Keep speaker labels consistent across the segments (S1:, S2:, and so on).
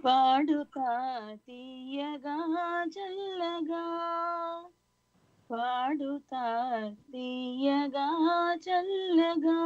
S1: పాడుతా తీయగా చల్లగా పాడుతా తీయగా చల్లగా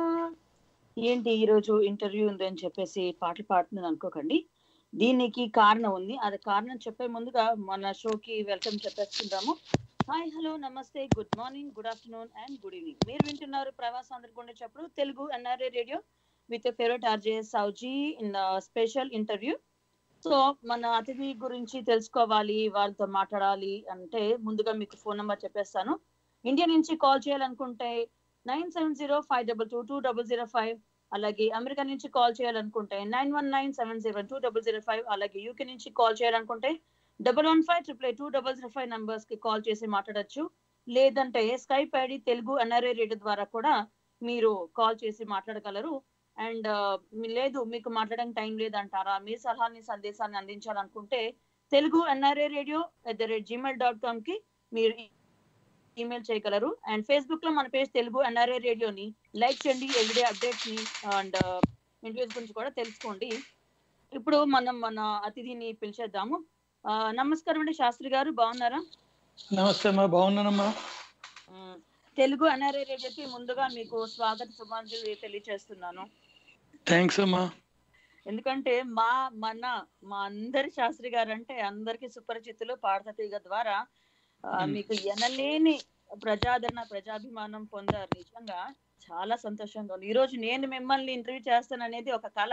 S1: ఏంటి ఈరోజు ఇంటర్వ్యూ ఉందని చెప్పేసి పాటలు పాడుతుంది అనుకోకండి దీనికి కారణం ఉంది అది కారణం చెప్పే ముందుగా మన షోకి వెల్కమ్ చెప్పేసుకుందాము హాయ్ హలో నమస్తే good morning good afternoon and good evening మీరు వింటున్నారు ప్రవాస్ ఆంధ్రకొండ చెప్పుడు Telugu NRI radio with favourite RJ Sowji in special interview so మన అతిథి గురించి తెలుసుకోవాలి వాళ్ళతో మాట్లాడాలి అంటే ముందుగా మీకు ఫోన్ నెంబర్ చెప్పేస్తాను ఇండియా నుంచి కాల్ చేయాలనుకుంటే nine seven zero five double two two double zero five అలాగే అమెరికా నుంచి కాల్ చేయాలనుకుంటే nine one nine seven zero two double zero five అలాగే యూకే నుంచి కాల్ చేయాలనుకుంటే double one five triple eight two double zero five numbers కి call చేసి మాట్లాడొచ్చు లేదంటే Skype ID Telugu NRI radio ద్వారా కూడా మీరు కాల్ చేసి మాట్లాడగలరు అండ్ లేదు మీకు మాట్లాడడానికి టైం లేదంటారా మీ సలహాని సందేశాన్ని అందించాలనుకుంటే Telugu NRI radio at the rate gmail dot com కి మీరు ఈమెయిల్ చేయగలరు అండ్ ఫేస్బుక్ లో మన పేజ్ తెలుగు ఎన్ఆర్ఏ రేడియోని లైక్ చేయండి ఎవ్రీడే అప్డేట్స్ ని అండ్ ఇంటర్వ్యూస్ గురించి కూడా తెలుసుకోండి ఇప్పుడు మనం మన అతిథిని పిలిచేద్దాము ఆ, నమస్కారం అండి శాస్త్రి గారు బాగున్నారా
S2: నమస్తే అమ్మా బాగున్నానమ్మా
S1: ఉమ్, తెలుగు ఎన్ఆర్ఏ రేడియోకి ముందుగా మీకు స్వాగత శుభాంజలి తెలియజేస్తున్నాను
S2: థ్యాంక్స్ అమ్మా
S1: ఎందుకంటే మా మన మా అందరి శాస్త్రి గారు అంటే అందరికి సుపరిచితులు పాడత తీగ ద్వారా ఆ,
S2: మ్మ్.
S1: మీకు ఎనలేని ప్రజాదరణ ప్రజాభిమానం పొందారు నిజంగా చాలా సంతోషంగా ఉంది ఈ రోజు నేను మిమ్మల్ని ఇంటర్వ్యూ చేస్తాను అనేది ఒక కళ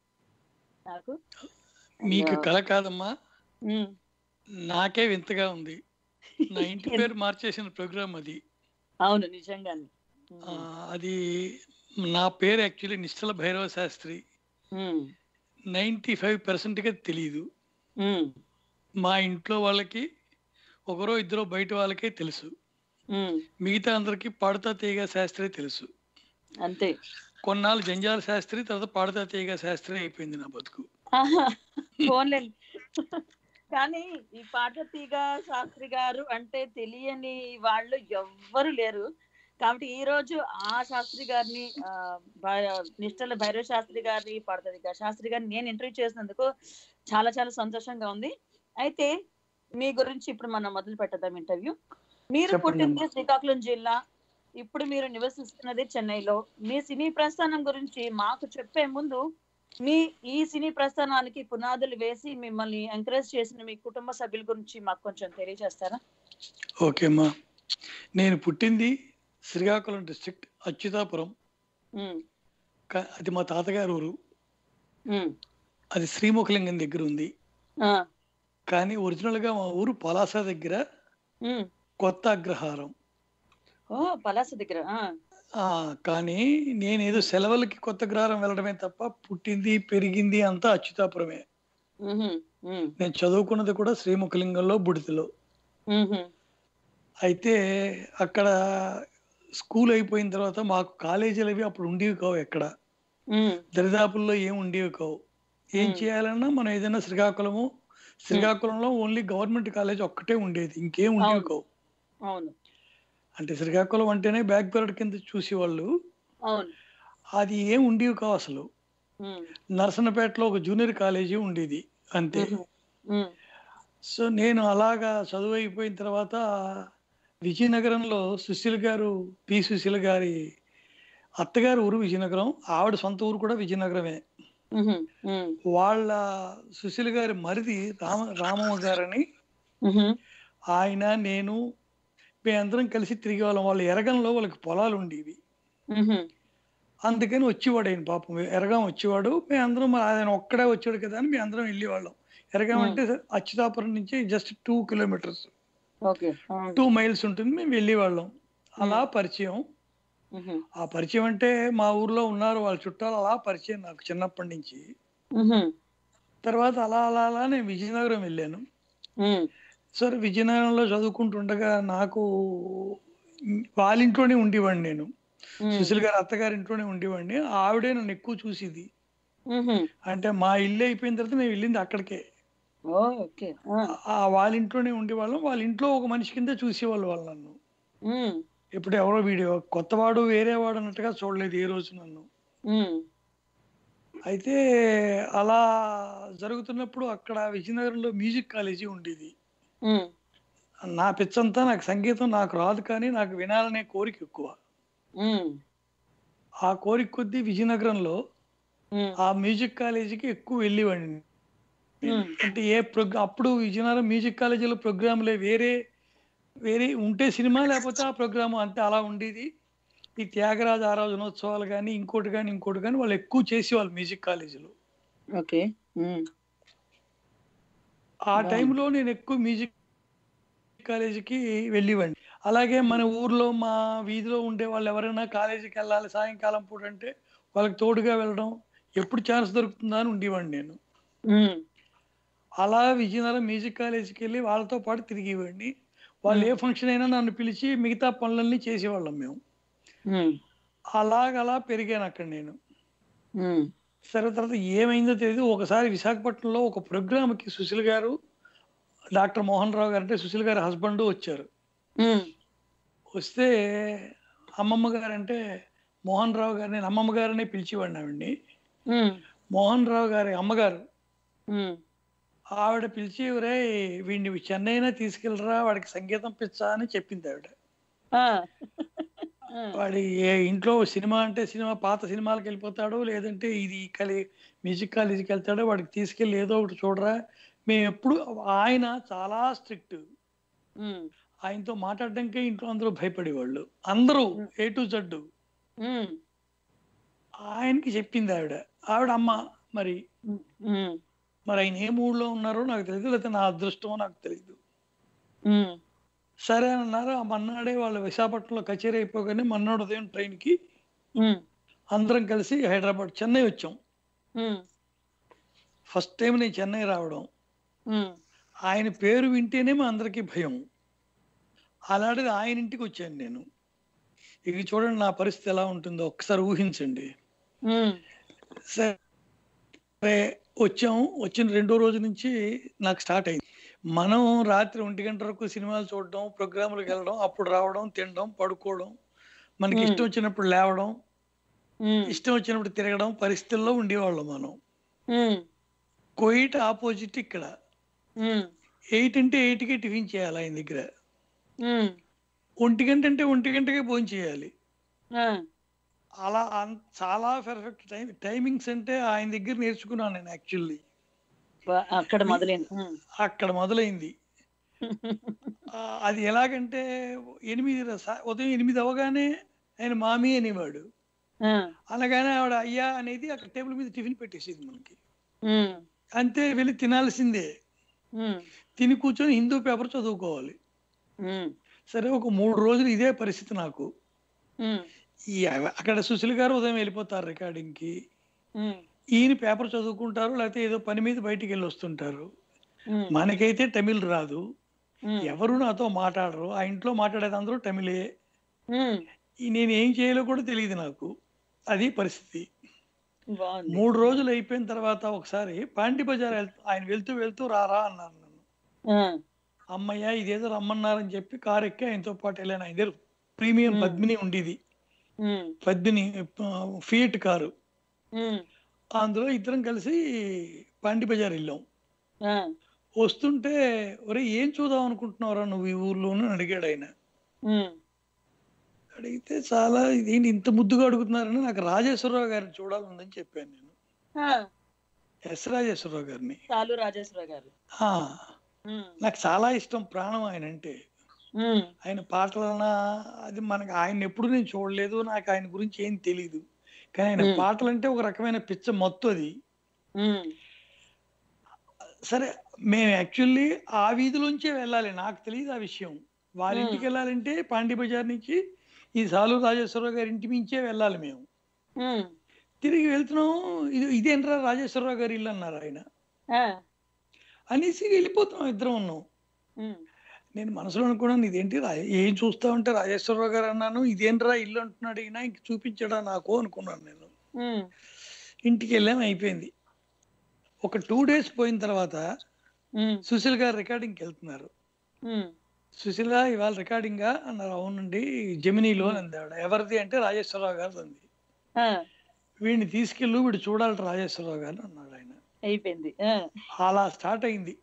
S1: నాకు
S2: మీకు కళ కాదమ్మా
S1: మ్మ్.
S2: నాకే వింతగా ఉంది నా ఇంటి పేరు మార్చేసిన ప్రోగ్రామ్ అది
S1: అవును నిజంగానే
S2: ఆ, అది నా పేరు యాక్చువల్లీ నిశ్చల భైరవ శాస్త్రి
S1: మ్మ్.
S2: నైంటీ ఫైవ్ పర్సెంట్గా తెలియదు
S1: మ్మ్.
S2: మా ఇంట్లో వాళ్ళకి ఒకరో ఇద్దరు బయట వాళ్ళకే తెలుసు
S1: మ్మ్.
S2: మిగతా అందరికీ పాడుతా తీగ శాస్త్రి తెలుసు
S1: అంతే
S2: కొన్నాళ్ళు జంజాల శాస్త్రి తర్వాత పాడుతా తీగ శాస్త్రి అయిపోయింది నా బతుకు
S1: ఫోన్లే కానీ ఈ పాట తీగ శాస్త్రి గారు అంటే తెలియని వాళ్ళు ఎవ్వరు లేరు కాబట్టి ఈ రోజు ఆ శాస్త్రి గారిని ఆ, భై- నిష్టల భైరవ శాస్త్రి గారిని పాడతది శాస్త్రి గారిని నేను ఇంటర్వ్యూ చేసినందుకు చాలా చాలా సంతోషంగా ఉంది అయితే మీ గురించి ఇప్పుడు మనం మొదలు పెట్టదాం ఇంటర్వ్యూ మీరు
S2: చెప్పండి
S1: పుట్టింది
S2: అమ్మా.
S1: శ్రీకాకుళం జిల్లా ఇప్పుడు మీరు నివసిస్తున్నది చెన్నైలో మీ సినీ ప్రస్థానం గురించి మాకు చెప్పే ముందు మీ ఈ సినీ ప్రస్థానానికి పునాదులు వేసి మిమ్మల్ని ఎంకరేజ్ చేసిన మీ కుటుంబ సభ్యుల గురించి మాకు కొంచెం తెలియజేస్తారా
S2: ఓకే అమ్మా నేను పుట్టింది శ్రీకాకుళం డిస్ట్రిక్ట్ అచ్యుతాపురం
S1: ఉమ్,
S2: క- అది మా తాతగారు ఊరు
S1: ఉమ్,
S2: అది శ్రీముఖలింగం దగ్గర ఉంది
S1: ఆ,
S2: కానీ ఒరిజినల్ గా మా ఊరు పలాస దగ్గర
S1: ఉమ్.
S2: కొత్త అగ్రహారం
S1: ఓ పలాస దగ్గర ఆ,
S2: ఆ కానీ నేను ఏదో సెలవులకి కొత్త అగ్రహారం వెళ్ళడమే తప్ప పుట్టింది పెరిగింది అంతా అచ్యుతాపురమే
S1: ఉహుం, ఉమ్,
S2: నేను చదువుకున్నది కూడా శ్రీముఖలింగంలో బుడితిలో
S1: ఉహుం,
S2: అయితే అక్కడ స్కూల్ అయిపోయిన తర్వాత మాకు కాలేజీలు అవి అప్పుడు ఉండేవి కావు ఎక్కడ
S1: ఉమ్,
S2: దరిదాపుల్లో ఏం ఉండేవి కావు ఏం
S1: మ్మ్.
S2: చేయాలన్నా మనం ఏదైనా శ్రీకాకుళము శ్రీకాకుళంలో ఓన్లీ గవర్నమెంట్ కాలేజ్ ఒక్కటే ఉండేది ఇంకేం ఉండేవి
S1: అవును.
S2: కావు
S1: అవును
S2: అంటే శ్రీకాకుళం అంటేనే బ్యాక్ పీరియడ్ కింద చూసేవాళ్ళు
S1: అవును
S2: అది ఏం ఉండేవి కావు అసలు
S1: ఉమ్,
S2: నరసన్నపేటలో ఒక జూనియర్ కాలేజీ ఉండేది అంతే
S1: ఉహుం, ఉమ్,
S2: సో నేను అలాగా చదువు అయిపోయిన తర్వాత విజయనగరంలో సుశీల్ గారు పి సుశీల్ గారి అత్తగారు ఊరు విజయనగరం ఆవిడ సొంత ఊరు కూడా విజయనగరమే
S1: ఉహుం, ఉమ్,
S2: వాళ్ళ సుశీల్ గారి మరిది రామ రామమ్మ గారని
S1: ఉహుం,
S2: ఆయన నేను మేమందరం కలిసి తిరిగే వాళ్ళం వాళ్ళ ఎరగంలో వాళ్ళకి పొలాలు ఉండేవి
S1: ఉహుం,
S2: అందుకని వచ్చేవాడు ఆయన పాపం ఎరగం వచ్చేవాడు మేమందరం మరి ఆయన ఒక్కడే వచ్చాడు కదా అని మేమందరం వెళ్ళేవాళ్ళం ఎరగం
S1: Hmm.
S2: అంటే అచ్యుతాపురం నుంచి జస్ట్ టూ కిలోమీటర్స్
S1: ఓకే ఆ,
S2: టూ మైల్స్ ఉంటుంది మేము వెళ్ళేవాళ్ళం అలా పరిచయం
S1: ఉహుం,
S2: ఆ పరిచయం అంటే మా ఊర్లో ఉన్నారు వాళ్ళ చుట్టాలు అలా పరిచయం నాకు చిన్నప్పటి నుంచి
S1: ఉహుం,
S2: తర్వాత అలా అలా అలా నేను విజయనగరం వెళ్ళాను
S1: ఉమ్,
S2: సరే విజయనగరంలో చదువుకుంటుండగా నాకు వాళ్ళ ఇంట్లోనే ఉండేవాడిని నేను
S1: ఉమ్,
S2: సుశీల్ గారి అత్తగారి ఇంట్లోనే ఉండేవాడిని ఆవిడే నన్ను ఎక్కువ చూసేది
S1: ఉహుం,
S2: అంటే మా ఇల్లు అయిపోయిన తర్వాత మేము వెళ్ళింది అక్కడికే
S1: ఓ ఓకే ఆ,
S2: ఆ వాళ్ళ ఇంట్లోనే ఉండేవాళ్ళం వాళ్ళ ఇంట్లో ఒక మనిషి కింద చూసేవాళ్ళు వాళ్ళు నన్ను
S1: ఉమ్,
S2: ఇప్పుడు ఎవరో వీడియో కొత్తవాడు వేరేవాడు అన్నట్టుగా చూడలేదు ఏ రోజు నన్ను
S1: ఉమ్,
S2: అయితే అలా జరుగుతున్నప్పుడు అక్కడ విజయనగరంలో మ్యూజిక్ కాలేజీ ఉండేది
S1: ఉమ్,
S2: నా పిచ్చంతా నాకు సంగీతం నాకు రాదు కానీ నాకు వినాలనే కోరిక ఎక్కువ
S1: ఉమ్,
S2: ఆ కోరిక కొద్దీ విజయనగరంలో
S1: ఉమ్,
S2: ఆ మ్యూజిక్ కాలేజీకి ఎక్కువ వెళ్ళేవాడిని
S1: ఉమ్,
S2: అంటే ఏ ప్రోగ్రామ్ అప్పుడు విజయనగరం మ్యూజిక్ కాలేజీలో ప్రోగ్రాంలే వేరే వేరే ఉంటే సినిమా లేకపోతే ఆ ప్రోగ్రామ్ అంతే అలా ఉండేది ఈ త్యాగరాజ ఆరాధనోత్సవాలు కానీ ఇంకోటి కానీ ఇంకోటి కానీ వాళ్ళు ఎక్కువ చేసేవాళ్ళు మ్యూజిక్ కాలేజీలో
S1: ఓకే ఉమ్,
S2: ఆ
S1: బాగుంది.
S2: టైంలో నేను ఎక్కువ మ్యూజిక్ కాలేజీకి వెళ్ళేవాడిని అలాగే మన ఊర్లో మా వీధిలో ఉండే వాళ్ళు ఎవరైనా కాలేజీకి వెళ్ళాలి సాయంకాలం పూట అంటే వాళ్ళకి తోడుగా వెళ్ళడం ఎప్పుడు ఛాన్స్ దొరుకుతుందా అని ఉండేవాడిని నేను
S1: ఉమ్,
S2: అలా విజయనగరం మ్యూజిక్ కాలేజీకి వెళ్ళి వాళ్ళతో పాటు తిరిగేవాడిని వాళ్ళు ఏ ఫంక్షన్ అయినా నన్ను పిలిచి మిగతా పనులన్నీ చేసేవాళ్ళం మేము
S1: ఉమ్,
S2: అలాగలా పెరిగాను అక్కడ నేను
S1: ఉమ్,
S2: సరే తర్వాత ఏమైందో తెలియదు ఒకసారి విశాఖపట్నంలో ఒక ప్రోగ్రామ్కి సుశీల్ గారు డాక్టర్ మోహన్ రావు గారు అంటే సుశీల్ గారి హస్బెండ్ వచ్చారు
S1: ఉమ్,
S2: వస్తే అమ్మమ్మ గారు అంటే మోహన్ రావు గారు నేను అమ్మమ్మ గారనే పిలిచేవాడిని ఆవిడ్ని
S1: ఉమ్,
S2: మోహన్ రావు గారి అమ్మగారు
S1: ఉమ్,
S2: ఆవిడ పిలిచి ఒరే వీడిని చెన్నైనా తీసుకెళ్ళరా వాడికి సంగీతం పిచ్చా అని చెప్పింది ఆవిడ
S1: ఆ, ఆ,
S2: వాడి ఏ ఇంట్లో సినిమా అంటే సినిమా పాత సినిమాలకు వెళ్ళిపోతాడు లేదంటే ఇది కలి మ్యూజిక్ కాలేజీకి వెళ్తాడో వాడికి తీసుకెళ్ళి ఏదో ఒకటి చూడరా మేము ఎప్పుడు ఆయన చాలా స్ట్రిక్ట్
S1: ఉమ్,
S2: ఆయనతో మాట్లాడడానికే ఇంట్లో అందరూ భయపడేవాళ్ళు అందరూ ఏ టు జడ్డు
S1: ఉమ్,
S2: ఆయనకి చెప్పింది ఆవిడ ఆవిడ అమ్మ మరి
S1: ఉమ్,
S2: మరి ఆయన ఏ మూడ్లో ఉన్నారో నాకు తెలియదు లేకపోతే నా అదృష్టమో నాకు తెలియదు
S1: ఉమ్,
S2: సరే అని అన్నారు ఆ మన్నాడే వాళ్ళు విశాఖపట్నంలో కచేరీ అయిపోగానే మన్నాడు ఉదయం ట్రైన్కి
S1: ఉమ్,
S2: అందరం కలిసి హైదరాబాద్ చెన్నై వచ్చాం
S1: ఉమ్,
S2: ఫస్ట్ టైం నేను చెన్నై రావడం
S1: ఉమ్,
S2: ఆయన పేరు వింటేనే మా అందరికీ భయం అలాంటిది ఆయన ఇంటికి వచ్చాను నేను ఇక చూడండి నా పరిస్థితి ఎలా ఉంటుందో ఒక్కసారి ఊహించండి
S1: ఉమ్,
S2: సరే వచ్చాం వచ్చిన రెండో రోజు నుంచి నాకు స్టార్ట్ అయింది మనం రాత్రి ఒంటి గంట వరకు సినిమాలు చూడడం ప్రోగ్రాములకు వెళ్ళడం అప్పుడు రావడం తినడం పడుకోవడం మనకి
S1: Hmm.
S2: ఇష్టం వచ్చినప్పుడు లేవడం
S1: ఉమ్,
S2: ఇష్టం వచ్చినప్పుడు తిరగడం పరిస్థితుల్లో ఉండేవాళ్ళం మనం
S1: ఉమ్,
S2: కోయిట్ ఆపోజిట్ ఇక్కడ
S1: ఉమ్,
S2: ఎయిట్ అంటే ఎయిట్కి టిఫిన్ చేయాలి ఆయన దగ్గర
S1: ఉమ్,
S2: ఒంటి గంట అంటే ఒంటి గంటకే భోజనం చేయాలి
S1: ఆ,
S2: అలా అన్- చాలా పర్ఫెక్ట్ టైం టైమింగ్స్ అంటే ఆయన దగ్గర నేర్చుకున్నాను నేను యాక్చువల్లీ
S1: బా- అక్కడ మొదలైంది ఉమ్,
S2: అక్కడ మొదలైంది ఆ, అది ఎలాగంటే ఎనిమిది ర- సా- ఉదయం ఎనిమిది అవగానే ఆయన మామి అనేవాడు
S1: ఆ,
S2: అనగానే ఆవిడ అయ్యా అనేది అక్కడ టేబుల్ మీద టిఫిన్ పెట్టేసేది మనకి
S1: ఉమ్,
S2: అంతే వెళ్ళి తినాల్సిందే
S1: ఉమ్,
S2: తిని కూర్చొని హిందూ పేపర్ చదువుకోవాలి
S1: ఉమ్,
S2: సరే ఒక మూడు రోజులు ఇదే పరిస్థితి నాకు
S1: ఉమ్,
S2: ఈ అవ- అక్కడ సుశీల్ గారు ఉదయం వెళ్ళిపోతారు రికార్డింగ్కి
S1: ఉమ్,
S2: ఈయన పేపర్ చదువుకుంటారు లేకపోతే ఏదో పని మీద బయటికి వెళ్ళి వస్తుంటారు
S1: ఉమ్,
S2: మనకైతే తమిళ్ రాదు
S1: ఉమ్,
S2: ఎవరు నాతో మాట్లాడరు ఆ ఇంట్లో మాట్లాడేది అందరూ తమిళే
S1: ఉమ్,
S2: ఈ నేను ఏం చేయాలో కూడా తెలియదు నాకు అది పరిస్థితి
S1: బాగుంది
S2: మూడు రోజులు అయిపోయిన తర్వాత ఒకసారి పాండి బజార్ వెళ్తూ ఆయన వెళ్తూ వెళ్తూ రారా అన్నారు నన్ను
S1: ఆ,
S2: అమ్మయ్య ఇదేదో రమ్మన్నారని చెప్పి కారు ఎక్కి ఆయనతో పాటు వెళ్ళాను ఆయన దగ్గర ప్రీమియం
S1: Hmm.
S2: పద్మిని ఉండేది
S1: ఉమ్,
S2: పద్మిని ఫియట్ కారు
S1: ఉమ్,
S2: అందులో ఇద్దరం కలిసి పాండి బజార్ వెళ్ళాం
S1: ఆ,
S2: వస్తుంటే ఒరే ఏం చూద్దాం అనుకుంటున్నావురా నువ్వు ఈ ఊర్లోనూ అని అడిగాడు ఆయన
S1: ఉమ్,
S2: అడిగితే చాలా ఇదేంటి ఇంత ముద్దుగా అడుగుతున్నారని నాకు రాజేశ్వరరావు గారిని చూడాలని చెప్పాను నేను
S1: ఆ,
S2: ఎస్ రాజేశ్వరరావు గారిని
S1: చాలు రాజేశ్వర గారు
S2: ఆ,
S1: ఉమ్,
S2: నాకు చాలా ఇష్టం ప్రాణం ఆయన అంటే
S1: ఉమ్,
S2: ఆయన పాటలన అది మనకు ఆయన ఎప్పుడు నేను చూడలేదు నాకు ఆయన గురించి ఏం తెలియదు కానీ ఆయన
S1: Hmm.
S2: పాటలు అంటే ఒక రకమైన పిచ్చ మత్తు అది
S1: ఉమ్,
S2: సరే మేము యాక్చువల్లీ ఆ వీధిలోంచే వెళ్ళాలి నాకు తెలియదు ఆ విషయం వాళ్ళ
S1: Hmm.
S2: ఇంటికి వెళ్ళాలంటే పాండి బజార్ నుంచి ఈ సాలు రాజేశ్వరరావు గారి ఇంటి నుంచే వెళ్ళాలి మేము
S1: ఉమ్,
S2: తిరిగి వెళ్తున్నాం ఇది ఇదేంట్రా రాజేశ్వరరావు గారి ఇల్లు అన్నారు ఆయన
S1: ఆ,
S2: అనేసి వెళ్ళిపోతున్నాం ఇద్దరం ఉన్నాం
S1: ఉమ్,
S2: నేను మనసులో అనుకున్నాను ఇదేంటి రా- ఏం చూస్తా ఉంటే రాజేశ్వరరావు గారు అన్నాను ఇదేంట్రా ఇల్లు అంటున్నాడు ఈయన ఇంక చూపించడా నాకు అనుకున్నాను నేను
S1: ఉమ్,
S2: ఇంటికి వెళ్ళాం అయిపోయింది ఒక టూ డేస్ పోయిన తర్వాత
S1: ఉమ్,
S2: సుశీల్ గారు రికార్డింగ్కి వెళ్తున్నారు
S1: ఉమ్,
S2: సుశీల ఇవాళ రికార్డింగా అన్నారు అవునండి జమినీలో అని అంది ఆవిడ ఎవరిది అంటే రాజేశ్వరరావు గారిది అంది
S1: ఆ,
S2: వీడిని తీసుకెళ్ళు వీడు చూడాలి రాజేశ్వరరావు గారిని అన్నాడు ఆయన
S1: అయిపోయింది ఆ,
S2: అలా స్టార్ట్ అయింది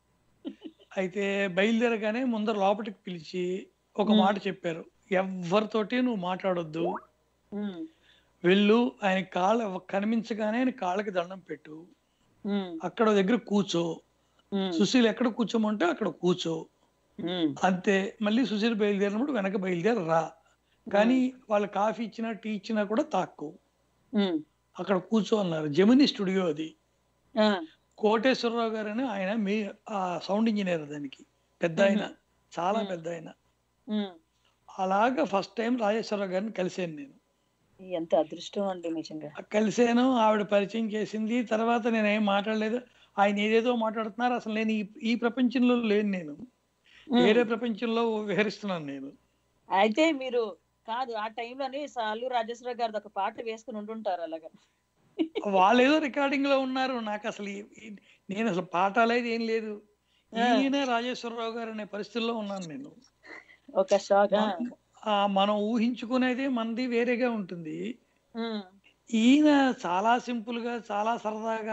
S2: అయితే బయలుదేరగానే ముందర లోపలికి పిలిచి ఒక
S1: మ్.
S2: మాట చెప్పారు ఎవరితోటి నువ్వు మాట్లాడొద్దు
S1: ఉమ్,
S2: వెళ్ళు ఆయన కాళ్ళ కనిపించగానే ఆయన కాళ్ళకి దండం పెట్టు
S1: ఉమ్,
S2: అక్కడ ఓ దగ్గర కూర్చో
S1: ఉమ్,
S2: సుశీల్ ఎక్కడ కూర్చోమంటే అక్కడ కూర్చో
S1: ఉమ్,
S2: అంతే మళ్ళీ సుశీల్ బయలుదేరినప్పుడు వెనక బయలుదేరి రా కానీ వాళ్ళు కాఫీ ఇచ్చినా టీ ఇచ్చినా కూడా తాక్కు
S1: ఉమ్,
S2: అక్కడ కూర్చో అన్నారు జమిని స్టూడియో అది
S1: ఆ,
S2: కోటేశ్వరరావు గారు అని ఆయన మీ ఆ సౌండ్ ఇంజనీర్ దానికి పెద్ద ఆయన చాలా
S1: మ్మ్.
S2: పెద్ద ఆయన
S1: ఉమ్.
S2: అలాగా ఫస్ట్ టైం రాజేశ్వరరావు గారిని కలిశాను నేను
S1: ఎంత అదృష్టం అండి నిజంగా
S2: కలిశాను ఆవిడ పరిచయం చేసింది తర్వాత నేను ఏం మాట్లాడలేదు ఆయన ఏదేదో మాట్లాడుతున్నారు అసలు నేను ఈ ఈ ప్రపంచంలో లేను నేను
S1: ఉమ్.
S2: వేరే ప్రపంచంలో విహరిస్తున్నాను నేను
S1: అయితే మీరు కాదు ఆ టైంలోనే అల్లు రాజేశ్వర గారిది ఒక పాట వేసుకుని ఉండుంటారు అలాగా
S2: వాళ్ళు ఏదో రికార్డింగ్ లో ఉన్నారు నాకు అసలు ఈ- ఈ- నేను అసలు పాట లేదు ఏం లేదు
S1: ఆ.
S2: ఈయన రాజేశ్వరరావు గారు అనే పరిస్థితుల్లో ఉన్నాను నేను
S1: ఒక షాక్ ఆ,
S2: ఆ మనం ఊహించుకునేది మనది వేరేగా ఉంటుంది
S1: ఉమ్,
S2: ఈయన చాలా సింపుల్ గా చాలా సరదాగా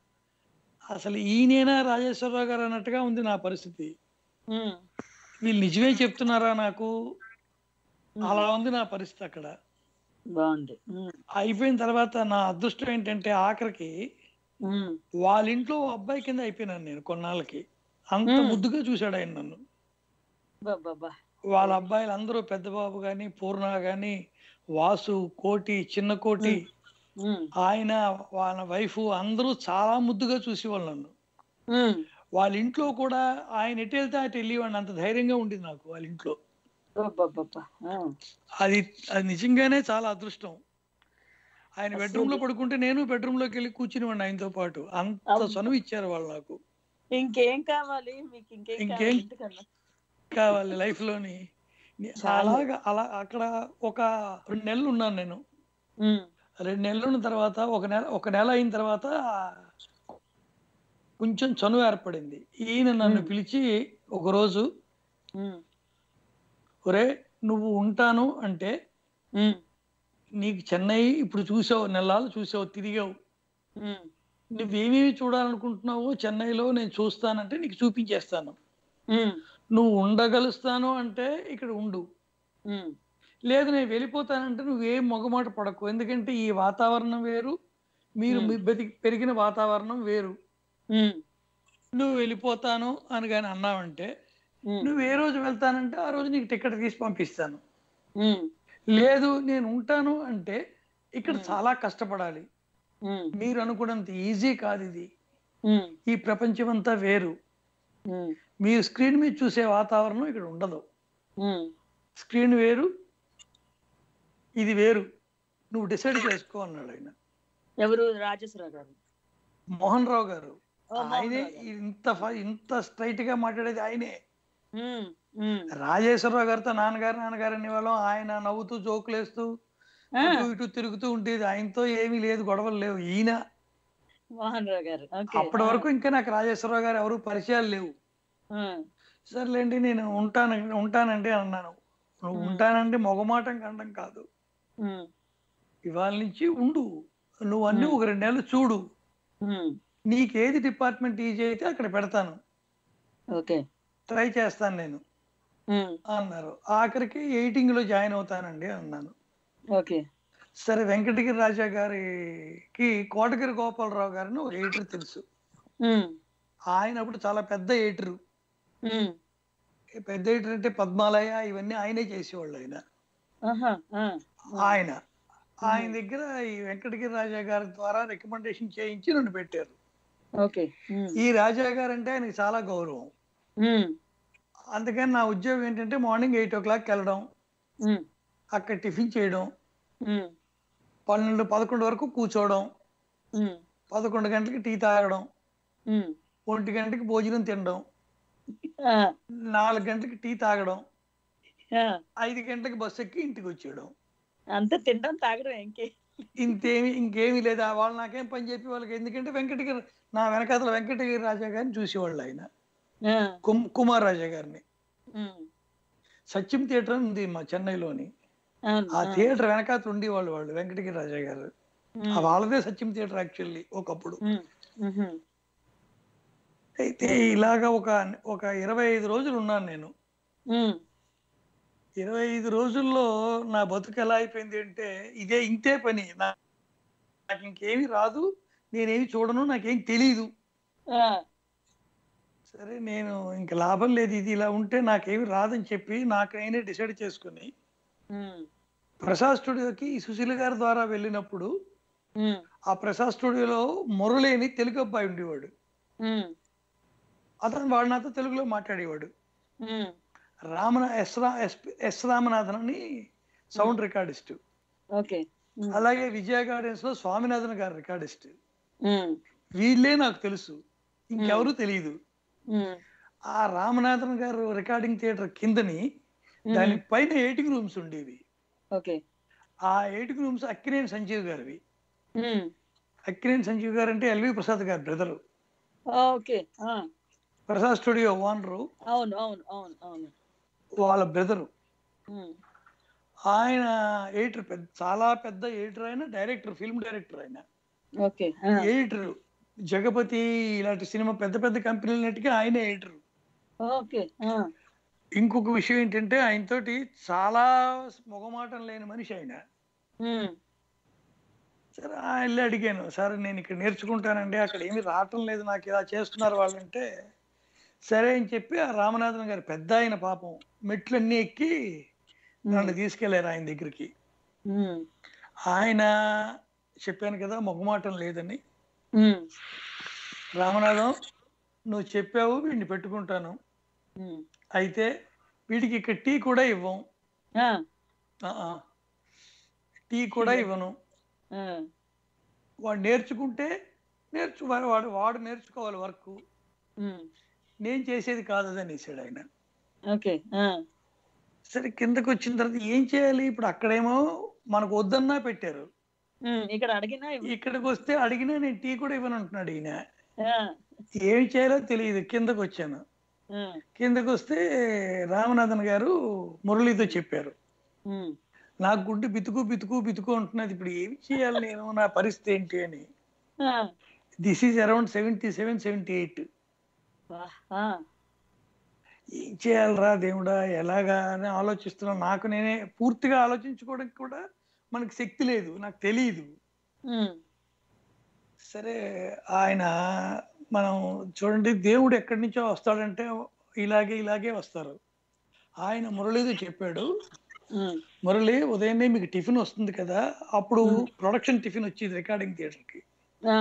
S2: అసలు ఈయనేనా రాజేశ్వరరావు గారు అన్నట్టుగా ఉంది నా పరిస్థితి
S1: ఉమ్,
S2: వీళ్ళు నిజమే చెప్తున్నారా నాకు
S1: ఉమ్.
S2: అలా ఉంది నా పరిస్థితి అక్కడ
S1: బాగుంది ఉమ్,
S2: అయిపోయిన తర్వాత నా అదృష్టం ఏంటంటే ఆఖరికి
S1: ఉమ్,
S2: వాళ్ళ ఇంట్లో ఓ అబ్బాయి కింద అయిపోయినాను నేను కొన్నాళ్ళకి అంత
S1: మ్మ్.
S2: ముద్దుగా చూశాడు ఆయన నన్ను
S1: బాబా
S2: వాళ్ళ అబ్బాయిలు అందరూ పెద్ద బాబు గాని పూర్ణ గాని వాసు కోటి చిన్న కోటి
S1: ఉమ్,
S2: ఆయన వాళ్ళ వైఫ్ అందరూ చాలా ముద్దుగా చూసేవాళ్ళు నన్ను
S1: ఉమ్,
S2: వాళ్ళ ఇంట్లో కూడా ఆయన ఎటు వెళ్తే అటు వెళ్ళేవాడిని అంత ధైర్యంగా ఉండేది నాకు వాళ్ళ ఇంట్లో
S1: బాబా ఆ,
S2: అది అది నిజంగానే చాలా అదృష్టం ఆయన
S1: అసలు-
S2: బెడ్రూమ్ లో పడుకుంటే నేను బెడ్రూమ్ లోకి వెళ్ళి కూర్చుని ఆయనతో పాటు అంత
S1: అబ్బా.
S2: చనువు ఇచ్చారు వాళ్ళు నాకు
S1: ఇంకేం కావాలి మీకు ఇంకేం
S2: ఇంకేం?
S1: కావాలి ఇంతకన్నా?
S2: కావాలి లైఫ్ లోని
S1: చాలు.
S2: అలాగా అలా అక్కడ ఒక రెండు నెలలు ఉన్నాను నేను
S1: ఉమ్,
S2: రెండు నెలలు ఉన్న తర్వాత ఒక నెల ఒక నెల అయిన తర్వాత కొంచెం చనువు ఏర్పడింది ఈయన నన్ను
S1: మ్మ్.
S2: పిలిచి ఒక రోజు
S1: ఉమ్,
S2: ఒరే నువ్వు ఉంటాను అంటే
S1: ఉమ్,
S2: నీకు చెన్నై ఇప్పుడు చూసావు నెలలు చూసావు తిరిగావు
S1: ఉమ్,
S2: నువ్వేమేమి చూడాలనుకుంటున్నావో చెన్నైలో నేను చూస్తానంటే నీకు చూపించేస్తాను
S1: ఉమ్,
S2: నువ్వు ఉండగలుస్తాను అంటే ఇక్కడ ఉండు
S1: ఉమ్,
S2: లేదు నేను వెళ్ళిపోతానంటే నువ్వేం మొగమాట పడకు ఎందుకంటే ఈ వాతావరణం వేరు మీరు
S1: మ్మ్.
S2: మీ బతికి పెరిగిన వాతావరణం వేరు
S1: ఉమ్,
S2: నువ్వు వెళ్ళిపోతాను అని కానీ అన్నావంటే
S1: ఉమ్,
S2: నువ్వు ఏ రోజు వెళ్తానంటే ఆ రోజు నీకు టికెట్ తీసి పంపిస్తాను
S1: ఉమ్,
S2: లేదు నేను ఉంటాను అంటే ఇక్కడ
S1: మ్మ్.
S2: చాలా కష్టపడాలి
S1: ఉమ్,
S2: మీరు అనుకున్నంత ఈజీ కాదు ఇది
S1: ఉమ్,
S2: ఈ ప్రపంచం అంతా వేరు
S1: ఉమ్,
S2: మీరు స్క్రీన్ మీద చూసే వాతావరణం ఇక్కడ ఉండదు
S1: ఉమ్,
S2: స్క్రీన్ వేరు ఇది వేరు నువ్వు డిసైడ్ చేసుకో అన్నాడు ఆయన
S1: ఎవరు రాజేశ్వర గారు
S2: మోహన్ రావు గారు
S1: ఓ, మోహన్
S2: ఆయనే
S1: రావు గారు.
S2: ఇంత ఫ- ఇంత స్ట్రైట్ గా మాట్లాడేది ఆయనే
S1: ఉమ్, ఉమ్,
S2: రాజేశ్వరరావు గారితో నాన్నగారు నాన్నగారు అనేవాళ్ళం ఆయన నవ్వుతూ జోకులు వేస్తూ
S1: ఆ,
S2: అటు ఇటు తిరుగుతూ ఉండేది ఆయనతో ఏమీ లేదు గొడవలు లేవు ఈయన
S1: మోహన్ రావు గారు ఓకే
S2: అప్పటి వరకు ఇంకా నాకు రాజేశ్వరరావు గారు ఎవరు పరిచయాలు లేవు
S1: ఆ,
S2: సర్లేండి నేను ఉంటాను ఉంటానండి అన్నాను నువ్వు
S1: మ్మ్.
S2: ఉంటానంటే మొగమాటం కండం కాదు
S1: ఉమ్,
S2: ఇవాళ నుంచి ఉండు నువ్వు అన్ని
S1: మ్మ్.
S2: ఒక రెండు నెలలు చూడు
S1: ఉమ్,
S2: నీకేది డిపార్ట్మెంట్ ఈజీ అయితే అక్కడ పెడతాను
S1: ఓకే
S2: ట్రై చేస్తాను నేను
S1: ఉమ్,
S2: అన్నారు ఆఖరికి ఎయిటింగ్ లో జాయిన్ అవుతానండి అన్నాను
S1: ఓకే
S2: సరే వెంకటగిరి రాజా గారికి కోటగిరి గోపాలరావు గారిని ఒక ఎయిటర్ తెలుసు
S1: ఉమ్,
S2: ఆయన అప్పుడు చాలా పెద్ద ఎయిటర్
S1: ఉమ్,
S2: పెద్ద ఎయిటర్ అంటే పద్మాలయ ఇవన్నీ ఆయనే చేసేవాళ్ళు ఆయన
S1: ఆహా, ఆ,
S2: ఆయన ఆయన దగ్గర ఈ వెంకటగిరి రాజా గారి ద్వారా రికమెండేషన్ చేయించి నన్ను పెట్టారు
S1: ఓకే ఉమ్,
S2: ఈ రాజా గారు అంటే ఆయనకి చాలా గౌరవం
S1: ఉమ్,
S2: అందుకని నా ఉద్యోగం ఏంటంటే మార్నింగ్ ఎయిట్ ఓ క్లాక్కి వెళ్ళడం
S1: ఉమ్,
S2: అక్కడ టిఫిన్ చేయడం
S1: ఉమ్,
S2: పన్నెండు పదకొండు వరకు కూర్చోవడం
S1: ఉమ్,
S2: పదకొండు గంటలకి టీ తాగడం
S1: ఉమ్,
S2: ఒంటి గంటకి భోజనం తినడం
S1: ఆ,
S2: నాలుగు గంటలకి టీ తాగడం
S1: ఆ,
S2: ఐదు గంటలకి బస్సు ఎక్కి ఇంటికి వచ్చేయడం
S1: అంతా తినడం తాగడం ఇంకే
S2: ఇంతేమి ఇంకేమీ లేదా వాళ్ళు నాకేం పని చెప్పి వాళ్ళకి ఎందుకంటే వెంకటగిరి నా వెనకాతల వెంకటగిరి రాజా గారిని చూసేవాళ్ళు ఆయన
S1: ఆ,
S2: కుమ్- కుమార్ రాజా గారిని
S1: ఉమ్,
S2: సత్యం థియేటర్ అని ఉంది మా చెన్నైలోని
S1: అవును,
S2: ఆ
S1: ఆ,
S2: థియేటర్ వెనకాతలు ఉండేవాళ్ళు వాళ్ళు వెంకటగిరి రాజా గారు
S1: ఉమ్,
S2: ఆ వాళ్ళదే సత్యం థియేటర్ యాక్చువల్లీ ఒకప్పుడు
S1: ఉమ్, ఉహుం,
S2: అయితే ఇలాగా ఒక ఒక ఇరవై ఐదు రోజులు ఉన్నాను నేను
S1: ఉమ్,
S2: ఇరవై ఐదు రోజుల్లో నా బతుకు ఎలా అయిపోయింది అంటే ఇదే ఇంతే పని నా- నాకు ఇంకేమీ రాదు నేనేమి చూడను నాకేం తెలియదు
S1: ఆ,
S2: సరే నేను ఇంక లాభం లేదు ఇది ఇలా ఉంటే నాకేమి రాదని చెప్పి నాకు నేనే డిసైడ్ చేసుకుని
S1: ఉమ్,
S2: ప్రసాద్ స్టూడియోకి ఈ సుశీల గారి ద్వారా వెళ్ళినప్పుడు
S1: ఉమ్,
S2: ఆ ప్రసాద్ స్టూడియోలో మురళిని తెలుగు అబ్బాయి ఉండేవాడు
S1: ఉమ్,
S2: అతను వాడు నాతో తెలుగులో మాట్లాడేవాడు
S1: ఉమ్,
S2: రామన ఎస్ రా ఎస్ ఎస్ రామనాథన్ అని సౌండ్ రికార్డిస్ట్
S1: ఓకే ఉమ్,
S2: అలాగే విజయ గార్డెన్స్ లో స్వామినాథన్ గారు రికార్డిస్ట్
S1: ఉమ్,
S2: వీళ్ళే నాకు తెలుసు ఇంకెవరు తెలియదు
S1: ఉమ్,
S2: ఆ రామనాథన్ గారు రికార్డింగ్ థియేటర్ కిందని
S1: ఉమ్,
S2: దాని పైన ఎయిటింగ్ రూమ్స్ ఉండేవి
S1: ఓకే
S2: ఆ ఎయిటింగ్ రూమ్స్ అక్కినేని సంజీవ్ గారివి
S1: ఉమ్,
S2: అక్కినేని సంజీవ్ గారు అంటే ఎల్వి ప్రసాద్ గారి బ్రదరు
S1: ఓకే ఆ,
S2: ప్రసాద్ స్టూడియో ఓనరు
S1: అవును అవును అవును అవును
S2: వాళ్ళ బ్రదరు
S1: ఉమ్,
S2: ఆయన ఎయిటర్ పెద్ద చాలా పెద్ద ఎయిటర్ ఆయన డైరెక్టర్ ఫిల్మ్ డైరెక్టర్ ఆయన
S1: ఓకే ఆ,
S2: ఎయిటర్ జగపతి ఇలాంటి సినిమా పెద్ద పెద్ద కంపెనీలన్నిటికీ ఆయనే ఎయిటర్
S1: ఓకే ఆ,
S2: ఇంకొక విషయం ఏంటంటే ఆయనతోటి చాలా మొగమాటం లేని మనిషి ఆయన
S1: ఉమ్,
S2: సరే ఆ వెళ్ళి అడిగాను సార్ నేను ఇక్కడ నేర్చుకుంటానండి అక్కడ ఏమీ రావటం లేదు నాకు ఇలా చేస్తున్నారు వాళ్ళంటే సరే అని చెప్పి ఆ రామనాథన్ గారు పెద్ద ఆయన పాపం మెట్లన్నీ ఎక్కి నన్ను తీసుకెళ్లారు ఆయన దగ్గరికి
S1: ఉమ్,
S2: ఆయన చెప్పాను కదా మొగమాటం లేదని
S1: ఉమ్,
S2: రామనాథం నువ్వు చెప్పావు వీడిని పెట్టుకుంటాను
S1: ఉమ్,
S2: అయితే వీడికి ఇక్కడ టీ కూడా ఇవ్వం
S1: ఆ,
S2: ఆ, ఆ. టీ కూడా ఇవ్వను
S1: ఆ,
S2: వాడు నేర్చుకుంటే నేర్చు వాడు వాడు వాడు నేర్చుకోవాలి వర్క్
S1: ఉమ్,
S2: నేను చేసేది కాదు అది అనేసాడు ఆయన
S1: ఓకే ఆ,
S2: సరే కిందకి వచ్చిన తర్వాత ఏం చేయాలి ఇప్పుడు అక్కడేమో మనకు వద్దన్నా పెట్టారు
S1: ఉమ్, ఇక్కడ అడిగినా ఇవ్వ-
S2: ఇక్కడికి వస్తే అడిగినా నేను టీ కూడా ఇవ్వను అంటున్నాడు ఈయన
S1: ఆ,
S2: ఏం చేయాలో తెలియదు కిందకు వచ్చాను
S1: ఆ,
S2: కిందకు వస్తే రామనాథన్ గారు మురళితో చెప్పారు
S1: ఉమ్,
S2: నాకు గుడ్డు బితుకు బితుకు బితుకు అంటున్నది ఇప్పుడు ఏమి చేయాలి నేను నా పరిస్థితి ఏంటి అని
S1: ఆ,
S2: this is around seventy seven seventy eight
S1: వా, ఆ,
S2: ఏం చేయాలరా దేవుడా ఎలాగా అని ఆలోచిస్తున్నా నాకు నేనే పూర్తిగా ఆలోచించుకోవడానికి కూడా మనకి శక్తి లేదు నాకు తెలియదు
S1: ఉమ్,
S2: సరే ఆయన మనం చూడండి దేవుడు ఎక్కడి నుంచో వస్తాడంటే ఇలాగే ఇలాగే వస్తారు ఆయన మురళితో చెప్పాడు
S1: ఉమ్,
S2: మురళి ఉదయాన్నే మీకు టిఫిన్ వస్తుంది కదా అప్పుడు
S1: Hmm.
S2: ప్రొడక్షన్ టిఫిన్ వచ్చేది రికార్డింగ్ థియేటర్ కి
S1: ఆ,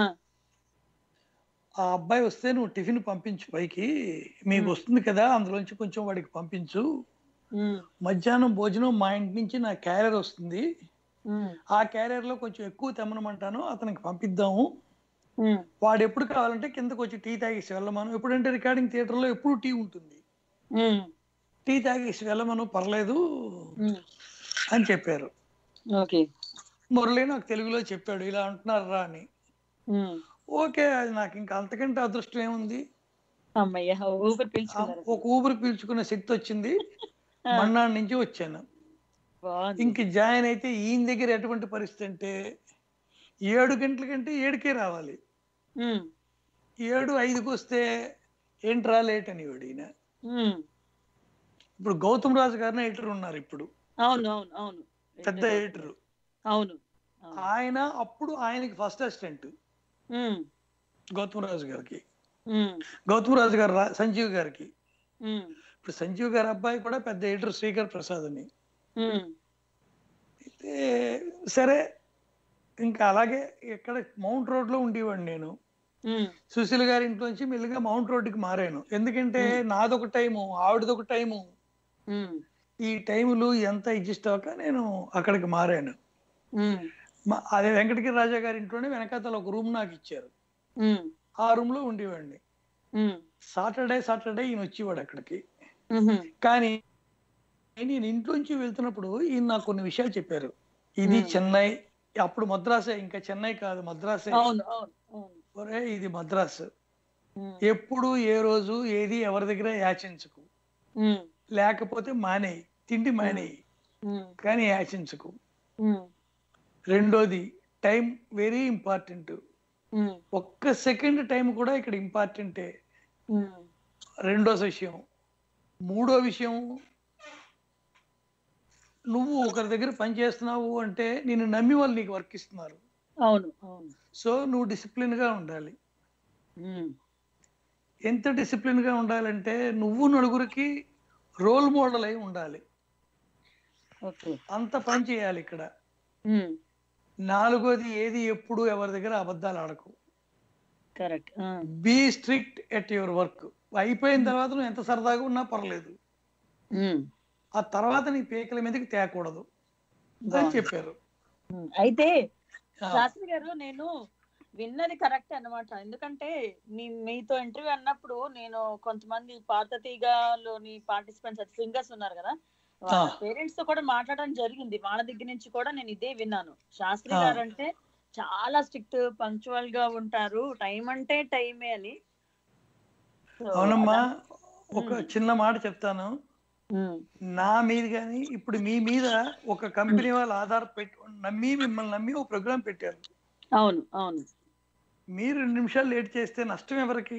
S2: ఆ అబ్బాయి వస్తే నువ్వు టిఫిన్ పంపించు పైకి మీకు
S1: Hmm.
S2: వస్తుంది కదా అందులోంచి కొంచెం వాడికి పంపించు
S1: ఉమ్,
S2: మధ్యాహ్నం భోజనం మా ఇంటి నుంచి నా క్యారియర్ వస్తుంది
S1: ఉమ్,
S2: ఆ క్యారియర్ లో కొంచెం ఎక్కువ తెమ్మనమంటాను అతనికి పంపిద్దాము
S1: ఉమ్,
S2: వాడు ఎప్పుడు కావాలంటే కిందకు వచ్చి టీ తాగేసి వెళ్ళమను ఎప్పుడంటే రికార్డింగ్ థియేటర్ లో ఎప్పుడు టీ ఉంటుంది
S1: ఉమ్,
S2: టీ తాగేసి వెళ్ళమను పర్లేదు
S1: ఉమ్,
S2: అని చెప్పారు
S1: ఓకే
S2: మురళి నాకు తెలుగులో చెప్పాడు ఇలా అంటున్నారు రా అని
S1: ఉమ్,
S2: ఓకే అది నాకు ఇంకా అంతకంటే అదృష్టం ఏముంది
S1: అమ్మయ్య ఊపిరి
S2: ఆ,
S1: పీల్చుకున్నారు
S2: ఒక ఊపిరి పీల్చుకునే శక్తి వచ్చింది
S1: ఆ,
S2: మన్నాడు నుంచి వచ్చాను
S1: బాగుంది
S2: ఇంక జాయిన్ అయితే ఈయన దగ్గర ఎటువంటి పరిస్థితి అంటే ఏడు గంటల కంటే ఏడుకే రావాలి
S1: ఉమ్,
S2: ఏడు ఐదుకి వస్తే ఏంట్రా లేట్ అనేవాడు ఈయన
S1: ఉమ్,
S2: ఇప్పుడు గౌతమ్ రాజు గారిని ఎడిటర్ ఉన్నారు ఇప్పుడు
S1: అవును అవును అవును
S2: పెద్ద ఎడిటర్
S1: అవును అవును.
S2: ఆయన అప్పుడు ఆయనకి ఫస్ట్ అసిస్టెంట్
S1: ఉమ్,
S2: గౌతమ్ రాజు గారికి
S1: ఉమ్,
S2: గౌతమ్ రాజు గారు రా- సంజీవ్ గారికి
S1: ఉమ్,
S2: ఇప్పుడు సంజీవ్ గారి అబ్బాయి కూడా పెద్ద ఎడిటర్ శ్రీకర్ ప్రసాద్ అని
S1: ఉమ్,
S2: అయితే సరే ఇంకా అలాగే ఇక్కడ మౌంట్ రోడ్ లో ఉండేవాడిని నేను
S1: ఉమ్,
S2: సుశీల్ గారి ఇంట్లోంచి మెల్లిగా మౌంట్ రోడ్డుకి మారాను ఎందుకంటే
S1: Hmm.
S2: నాదొక టైము ఆవిడదొక టైము
S1: ఉమ్,
S2: ఈ టైములు ఎంత అడ్జస్ట్ అవ్వక నేను అక్కడికి మారాను
S1: ఉమ్,
S2: మా- అదే వెంకటగిరి రాజా గారి ఇంట్లోనే వెనకాతల ఒక రూమ్ నాకు ఇచ్చారు
S1: ఉమ్,
S2: ఆ రూమ్ లో ఉండేవాడిని
S1: ఉమ్,
S2: సాటర్డే సాటర్డే ఈయన వచ్చేవాడు అక్కడికి
S1: ఉహు,
S2: కానీ నేను ఇంట్లోంచి వెళ్తున్నప్పుడు ఈయన నాకు కొన్ని విషయాలు చెప్పారు ఇది
S1: Hmm.
S2: చెన్నై అప్పుడు మద్రాసే ఇంకా చెన్నై కాదు మద్రాసే
S1: అవును అవును అవును
S2: ఒరే ఇది మద్రాసు
S1: ఉమ్,
S2: ఎప్పుడు ఏ రోజు ఏది ఎవరి దగ్గర యాచించకు
S1: ఉమ్,
S2: లేకపోతే మానేయి తిండి మానేయి
S1: ఉమ్,
S2: కానీ యాచించకు
S1: ఉమ్,
S2: రెండోది టైం వెరీ ఇంపార్టెంట్
S1: ఉమ్,
S2: ఒక్క సెకండ్ టైం కూడా ఇక్కడ ఇంపార్టెంటే
S1: ఉమ్,
S2: రెండో విషయం మూడో విషయం నువ్వు ఒకరి దగ్గర పని చేస్తున్నావు అంటే నేను నమ్మి వాళ్ళు నీకు వర్క్ ఇస్తున్నారు
S1: అవును అవును
S2: సో నువ్వు discipline గా ఉండాలి
S1: ఉమ్,
S2: ఎంత discipline గా ఉండాలంటే నువ్వు నలుగురికి రోల్ మోడల్ అయి ఉండాలి
S1: ఓకే
S2: అంత పని చేయాలి ఇక్కడ
S1: ఉమ్,
S2: నాలుగోది ఏది ఎప్పుడు ఎవరి దగ్గర అబద్ధాలు ఆడకు
S1: కరెక్ట్ ఆ,
S2: be strict at your work అయిపోయిన తర్వాత నువ్వు ఎంత సరదాగా ఉన్నా పర్లేదు
S1: ఉమ్,
S2: ఆ తర్వాత నీ పేకల మీదకి తేకూడదు అని
S1: బాగుంది.
S2: చెప్పారు
S1: ఉమ్. అయితే
S2: ఆ,
S1: శాస్త్రి గారు నేను విన్నది కరెక్ట్ అన్నమాట ఎందుకంటే నీ మీతో ఇంటర్వ్యూ అన్నప్పుడు నేను కొంతమంది పాత తీగలోని పార్టిసిపెంట్స్ సింగర్స్ ఉన్నారు కదా వాళ్ళ
S2: ఆ.
S1: పేరెంట్స్ తో కూడా మాట్లాడడం జరిగింది వాళ్ళ దగ్గర నుంచి కూడా నేను ఇదే విన్నాను శాస్త్రి
S2: ఆ.
S1: గారు అంటే చాలా స్ట్రిక్ట్ పంక్చువల్ గా ఉంటారు టైం అంటే టైమే అని So,
S2: అవునమ్మా
S1: అలా-
S2: ఒక
S1: ఉమ్.
S2: చిన్న మాట చెప్తాను
S1: ఉమ్,
S2: నా మీద కానీ ఇప్పుడు మీ మీద ఒక కంపెనీ వాళ్ళు ఆధార్ పెట్టి నమ్మి మిమ్మల్ని నమ్మి ఒక ప్రోగ్రామ్ పెట్టారు
S1: అవును అవును
S2: మీరు రెండు నిమిషాలు లేట్ చేస్తే నష్టం ఎవరికి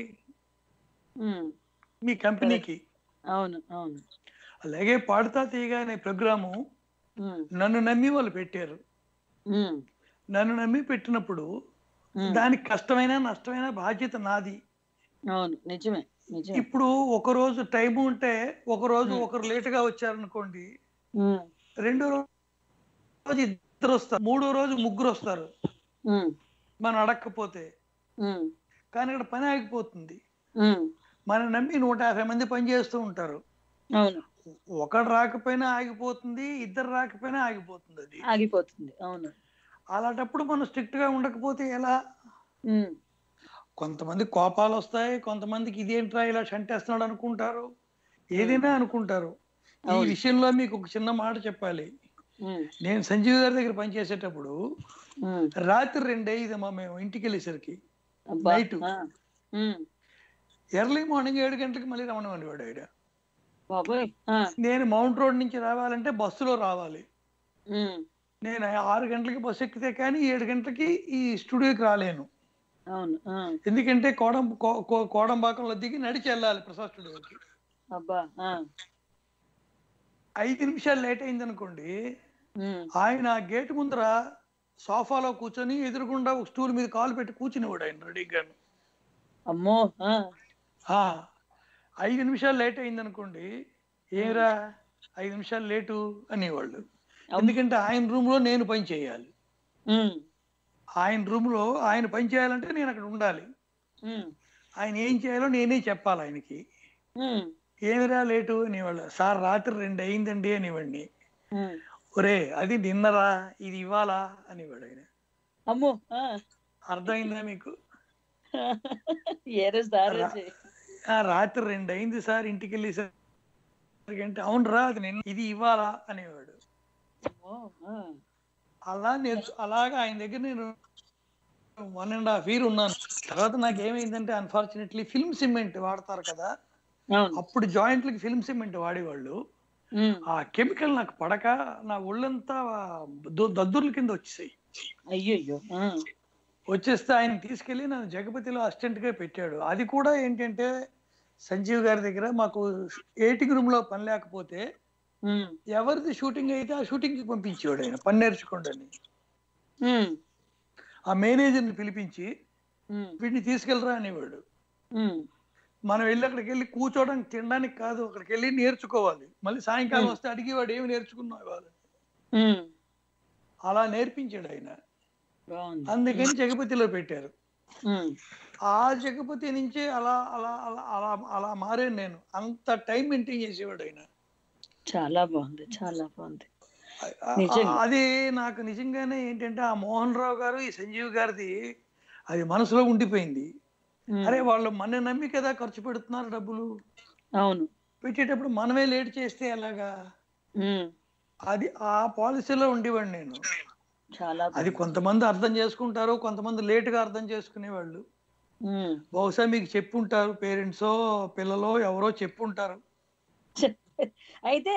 S1: ఉమ్,
S2: మీ కంపెనీకి
S1: అవును అవును
S2: అలాగే పాడుతా తీగ అనే ప్రోగ్రాము
S1: ఉమ్,
S2: నన్ను నమ్మి వాళ్ళు పెట్టారు
S1: ఉమ్,
S2: నన్ను నమ్మి పెట్టినప్పుడు
S1: ఉమ్.
S2: దానికి కష్టమైన నష్టమైన బాధ్యత నాది
S1: అవును నిజమే నిజమే
S2: ఇప్పుడు ఒక రోజు టైం ఉంటే ఒక రోజు
S1: Hmm.
S2: ఒకరు లేట్ గా వచ్చారనుకోండి
S1: ఉమ్,
S2: రెండో రోజు ఇద్దరు వస్తారు మూడో రోజు ముగ్గురు వస్తారు
S1: ఉమ్,
S2: మనం అడగకపోతే
S1: ఉమ్,
S2: కానీ ఇక్కడ పని ఆగిపోతుంది
S1: ఉమ్,
S2: మనం నమ్మి నూట యాభై మంది పని చేస్తూ ఉంటారు
S1: అవును
S2: ఒకడు రాకపోయినా ఆగిపోతుంది ఇద్దరు రాకపోయినా ఆగిపోతుంది అది
S1: ఆగిపోతుంది అవును
S2: అలాంటప్పుడు మనం స్ట్రిక్ట్ గా ఉండకపోతే ఎలా
S1: ఉమ్,
S2: కొంతమంది కోపాలు వస్తాయి కొంతమందికి ఇదేంట్రా ఇలా చంటేస్తున్నాడు అనుకుంటారు ఏదైనా అనుకుంటారు ఈ
S1: అవును.
S2: విషయంలో మీకు ఒక చిన్న మాట చెప్పాలి
S1: ఉమ్,
S2: నేను సంజీవ్ గారి దగ్గర పనిచేసేటప్పుడు
S1: ఉమ్,
S2: రాత్రి రెండు అయ్యిదమ్మా మేము ఇంటికి వెళ్ళేసరికి
S1: అబ్బా,
S2: నైటు.
S1: ఆ, ఉమ్,
S2: ఎర్లీ మార్నింగ్ ఏడు గంటలకు మళ్ళీ రమ్మని వాడు ఆయన
S1: బాబోయ్ ఆ,
S2: నేను మౌంట్ రోడ్ నుంచి రావాలంటే బస్సులో రావాలి
S1: ఉమ్,
S2: నేను ఆరు గంటలకి బస్సు ఎక్కితే కానీ ఏడు గంటలకి ఈ స్టూడియోకి రాలేను
S1: అవును ఆ,
S2: ఎందుకంటే కోడం కో- కో- కోడంబాకంలో దిగి నడిచి వెళ్ళాలి ప్రసాద్ స్టూడియోకి
S1: అబ్బా ఆ,
S2: ఐదు నిమిషాలు లేట్ అయింది అనుకోండి
S1: ఉమ్,
S2: ఆయన ఆ గేట్ ముందర సోఫాలో కూర్చొని ఎదురుగుండా ఒక స్టూల్ మీద కాలు పెట్టి కూర్చునేవాడు ఆయన రెడీగా
S1: అమ్మో ఆ,
S2: ఆ, ఐదు నిమిషాలు లేట్ అయింది అనుకోండి ఏరా ఐదు నిమిషాలు లేటు అనేవాళ్ళు ఎందుకంటే ఆయన రూమ్ లో నేను పని చేయాలి
S1: ఉమ్,
S2: ఆయన రూమ్ లో ఆయన పని చేయాలంటే నేను అక్కడ ఉండాలి
S1: ఉమ్,
S2: ఆయన ఏం చేయాలో నేనే చెప్పాలి ఆయనకి
S1: ఉమ్,
S2: ఏమిరా లేటు అనేవాళ్ళు సార్ రాత్రి రెండు అయిందండి అనేవాడిని
S1: ఉమ్.
S2: ఒరే అది నిన్నరా ఇది ఇవ్వాలా అనేవాడు ఆయన
S1: అమ్మో ఆ,
S2: అర్థమైందా మీకు
S1: ఏ రోజు ఆ రోజే.
S2: ఆ రాత్రి రెండు అయింది సార్ ఇంటికి వెళ్ళేసరికి అంటే అవునరా అది నిన్న ఇది ఇవ్వాలా అనేవాడు
S1: అమ్మో, ఆ,
S2: అలా నేర్చు అలాగా ఆయన దగ్గర నేను వన్ అండ్ హాఫ్ ఇయర్ ఉన్నాను తర్వాత నాకు ఏమైందంటే అన్ఫార్చునేట్లీ ఫిల్మ్ సిమెంట్ వాడతారు కదా
S1: అవును
S2: అప్పుడు జాయింట్లకి ఫిల్మ్ సిమెంట్ వాడేవాళ్ళు
S1: ఉమ్,
S2: ఆ కెమికల్ నాకు పడక నా ఒళ్ళంతా దు- దద్దుర్ల కింద వచ్చేసాయి
S1: అయ్యయ్యో ఆ,
S2: వచ్చేస్తే ఆయన తీసుకెళ్లి నన్ను జగపతిలో అసిస్టెంట్ గా పెట్టాడు అది కూడా ఏంటంటే సంజీవ్ గారి దగ్గర మాకు ఎయిటింగ్ రూమ్ లో పని లేకపోతే
S1: ఉమ్,
S2: ఎవరిది షూటింగ్ అయితే ఆ షూటింగ్ కి పంపించేవాడు ఆయన పని నేర్చుకోండి అని
S1: ఉమ్,
S2: ఆ మేనేజర్ని పిలిపించి
S1: ఉమ్,
S2: వీటిని తీసుకెళ్ళరా అనేవాడు
S1: ఉమ్,
S2: మనం వెళ్ళి అక్కడికి వెళ్ళి కూర్చోవడానికి తినడానికి కాదు అక్కడికి వెళ్ళి నేర్చుకోవాలి మళ్ళీ సాయంకాలం
S1: Hmm.
S2: వస్తే అడిగేవాడు ఏమి నేర్చుకున్నావు వాళ్ళు
S1: ఉమ్.
S2: అలా నేర్పించాడు ఆయన
S1: బాగుంది
S2: అందుకని జగపతిలో పెట్టారు
S1: ఉమ్,
S2: ఆ జగపతి నుంచి అలా అలా అలా అలా అలా మారాను నేను అంత టైం మెయింటైన్ చేసేవాడు ఆయన
S1: చాలా బాగుంది చాలా బాగుంది
S2: ఆ- ఆ-
S1: నిజంగా.
S2: అది నాకు నిజంగానే ఏంటంటే ఆ మోహన్ రావు గారు ఈ సంజీవ్ గారిది అది మనసులో ఉండిపోయింది
S1: ఉమ్,
S2: అరే వాళ్ళు మన నమ్మి కదా ఖర్చు పెడుతున్నారు డబ్బులు
S1: అవును
S2: పెట్టేటప్పుడు మనమే లేట్ చేస్తే ఎలాగా
S1: ఉమ్,
S2: అది ఆ పాలసీలో ఉండేవాడు నేను
S1: చాలా
S2: అది
S1: బాగుంది.
S2: కొంతమంది అర్థం చేసుకుంటారు కొంతమంది లేట్ గా అర్థం చేసుకునేవాళ్ళు
S1: ఉమ్.
S2: బహుశా మీకు చెప్పుంటారు పేరెంట్సో పిల్లలో ఎవరో చెప్పుంటారు
S1: అయితే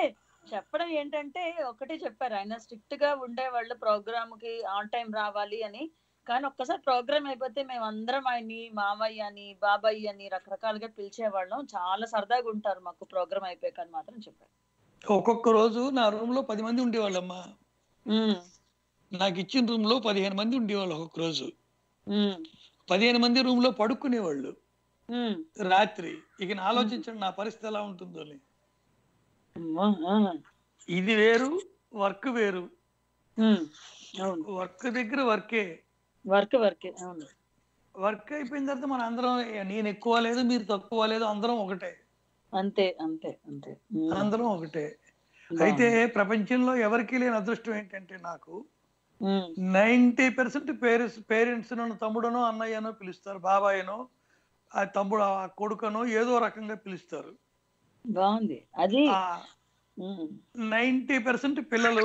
S1: చెప్పడం ఏంటంటే ఒకటే చెప్పారు ఆయన స్ట్రిక్ట్ గా ఉండే వాళ్ళు ప్రోగ్రామ్ కి ఆన్ టైం రావాలి అని కానీ ఒక్కసారి ప్రోగ్రామ్ అయిపోతే మేము అందరం ఆయన్ని మామయ్య అని బాబాయ్ అని రకరకాలుగా పిలిచేవాళ్ళం చాలా సరదాగా ఉంటారు మాకు ప్రోగ్రామ్ అయిపోయాక అని మాత్రం చెప్పారు
S2: ఒక్కొక్క రోజు నా రూమ్ లో పది మంది ఉండేవాళ్ళమ్మా
S1: ఉమ్,
S2: నాకు ఇచ్చిన రూమ్ లో పదిహేను మంది ఉండేవాళ్ళు ఒక్కొక్క రోజు
S1: ఉమ్,
S2: పదిహేను మంది రూమ్ లో పడుకునేవాళ్ళు
S1: ఉమ్.
S2: రాత్రి ఇక నా ఆలోచించండి నా పరిస్థితి ఎలా ఉంటుందో అని.
S1: అమ్మా, ఆ,
S2: ఇది వేరు వర్క్ వేరు
S1: ఉమ్, అవును
S2: వర్క్ దగ్గర వర్కే
S1: వర్క్ వర్కే అవును
S2: వర్క్ అయిపోయిన తర్వాత మన అందరం నేను ఎక్కువ లేదు మీరు తక్కువ లేదు అందరం ఒకటే
S1: అంతే అంతే అంతే ఉమ్,
S2: అందరం ఒకటే
S1: బాగుంది.
S2: అయితే ప్రపంచంలో ఎవరికి లేని అదృష్టం ఏంటంటే నాకు
S1: ఉమ్,
S2: నైంటీ పర్సెంట్ పేరెంట్స్ పేరెంట్స్ నన్ను తమ్ముడనో అన్నయ్యనో పిలుస్తారు బాబాయ్నో ఆ తమ్ముడు ఆ కొడుకనో ఏదో రకంగా పిలుస్తారు
S1: బాగుంది అది
S2: ఆ
S1: ఉమ్,
S2: నైంటీ పర్సెంట్ పిల్లలు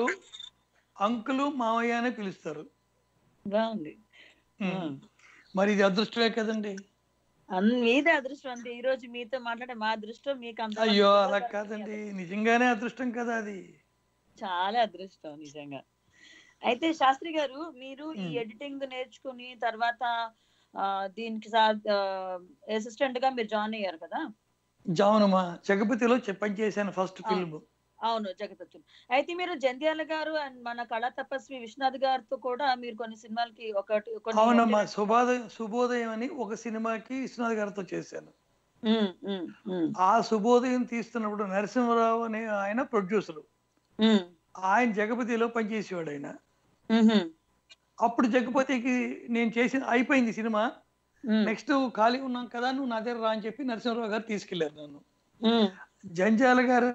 S2: అంకులు మావయ్య అనే పిలుస్తారు
S1: బాగుంది
S2: ఉమ్.
S1: ఉమ్.
S2: మరి ఇది అదృష్టమే కదండి
S1: అన్- మీదే అదృష్టం అంతే ఈ రోజు మీతో మాట్లాడే మా అదృష్టం మీకు అంత
S2: అయ్యో అలా కాదండి నిజంగానే అదృష్టం కదా అది
S1: చాలా అదృష్టం నిజంగా అయితే శాస్త్రి గారు మీరు ఈ
S2: మ్.
S1: ఎడిటింగ్ నేర్చుకుని తర్వాత ఆ, దీనికి అసిస్టెంట్ గా మీరు జాయిన్ అయ్యారు కదా
S2: జావునమ్మా జగపతిలో చె- పనిచేశాను ఫస్ట్ ఫిల్మ్
S1: అవును జగదత్తులు అయితే మీరు జంధ్యాల గారు అండ్ మన కళా తపస్వి విశ్వనాథ్ గారితో కూడా మీరు కొన్ని సినిమాలకి ఒకటి కొన్ని
S2: అవునమ్మా శుభోదయం శుభోదయం అని ఒక సినిమాకి విశ్వనాథ్ గారితో చేశాను
S1: ఉమ్, ఉమ్, ఉమ్,
S2: ఆ శుభోదయం తీస్తున్నప్పుడు నరసింహరావు అనే ఆయన ప్రొడ్యూసర్
S1: ఉమ్,
S2: ఆయన జగపతిలో పనిచేసేవాడు ఆయన
S1: ఉమ్హు,
S2: అప్పుడు జగపతికి నేను చేసిన అయిపోయింది సినిమా
S1: ఉమ్,
S2: నెక్స్ట్ ఖాళీ ఉన్నాం కదా నువ్వు నా దగ్గర రా అని చెప్పి నరసింహరావు గారు తీసుకెళ్లారు నన్ను
S1: ఉమ్.
S2: జంజాల గారు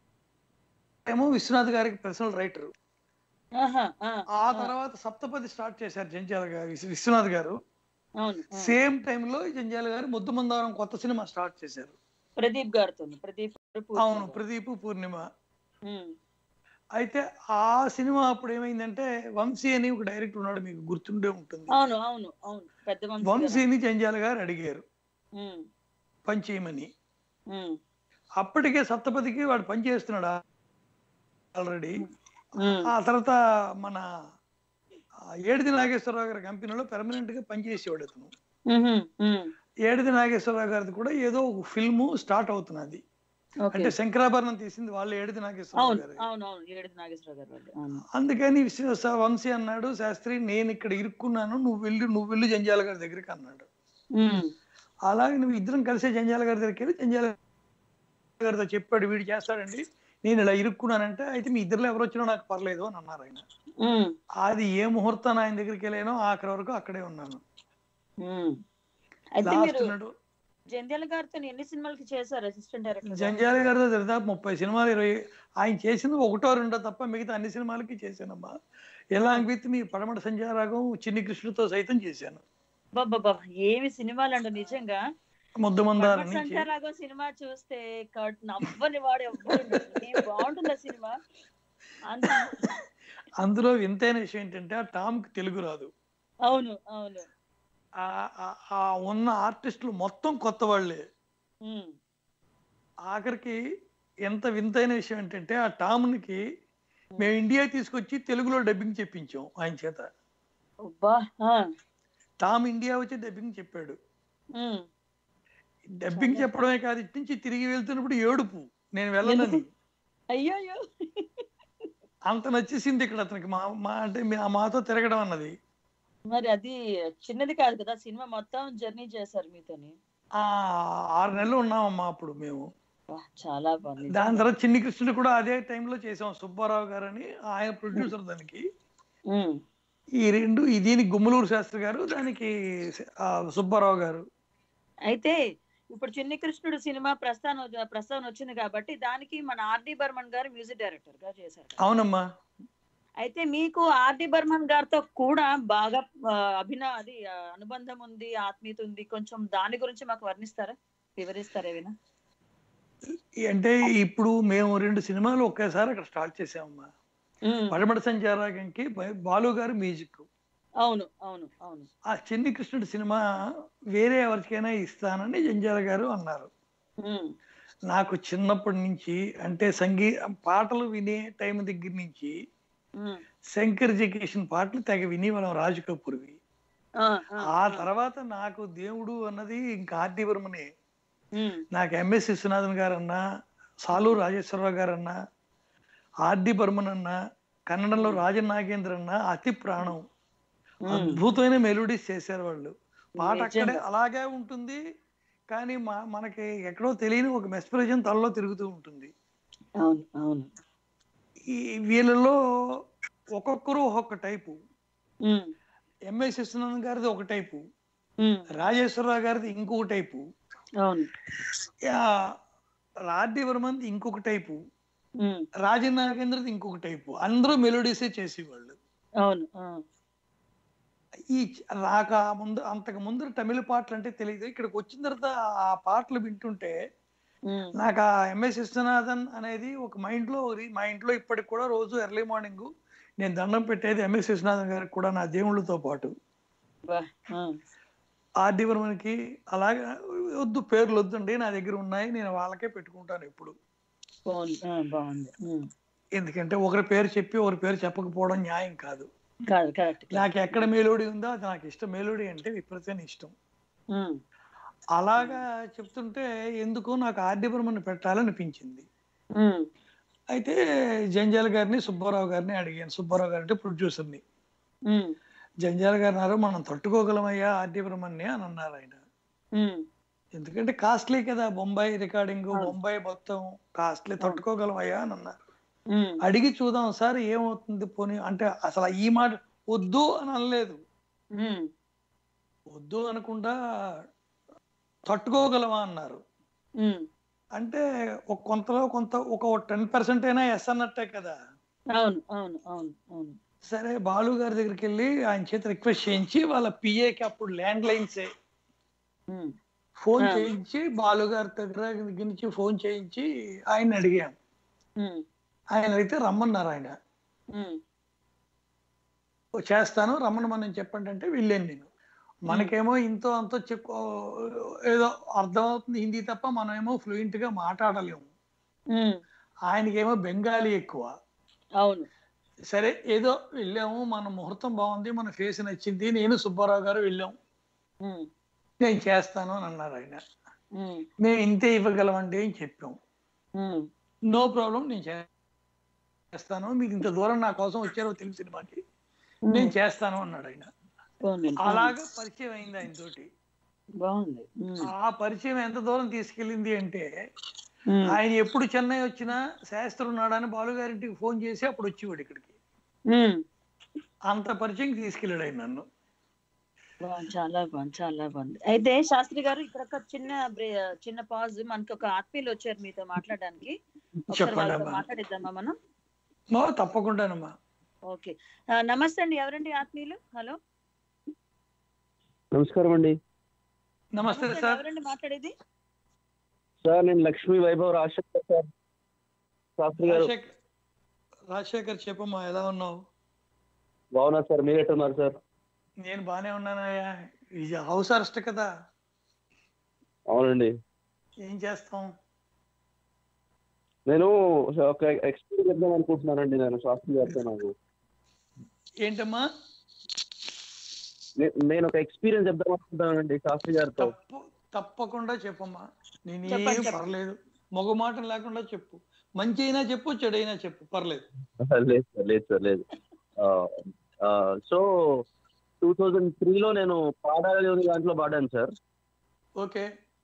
S2: ఏమో విశ్వనాథ్ గారికి పర్సనల్ రైటర్
S1: ఆహా, ఆ,
S2: ఆ తర్వాత సప్తపది స్టార్ట్ చేశారు జంజాల గారు విశ్వ- విశ్వనాథ్ గారు
S1: అవును ఆ.
S2: సేమ్ టైంలో జంజాల గారు ముద్దు మందారం కొత్త సినిమా స్టార్ట్ చేశారు
S1: ప్రదీప్ గారితో ప్రదీప్ గారు పూర్తి
S2: అవును
S1: గారు.
S2: ప్రదీప్ పూర్ణిమ
S1: ఉమ్,
S2: అయితే ఆ సినిమా అప్పుడు ఏమైందంటే వంశీ అని ఒక డైరెక్టర్ ఉన్నాడు మీకు గుర్తుండే ఉంటుంది
S1: అవును అవును అవును పెద్ద వంశీ గారు.
S2: వంశీని జంజాల గారు అడిగారు
S1: ఉమ్,
S2: పని చేయమని
S1: ఉమ్,
S2: అప్పటికే సప్తపదికి వాడు పని చేస్తున్నాడు ఆల్రెడీ
S1: ఉమ్,
S2: ఆ తర్వాత మన ఆ, ఏడిది నాగేశ్వరరావు గారి కంపెనీలో పెర్మనెంట్ గా పనిచేసేవాడు అతను
S1: ఉమ్హు, ఉమ్,
S2: ఏడిది నాగేశ్వరరావు గారిది కూడా ఏదో ఒక ఫిల్మ్ స్టార్ట్ అవుతున్నది
S1: ఓకే.
S2: అంటే శంకరాభరణం తీసింది వాళ్ళు ఏడిది నాగేశ్వరరావు
S1: అవును
S2: గారు
S1: అవును అవును ఏడు నాగేశ్వర గారు వాళ్ళు అవును
S2: అందుకని విశ్వ- స- వంశీ అన్నాడు శాస్త్రి నేను ఇక్కడ ఇరుక్కున్నాను నువ్వు వెళ్ళి నువ్వు వెళ్ళి జంజాల గారి దగ్గరికి అన్నాడు
S1: ఉమ్,
S2: అలాగే నువ్వు ఇద్దరం కలిసే జంజాల గారి దగ్గరికి వెళ్ళి జంజాల గారితో చెప్పాడు వీడు చేస్తాడండి నేను ఇలా ఇరుక్కున్నానంటే అయితే మీ ఇద్దరులో ఎవరు వచ్చినా నాకు పర్లేదు అని అన్నారు ఆయన
S1: ఉమ్,
S2: అది ఏ ముహూర్తాన్ని ఆయన దగ్గరికి వెళ్ళానో ఆఖరి వరకు అక్కడే ఉన్నాను
S1: ఉమ్. అయితే
S2: లాస్ట్
S1: మీరు
S2: నాడు
S1: జంధ్యాల గారితో ఎన్ని సినిమాలకి చేశారు అసిస్టెంట్ డైరెక్టర్
S2: జంజాల గారితో దాదాపు ముప్పై సినిమాలు ఇరవై ఆయన చేసింది ఒకటో రెండో తప్ప మిగతా అన్ని సినిమాలకి చేశానమ్మా ఎలా విత్ మీ పడమట సంజారాగం చిన్ని కృష్ణుడితో సైతం చేశాను
S1: బాబా ఏమి సినిమాలు అండి నిజంగా
S2: ముద్దు మందారం
S1: పడమటి
S2: నుంచి
S1: సంచారాగం సినిమా చూస్తే కట్ నవ్వని వాడు ఎవ్వరు ఉండడు. ఏం బాగుంటుంది ఆ సినిమా అంత
S2: అందులో వింతైన విషయం ఏంటంటే ఆ టామ్ కి తెలుగు రాదు
S1: అవును అవును
S2: ఆ- ఆ- ఆ ఉన్న ఆర్టిస్టులు మొత్తం కొత్త వాళ్ళే
S1: ఉమ్,
S2: ఆఖరికి ఎంత వింతైన విషయం ఏంటంటే ఆ టామ్కి మేము ఇండియా తీసుకొచ్చి తెలుగులో డబ్బింగ్ చెప్పించాం ఆయన చేత
S1: అబ్బా ఆ,
S2: టామ్ ఇండియా వచ్చి డబ్బింగ్ చెప్పాడు
S1: ఉమ్.
S2: డబ్బింగ్ చెప్పడమే కాదు ఇటు నుంచి తిరిగి వెళ్తున్నప్పుడు ఏడుపు నేను వెళ్ళనని
S1: అయ్యో అయ్యో
S2: అంత నచ్చేసింది ఇక్కడ అతనికి మా మా అంటే మీ- ఆ మాతో తిరగడం అన్నది
S1: మరి అది చిన్నది కాదు కదా సినిమా మొత్తం జర్నీ చేశారు మీతోని
S2: ఆ ఆరు నెలలు ఉన్నామమ్మా అప్పుడు మేము
S1: వా, చాలా బాగుంది
S2: దాని తర్వాత చిన్ని కృష్ణుడు కూడా అదే టైంలో చేసాం సుబ్బారావు గారు అని ఆయన ప్రొడ్యూసర్ దానికి
S1: ఉమ్,
S2: ఈ రెండు ఈ దీనికి గుమ్మలూరు శాస్త్రి గారు దానికి ఆ, సుబ్బారావు గారు
S1: అయితే ఇప్పుడు చిన్ని కృష్ణుడు సినిమా ప్రస్థానం ప్రస్తావన వచ్చింది కాబట్టి దానికి మన ఆర్డి బర్మన్ గారు మ్యూజిక్ డైరెక్టర్ గా చేశారు కదా.
S2: అవునమ్మా
S1: అయితే మీకు ఆర్డి బర్మన్ గారితో కూడా బాగా ఆ, అభిన అది ఆ, అనుబంధం ఉంది ఆత్మీయత ఉంది కొంచెం దాని గురించి మాకు వర్ణిస్తారా వివరిస్తారా ఏమైనా
S2: ఈ అంటే ఇప్పుడు మేము రెండు సినిమాలు ఒకేసారి అక్కడ స్టార్ట్ చేసామమ్మా
S1: ఉమ్,
S2: పడమట సంచారాగంకి బా- బాలు గారు మ్యూజిక్
S1: అవును అవును అవును
S2: ఆ చిన్ని కృష్ణుడి సినిమా వేరే ఎవరికైనా ఇస్తానని జంజాల గారు అన్నారు
S1: ఉమ్,
S2: నాకు చిన్నప్పటి నుంచి అంటే సంగీ పాటలు వినే టైం దగ్గర నుంచి
S1: ఉమ్,
S2: శంకర్ జకేషన్ పాటలు తెగ విని మనం రాజు కపూర్వి
S1: ఆ,
S2: ఆ
S1: ఆ,
S2: తర్వాత నాకు దేవుడు అన్నది ఇంకా ఆర్డి వర్మనే
S1: ఉమ్,
S2: నాకు ఎంఎస్ విశ్వనాథన్ గారన్నా సాలు రాజేశ్వరరావు గారన్నా ఆర్డి బర్మన్ అన్న కన్నడంలో రాజన్ నాగేంద్ర అన్న అతి ప్రాణం
S1: ఉమ్,
S2: అద్భుతమైన మెలోడీస్ చేశారు వాళ్ళు పాట అక్కడే
S1: నిజంగా.
S2: అలాగే ఉంటుంది కానీ మా మనకి ఎక్కడో తెలియని ఒక మెస్పరేషన్ తలలో తిరుగుతూ ఉంటుంది
S1: అవును అవును
S2: ఈ వీళ్ళలో ఒక్కొక్కరు ఒక్కొక్క టైపు
S1: ఉమ్,
S2: ఎంఎస్ విశ్వనాథన్ గారిది ఒక టైపు
S1: ఉమ్,
S2: రాజేశ్వరరావు గారిది ఇంకొక టైపు
S1: అవును
S2: ఆర్డి వర్మన్ది ఇంకొక టైపు
S1: ఉమ్,
S2: రాజన్ నాగేంద్రది ఇంకొక టైపు అందరూ మెలోడీసే చేసేవాళ్ళు
S1: అవును ఆ,
S2: ఈ రాక ముందు అంతకు ముందు తమిళ పాటలు అంటే తెలియదు ఇక్కడికి వచ్చిన తర్వాత ఆ పాటలు వింటుంటే
S1: ఉమ్,
S2: నాకు ఆ ఎంఎస్ విశ్వనాథన్ అనేది ఒక మైండ్ లో ఒకటి మా ఇంట్లో ఇప్పటికి కూడా రోజు ఎర్లీ మార్నింగ్ నేను దండం పెట్టేది ఎంఎస్ విశ్వనాథన్ గారికి కూడా నా దేవుళ్ళతో పాటు
S1: బా, ఆ,
S2: ఆర్డి వర్మన్కి అలాగే వద్దు పేర్లు వద్దండి నా దగ్గర ఉన్నాయి నేను వాళ్ళకే పెట్టుకుంటాను ఎప్పుడు
S1: బాగుంది ఆ, బాగుంది ఉమ్,
S2: ఎందుకంటే ఒకరి పేరు చెప్పి ఒకరి పేరు చెప్పకపోవడం న్యాయం కాదు
S1: కాదు కరెక్ట్
S2: నాకు ఎక్కడ మేలోడీ ఉందో అది నాకు ఇష్టం మేలోడీ అంటే విపరీతమైన ఇష్టం
S1: ఉమ్,
S2: అలాగా చెప్తుంటే ఎందుకు నాకు ఆర్డి బర్మన్ పెట్టాలనిపించింది
S1: ఉమ్,
S2: అయితే జంజాల గారిని సుబ్బారావు గారిని అడిగాను సుబ్బారావు గారు అంటే ప్రొడ్యూసర్ని
S1: ఉమ్,
S2: జంజాల గారు అన్నారు మనం తట్టుకోగలమయ్యా ఆర్డి బర్మన్ని అని అన్నారు ఆయన
S1: ఉమ్,
S2: ఎందుకంటే కాస్ట్లీ కదా బొంబాయి రికార్డింగ్
S1: అవును.
S2: బొంబాయి మొత్తం కాస్ట్లీ తట్టుకోగలమయ్యా అని అన్నారు
S1: ఉమ్,
S2: అడిగి చూద్దాం సార్ ఏమవుతుంది పోనీ అంటే అసలు ఈ మాట వద్దు అని అనలేదు
S1: ఉమ్,
S2: వద్దు అనకుండా తట్టుకోగలమా అన్నారు
S1: ఉమ్,
S2: అంటే ఒక కొంతలో కొంత ఒక టెన్ పర్సెంట్ అయినా ఎస్ అన్నట్టే కదా
S1: అవును అవును అవును అవును
S2: సరే బాలు గారి దగ్గరికి వెళ్ళి ఆయన చేత రిక్వెస్ట్ చేయించి వాళ్ళ పిఏకి అప్పుడు ల్యాండ్ లైన్స్
S1: ఉమ్,
S2: ఫోన్
S1: ఆ.
S2: చేయించి బాలు గారి దగ్గర దగ్గర నుంచి ఫోన్ చేయించి ఆయన అడిగాం
S1: ఉమ్,
S2: ఆయన అయితే రమ్మన్నారు ఆయన
S1: ఉమ్,
S2: "ఓ, చేస్తాను రమ్మనమని చెప్పండి అంటే వెళ్ళాను నేను మనకేమో ఇంతో అంతో చెప్పు ఏదో అర్థమవుతుంది హిందీ తప్ప మనమేమో ఫ్లూయెంట్ గా మాట్లాడలేము
S1: ఉమ్,
S2: ఆయనకేమో బెంగాలీ ఎక్కువ
S1: అవును
S2: సరే ఏదో వెళ్ళాము మన ముహూర్తం బాగుంది మన ఫేస్ నచ్చింది నేను సుబ్బారావు గారు వెళ్ళాం
S1: ఉమ్,
S2: నేను చేస్తాను అని అన్నారు ఆయన
S1: ఉమ్,
S2: మేము ఇంతే ఇవ్వగలమండి అని చెప్పాం
S1: ఉమ్,
S2: నో ప్రాబ్లం నేను చే- చేస్తాను మీకు ఇంత దూరం నా కోసం వచ్చారో తెలుసు సినిమాకి నేను చేస్తాను అన్నాడు ఆయన
S1: బాగుంది
S2: అలాగా పరిచయం అయింది ఆయన తోటి
S1: బాగుంది ఉమ్,
S2: ఆ పరిచయం ఎంత దూరం తీసుకెళ్ళింది అంటే
S1: ఉమ్,
S2: ఆయన ఎప్పుడు చెన్నై వచ్చినా శాస్త్రి ఉన్నాడని బాలుగారింటికి ఫోన్ చేసి అప్పుడు వచ్చేవాడు ఇక్కడికి
S1: ఉమ్,
S2: అంత పరిచయం తీసుకెళ్ళాడు ఆయన నన్ను
S1: బాగుంది చాలా బాగుంది చాలా బాగుంది అయితే శాస్త్రి గారు ఇక్కడ ఒక చిన్న బ్రే- చిన్న పాజ్ మనకి ఒక ఆత్మీయులు వచ్చారు మీతో మాట్లాడడానికి ఒకసారి
S2: చెప్పండి
S1: వాళ్ళతో
S2: అమ్మా
S1: మాట్లాడిద్దామా మనం
S2: మా తప్పకుండానమ్మా
S1: ఓకే ఆ, నమస్తే అండి ఎవరండి ఆత్మీయులు హలో
S3: నమస్కారం అండి
S2: నమస్తే
S1: నమస్తే,
S2: సార్
S1: ఎవరండి మాట్లాడేది
S3: సార్ నేను లక్ష్మీ వైభవ్ రాజశేఖర్ సార్ శాస్త్రి గారు
S2: రాజశేఖర్ రాజశేఖర్ చెప్పమ్మా ఎలా ఉన్నావు
S3: బాగున్నా సార్ మీరు ఎట్టున్నారు సార్
S2: నేను బానే ఉన్నానయ్యా ఇది హౌస్ అరెస్ట్ కదా
S3: అవునండి
S2: ఏం చేస్తాం
S3: నేను ఒక ఎక్స్పీరియన్స్ చెప్దాం అనుకుంటున్నానండి నేను శాస్త్రి గారితో నాకు
S2: ఏంటమ్మా
S3: నే- నేను ఒక ఎక్స్పీరియన్స్ చెప్దాం అనుకుంటున్నానండి శాస్త్రి గారితో
S2: తప్పు తప్పకుండా చెప్పమ్మా నేను ఏం
S1: చెప్పండి, చెప్పండి.
S2: పర్లేదు మగ మాట లేకుండా చెప్పు మంచి అయినా చెప్పు చెడైనా చెప్పు పర్లేదు
S3: లేదు సార్ లేదు సార్ లేదు సో టూ థౌజండ్ త్రీలో నేను పాడాలి దాంట్లో పాడాను సార్
S2: ఓకే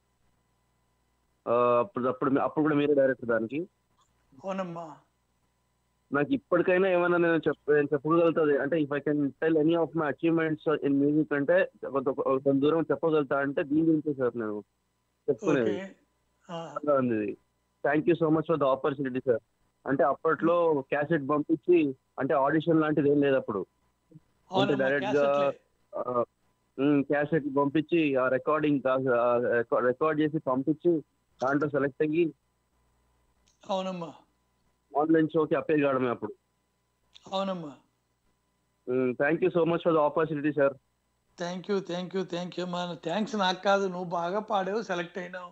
S3: ఆ, అప్పుడు అప్పుడు అప్పుడు కూడా మీరే డైరెక్టర్ దానికి
S2: అవునమ్మా
S3: నాకు ఇప్పటికైనా ఏమైనా నేను చెప్ నేను చెప్పగలుగుతుంది అంటే if I can tell any of my achievements in music అంటే కొంత కొంత దూరం చెప్పగలుగుతా అంటే దీని గురించే సార్ నేను చెప్పుకునేది
S2: ఓకే ఆ,
S3: బాగా ఉంది thank you so much for the opportunity sir అంటే అప్పట్లో క్యాసెట్ పంపించి అంటే ఆడిషన్ లాంటిది ఏం లేదు అప్పుడు
S2: అవునమ్మా
S3: direct గా-
S2: క్యాసెట్లే.
S3: క్యాసెట్ పంపించి ఆ రికార్డింగ్ రికార్డ్ చేసి పంపించి దాంట్లో సెలెక్ట్ అయ్యి
S2: అవునమ్మా
S3: ఆన్లైన్ షోకి అప్పేర్ కావడమే అప్పుడు
S2: అవునమ్మా
S3: thank you so much for the opportunity sir
S2: thank you thank you thank you మా థ్యాంక్స్ నాకు కాదు నువ్వు బాగా పాడావు సెలెక్ట్ అయినావు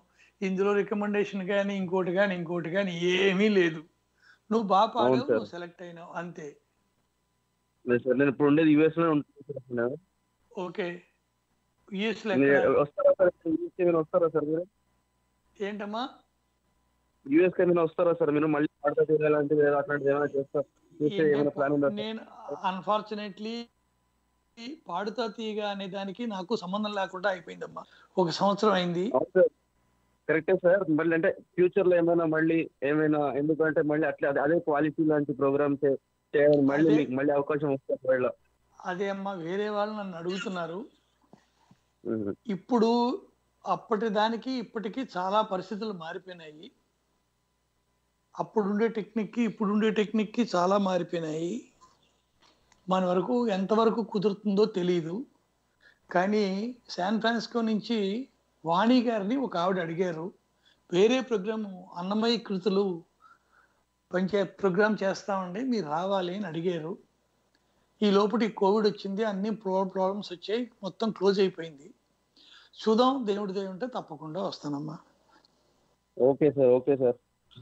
S2: ఇందులో రికమెండేషన్ కానీ ఇంకోటి కానీ ఇంకోటి కానీ ఏమీ లేదు నువ్వు బాగా పాడావు
S3: అవును సార్.
S2: నువ్వు సెలెక్ట్ అయినావు అంతే
S3: లేదు సార్ నేను ఇప్పుడు ఉండేది యూఎస్ లో ఉంటాను
S2: ఓకే యుఎస్
S3: మీరు
S2: లెక్క
S3: వస్తారా సార్ యూఎస్ ఏమైనా వస్తారా సార్ మీరు
S2: ఏంటమ్మా
S3: యూఎస్ కి ఏమైనా వస్తారా సార్ మీరు మళ్ళీ పాడతా తీరాలంటే అట్లాంటిది ఏమైనా చేస్తారు చేస్తే ఏమైనా ప్లాన్ ఉందా సార్?
S2: నేను అన్ఫార్చునేట్లీ పాడుతా తీగ అనే దానికి నాకు సంబంధం లేకుండా అయిపోయిందమ్మా ఒక సంవత్సరం అయింది
S3: అవును సార్ కరెక్టే సార్ మళ్ళీ అంటే ఫ్యూచర్ లో ఏమైనా మళ్ళీ ఏమైనా ఎందుకంటే మళ్ళీ అట్లా అదే- అదే క్వాలిటీ లాంటి ప్రోగ్రామ్స్ చేయాలని మళ్ళీ
S2: అదే.
S3: మీకు మళ్ళీ అవకాశం వస్తుంది ఒకవేళ
S2: అదే అమ్మా వేరే వాళ్ళు నన్ను అడుగుతున్నారు
S3: మ్మ్.
S2: ఇప్పుడు అప్పటి దానికి ఇప్పటికి చాలా పరిస్థితులు మారిపోయినాయి అప్పుడుండే టెక్నిక్కి ఇప్పుడుండే టెక్నిక్కి చాలా మారిపోయినాయి మన వరకు ఎంతవరకు కుదురుతుందో తెలియదు కానీ శాన్ ఫ్రాన్సిస్కో నుంచి వాణి గారిని ఒక ఆవిడ అడిగారు వేరే ప్రోగ్రాము అన్నమయ్య కృతులు పంచాయత్ ప్రోగ్రామ్ చేస్తామండి మీరు రావాలి అని అడిగారు ఈ లోపటి కోవిడ్ వచ్చింది అన్ని ప్రాబ్లమ్స్ వచ్చాయి మొత్తం క్లోజ్ అయిపోయింది చూద్దాం దేవుడి దయ ఉంటే తప్పకుండా వస్తానమ్మా
S3: ఓకే సార్ ఓకే సార్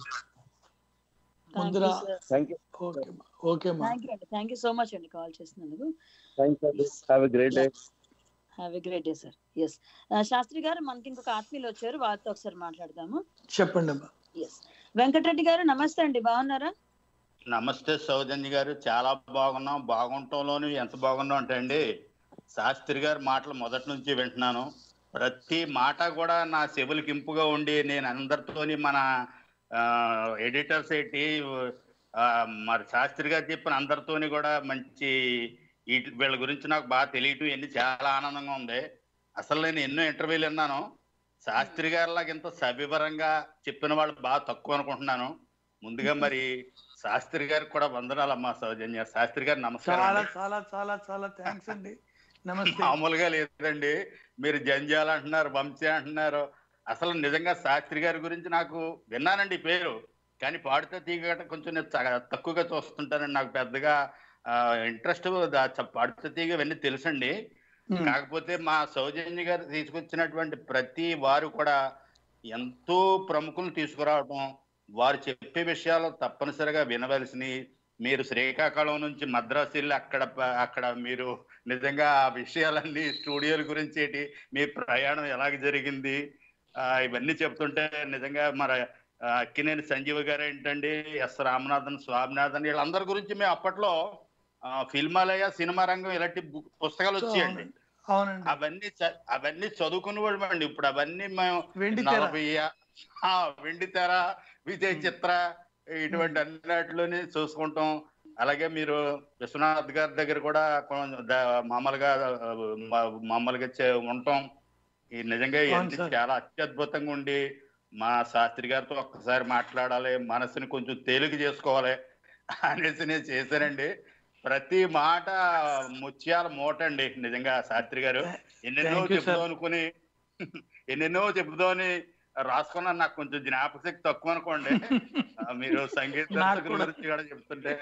S2: ముందర
S3: థ్యాంక్ యూ
S2: ఓకే ఓకే అమ్మా
S1: థ్యాంక్ యూ అండి థ్యాంక్ యూ సో మచ్ అండి కాల్ చేసినందుకు
S3: థ్యాంక్స్ అండి have a great day
S1: have a great day sir S Shastri గారు మనకి ఇంకొక ఆత్మీయులు వచ్చారు వాళ్ళతో ఒకసారి మాట్లాడదాము
S2: చెప్పండి అమ్మా
S1: ఎస్ వెంకటరెడ్డి గారు నమస్తే అండి బాగున్నారా
S4: నమస్తే సౌజన్య గారు చాలా బాగున్నాం బాగుంటంలోని ఎంత బాగున్నాం అంటే అండి శాస్త్రి గారి మాటలు మొదటి నుంచి వింటున్నాను ప్రతి మాట కూడా నా చెవులకి ఇంపుగా ఉండి నేను అందరితోని మన ఎడిటర్స్ ఏంటి ఆ, మరి శాస్త్రి గారు చెప్పిన అందరితోని కూడా మంచి వీటి- వీళ్ళ గురించి నాకు బాగా తెలియటం ఇవన్నీ చాలా ఆనందంగా ఉంది అసలు నేను ఎన్నో ఇంటర్వ్యూలు విన్నాను శాస్త్రి గారిలాగా ఇంత సవివరంగా చెప్పిన వాళ్ళు బాగా తక్కువ అనుకుంటున్నాను ముందుగా మరి శాస్త్రి గారికి కూడా వందనాలమ్మా సౌజన్య శాస్త్రి గారు నమస్కారం
S2: చాలా
S4: అండి.
S2: చాలా చాలా చాలా థ్యాంక్స్ అండి నమస్తే
S4: మామూలుగా లేదండి మీరు జంజాల అంటున్నారు వంశీ అంటున్నారు అసలు నిజంగా శాస్త్రి గారి గురించి నాకు విన్నానండి ఈ పేరు కానీ పాడితే తీగట కొంచెం నేను చ- తక్కువగా చూస్తుంటానండి నాకు పెద్దగా ఇంట్రెస్ట్ పాడితే తీగ ఇవన్నీ తెలుసండి
S2: ఉమ్,
S4: కాకపోతే మా సౌజన్య గారు తీసుకొచ్చినటువంటి ప్రతి వారు కూడా ఎంతో ప్రముఖులు తీసుకురావడం వారు చెప్పే విషయాలు తప్పనిసరిగా వినవలసినవి మీరు శ్రీకాకుళం నుంచి మద్రాసు వెళ్ళి అక్కడ ప- అక్కడ మీరు నిజంగా ఆ విషయాలన్నీ స్టూడియోల గురించి ఏంటి మీ ప్రయాణం ఎలాగ జరిగింది ఆ, ఇవన్నీ చెప్తుంటే నిజంగా మన ఆ, అక్కినేని సంజీవ గారు ఏంటండి ఎస్ రామనాథన్ స్వామినాథన్ వీళ్ళందరి గురించి మేము అప్పట్లో ఆ, ఫిల్మాలయ సినిమా రంగం ఇలాంటి బు- పుస్తకాలు వచ్చాయండి
S2: అవునండి అవునండి
S4: అవన్నీ చ- అవన్నీ చదువుకునే వాళ్ళమండి ఇప్పుడు అవన్నీ మేము
S2: వెండి తెర
S4: నలభై ఆ, వెండి తెర విజయ్ చిత్ర ఇటువంటి అన్నిటిలోనే చూసుకుంటాం అలాగే మీరు విశ్వనాథ్ గారి దగ్గర కూడా కొం- ద- మామూలుగా ఆ, మా- మామూలుగా చే- ఉంటాం ఈ నిజంగా
S2: అవును
S4: ఇవన్నీ
S2: సార్.
S4: చాలా అత్యద్భుతంగా ఉండి మా శాస్త్రి గారితో ఒక్కసారి మాట్లాడాలి మనసుని కొంచెం తేలిక చేసుకోవాలి అనేసి నేను చేశానండి ప్రతి మాట ముత్యాల మూట అండి నిజంగా శాస్త్రి గారు ఎన్నెన్నో
S2: Thank you, sir.
S4: చెప్దాం అనుకుని ఎన్నెన్నో చెప్దామని రాసుకున్నా నాకు కొంచెం జ్ఞాపక శక్తి తక్కువ అనుకోండి ఆ, మీరు సంగీత
S2: నాకు
S4: దర్శకుల
S2: కూడా.
S4: గురించి కూడా చెప్తుంటే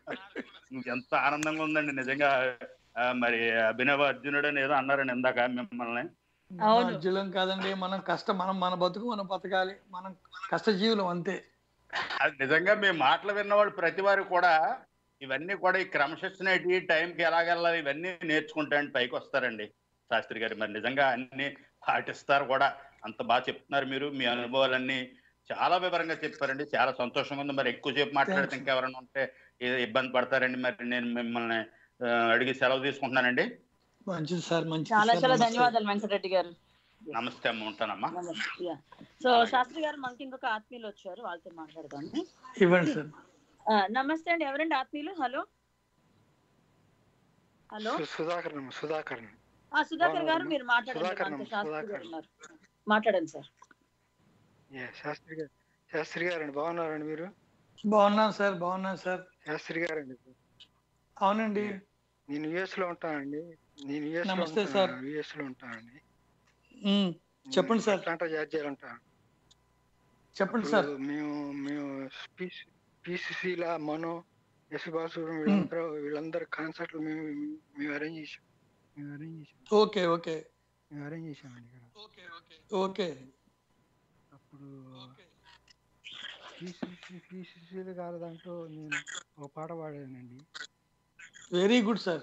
S4: ఎంత ఆనందంగా ఉందండి నిజంగా ఆ, మరి అభినవ అర్జునుడు అని ఏదో అన్నారండి ఇందాక మిమ్మల్ని
S1: అవును.
S2: మధ్యలం కాదండి మనం కష్ట మనం మన బతుకు మనం బతకాలి మనం కష్టజీవులం అంతే
S4: అది నిజంగా మీ మాటలు విన్నవాళ్ళు ప్రతి వారు కూడా ఇవన్నీ కూడా ఈ క్రమశిక్షణ ఏంటి టైంకి ఎలాగెళ్ళాలి ఇవన్నీ నేర్చుకుంటానికి పైకి వస్తారండి శాస్త్రి గారు మరి నిజంగా అన్ని పాటిస్తారు కూడా అంత బాగా చెప్తున్నారు మీరు మీ అనుభవాలన్నీ చాలా వివరంగా చెప్పారండి చాలా సంతోషంగా ఉంది మరి ఎక్కువసేపు మాట్లాడితే
S2: Thanks.
S4: ఇంకెవరైనా ఉంటే ఏదో ఇబ్బంది పడతారండి మరి నేను మిమ్మల్ని ఆ, అడిగి సెలవు తీసుకుంటున్నానండి
S2: మంచిది సార్ మంచిది
S1: చాలా
S2: సార్,
S1: చాలా
S2: నమస్తే.
S1: ధన్యవాదాలు వెంకటరెడ్డి గారు
S4: నమస్తే అమ్మ ఉంటానమ్మా
S1: నమస్తే యా. సో శాస్త్రి గారు మనకి ఇంకొక ఆత్మీయులు వచ్చారు వాళ్ళతో మాట్లాడదాము
S2: ఇవ్వండి సార్
S1: ఆ, నమస్తే అండి ఎవరండి ఆత్మీయులు హలో హలో
S5: సు- సుధాకర్ అమ్మ, సుధాకర్ అమ్మ.
S1: ఆ సుధాకర్ గారు
S5: బాగున్నాను.
S1: మీరు మాట్లాడండి
S5: సుధాకర్
S1: మనతో
S5: నమ్మ,
S1: శాస్త్రి గారు
S5: సుధాకర్.
S1: ఉన్నారు మాట్లాడండి సార్
S5: ఏ, శాస్త్రి గారు శాస్త్రి గారండి బాగున్నారండి మీరు
S2: బాగున్నాను సార్ బాగున్నాను సార్
S5: శాస్త్రి గారండి
S2: అవునండి
S5: నేను యుఎస్ లో ఉంటానండి నేను యుఎస్ లో
S2: నమస్తే
S5: ఉంటాను
S2: సార్.
S5: యుఎస్ లో ఉంటానండి
S2: ఉమ్, చెప్పండి సార్.
S5: అట్లాంటా జార్జియాలో ఉంటాను
S2: చెప్పండి
S5: ఇప్పుడు
S2: సార్
S5: మేము మేము పిసిసిలా మనో ఎస్ బాసు వీళ్ళందరూ వీళ్ళందరూ కాన్సర్ట్లు మేము మేము అరేంజ్ చేసాం మేము అరేంజ్ చేసాం
S2: ఓకే ఓకే
S5: మేము అరేంజ్ చేసామండి ఇక్కడ
S2: ఓకే
S5: ఇప్పుడు పిసిసి పిసిసిలు గారి దాంట్లో నేను ఒక పాట పాడానండి
S2: very good sir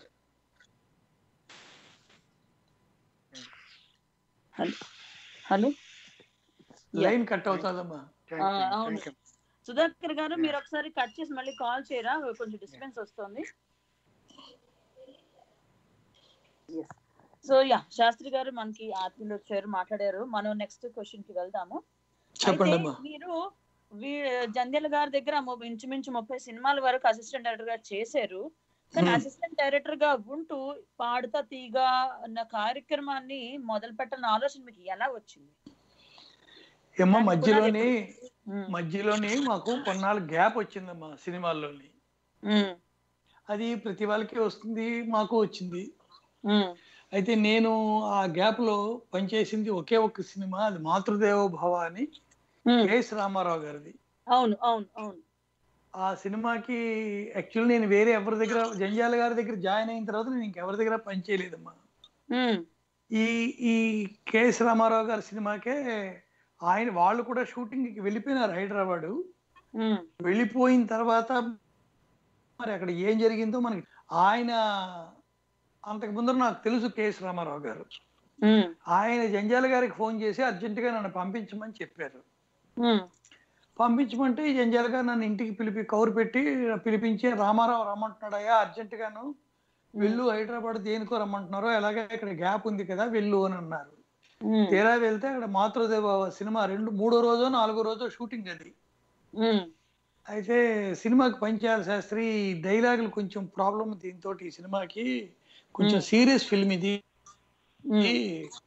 S1: hello
S2: line cut అవుతుందమ్మా
S5: థ్యాంక్
S1: ఆ,
S5: యూ
S1: అవును.
S5: థ్యాంక్ యూ
S1: సుధాకర్ గారు మీరు ఒకసారి కట్ చేసి మళ్ళీ కాల్ చేయరా కొంచెం డిస్టర్బెన్స్ వస్తుంది సో యా శాస్త్రి గారు మనకి ఆత్మీయులు వచ్చారు మాట్లాడారు మనం నెక్స్ట్ క్వశ్చన్ కి వెళ్దాము
S2: చెప్పండి
S1: అయితే
S2: అమ్మా
S1: మీరు వీ- జంధ్యాల గారి దగ్గర ము- ఇంచుమించు ముప్పై సినిమాల వరకు అసిస్టెంట్ డైరెక్టర్ గా చేశారు కానీ
S2: Hmm.
S1: అసిస్టెంట్ డైరెక్టర్ గా ఉంటూ పాడుతా తీగ అన్న కార్యక్రమాన్ని మొదలు పెట్టిన ఆలోచన మీకు ఎలా వచ్చింది
S2: ఏమ్మా
S1: దానికి
S2: మధ్యలోని
S1: Hmm.
S2: మధ్యలోని మాకు కొన్నాళ్ళు గ్యాప్ వచ్చిందమ్మా సినిమాల్లోని
S1: Hmm.
S2: అది ప్రతి వాళ్ళకి వస్తుంది మాకు వచ్చింది
S1: Hmm.
S2: అయితే నేను ఆ గ్యాప్ లో పనిచేసింది ఒకే ఒక్క సినిమా అది మాతృదేవో భవ అని
S1: Hmm.
S2: కేఎస్ రామారావు గారిది
S1: అవును అవును అవును
S2: ఆ సినిమాకి యాక్చువల్ నేను వేరే ఎవరి దగ్గర జంజాల గారి దగ్గర జాయిన్ అయిన తర్వాత నేను ఇంకెవరి దగ్గర పనిచేయలేదమ్మా
S1: Hmm.
S2: ఈ ఈ కేఎస్ రామారావు గారి సినిమాకే ఆయన వాళ్ళు కూడా షూటింగ్కి వెళ్ళిపోయినారు హైదరాబాదు
S1: Hmm.
S2: వెళ్ళిపోయిన తర్వాత మరి అక్కడ ఏం జరిగిందో మనకి ఆయన అంతకు ముందర నాకు తెలుసు కేఎస్ రామారావు గారు
S1: Hmm.
S2: ఆయన జంజాల గారికి ఫోన్ చేసి అర్జెంటుగా నన్ను పంపించమని చెప్పారు
S1: Hmm.
S2: పంపించమంటే ఈ జంజాల గారు నన్ను ఇంటికి పిలిపి కౌరు పెట్టి పిలిపించి రామారావు రమ్మంటున్నాడయ్యా అర్జెంటుగాను వెళ్ళు హైదరాబాద్ దేనికో రమ్మంటున్నారో ఎలాగే ఇక్కడ గ్యాప్ ఉంది కదా వెళ్ళు అని అన్నారు
S1: Hmm.
S2: తీరా వెళ్తే అక్కడ మాతృదేవ సినిమా రెండు మూడో రోజో నాలుగో రోజో షూటింగ్ అది
S1: Hmm.
S2: అయితే సినిమాకి పనిచేయాలి శాస్త్రి ఈ డైలాగులు కొంచెం ప్రాబ్లం దీంతో ఈ సినిమాకి కొంచెం
S1: Hmm.
S2: సీరియస్ ఫిల్మ్ ఇది
S1: Hmm.
S2: ఈ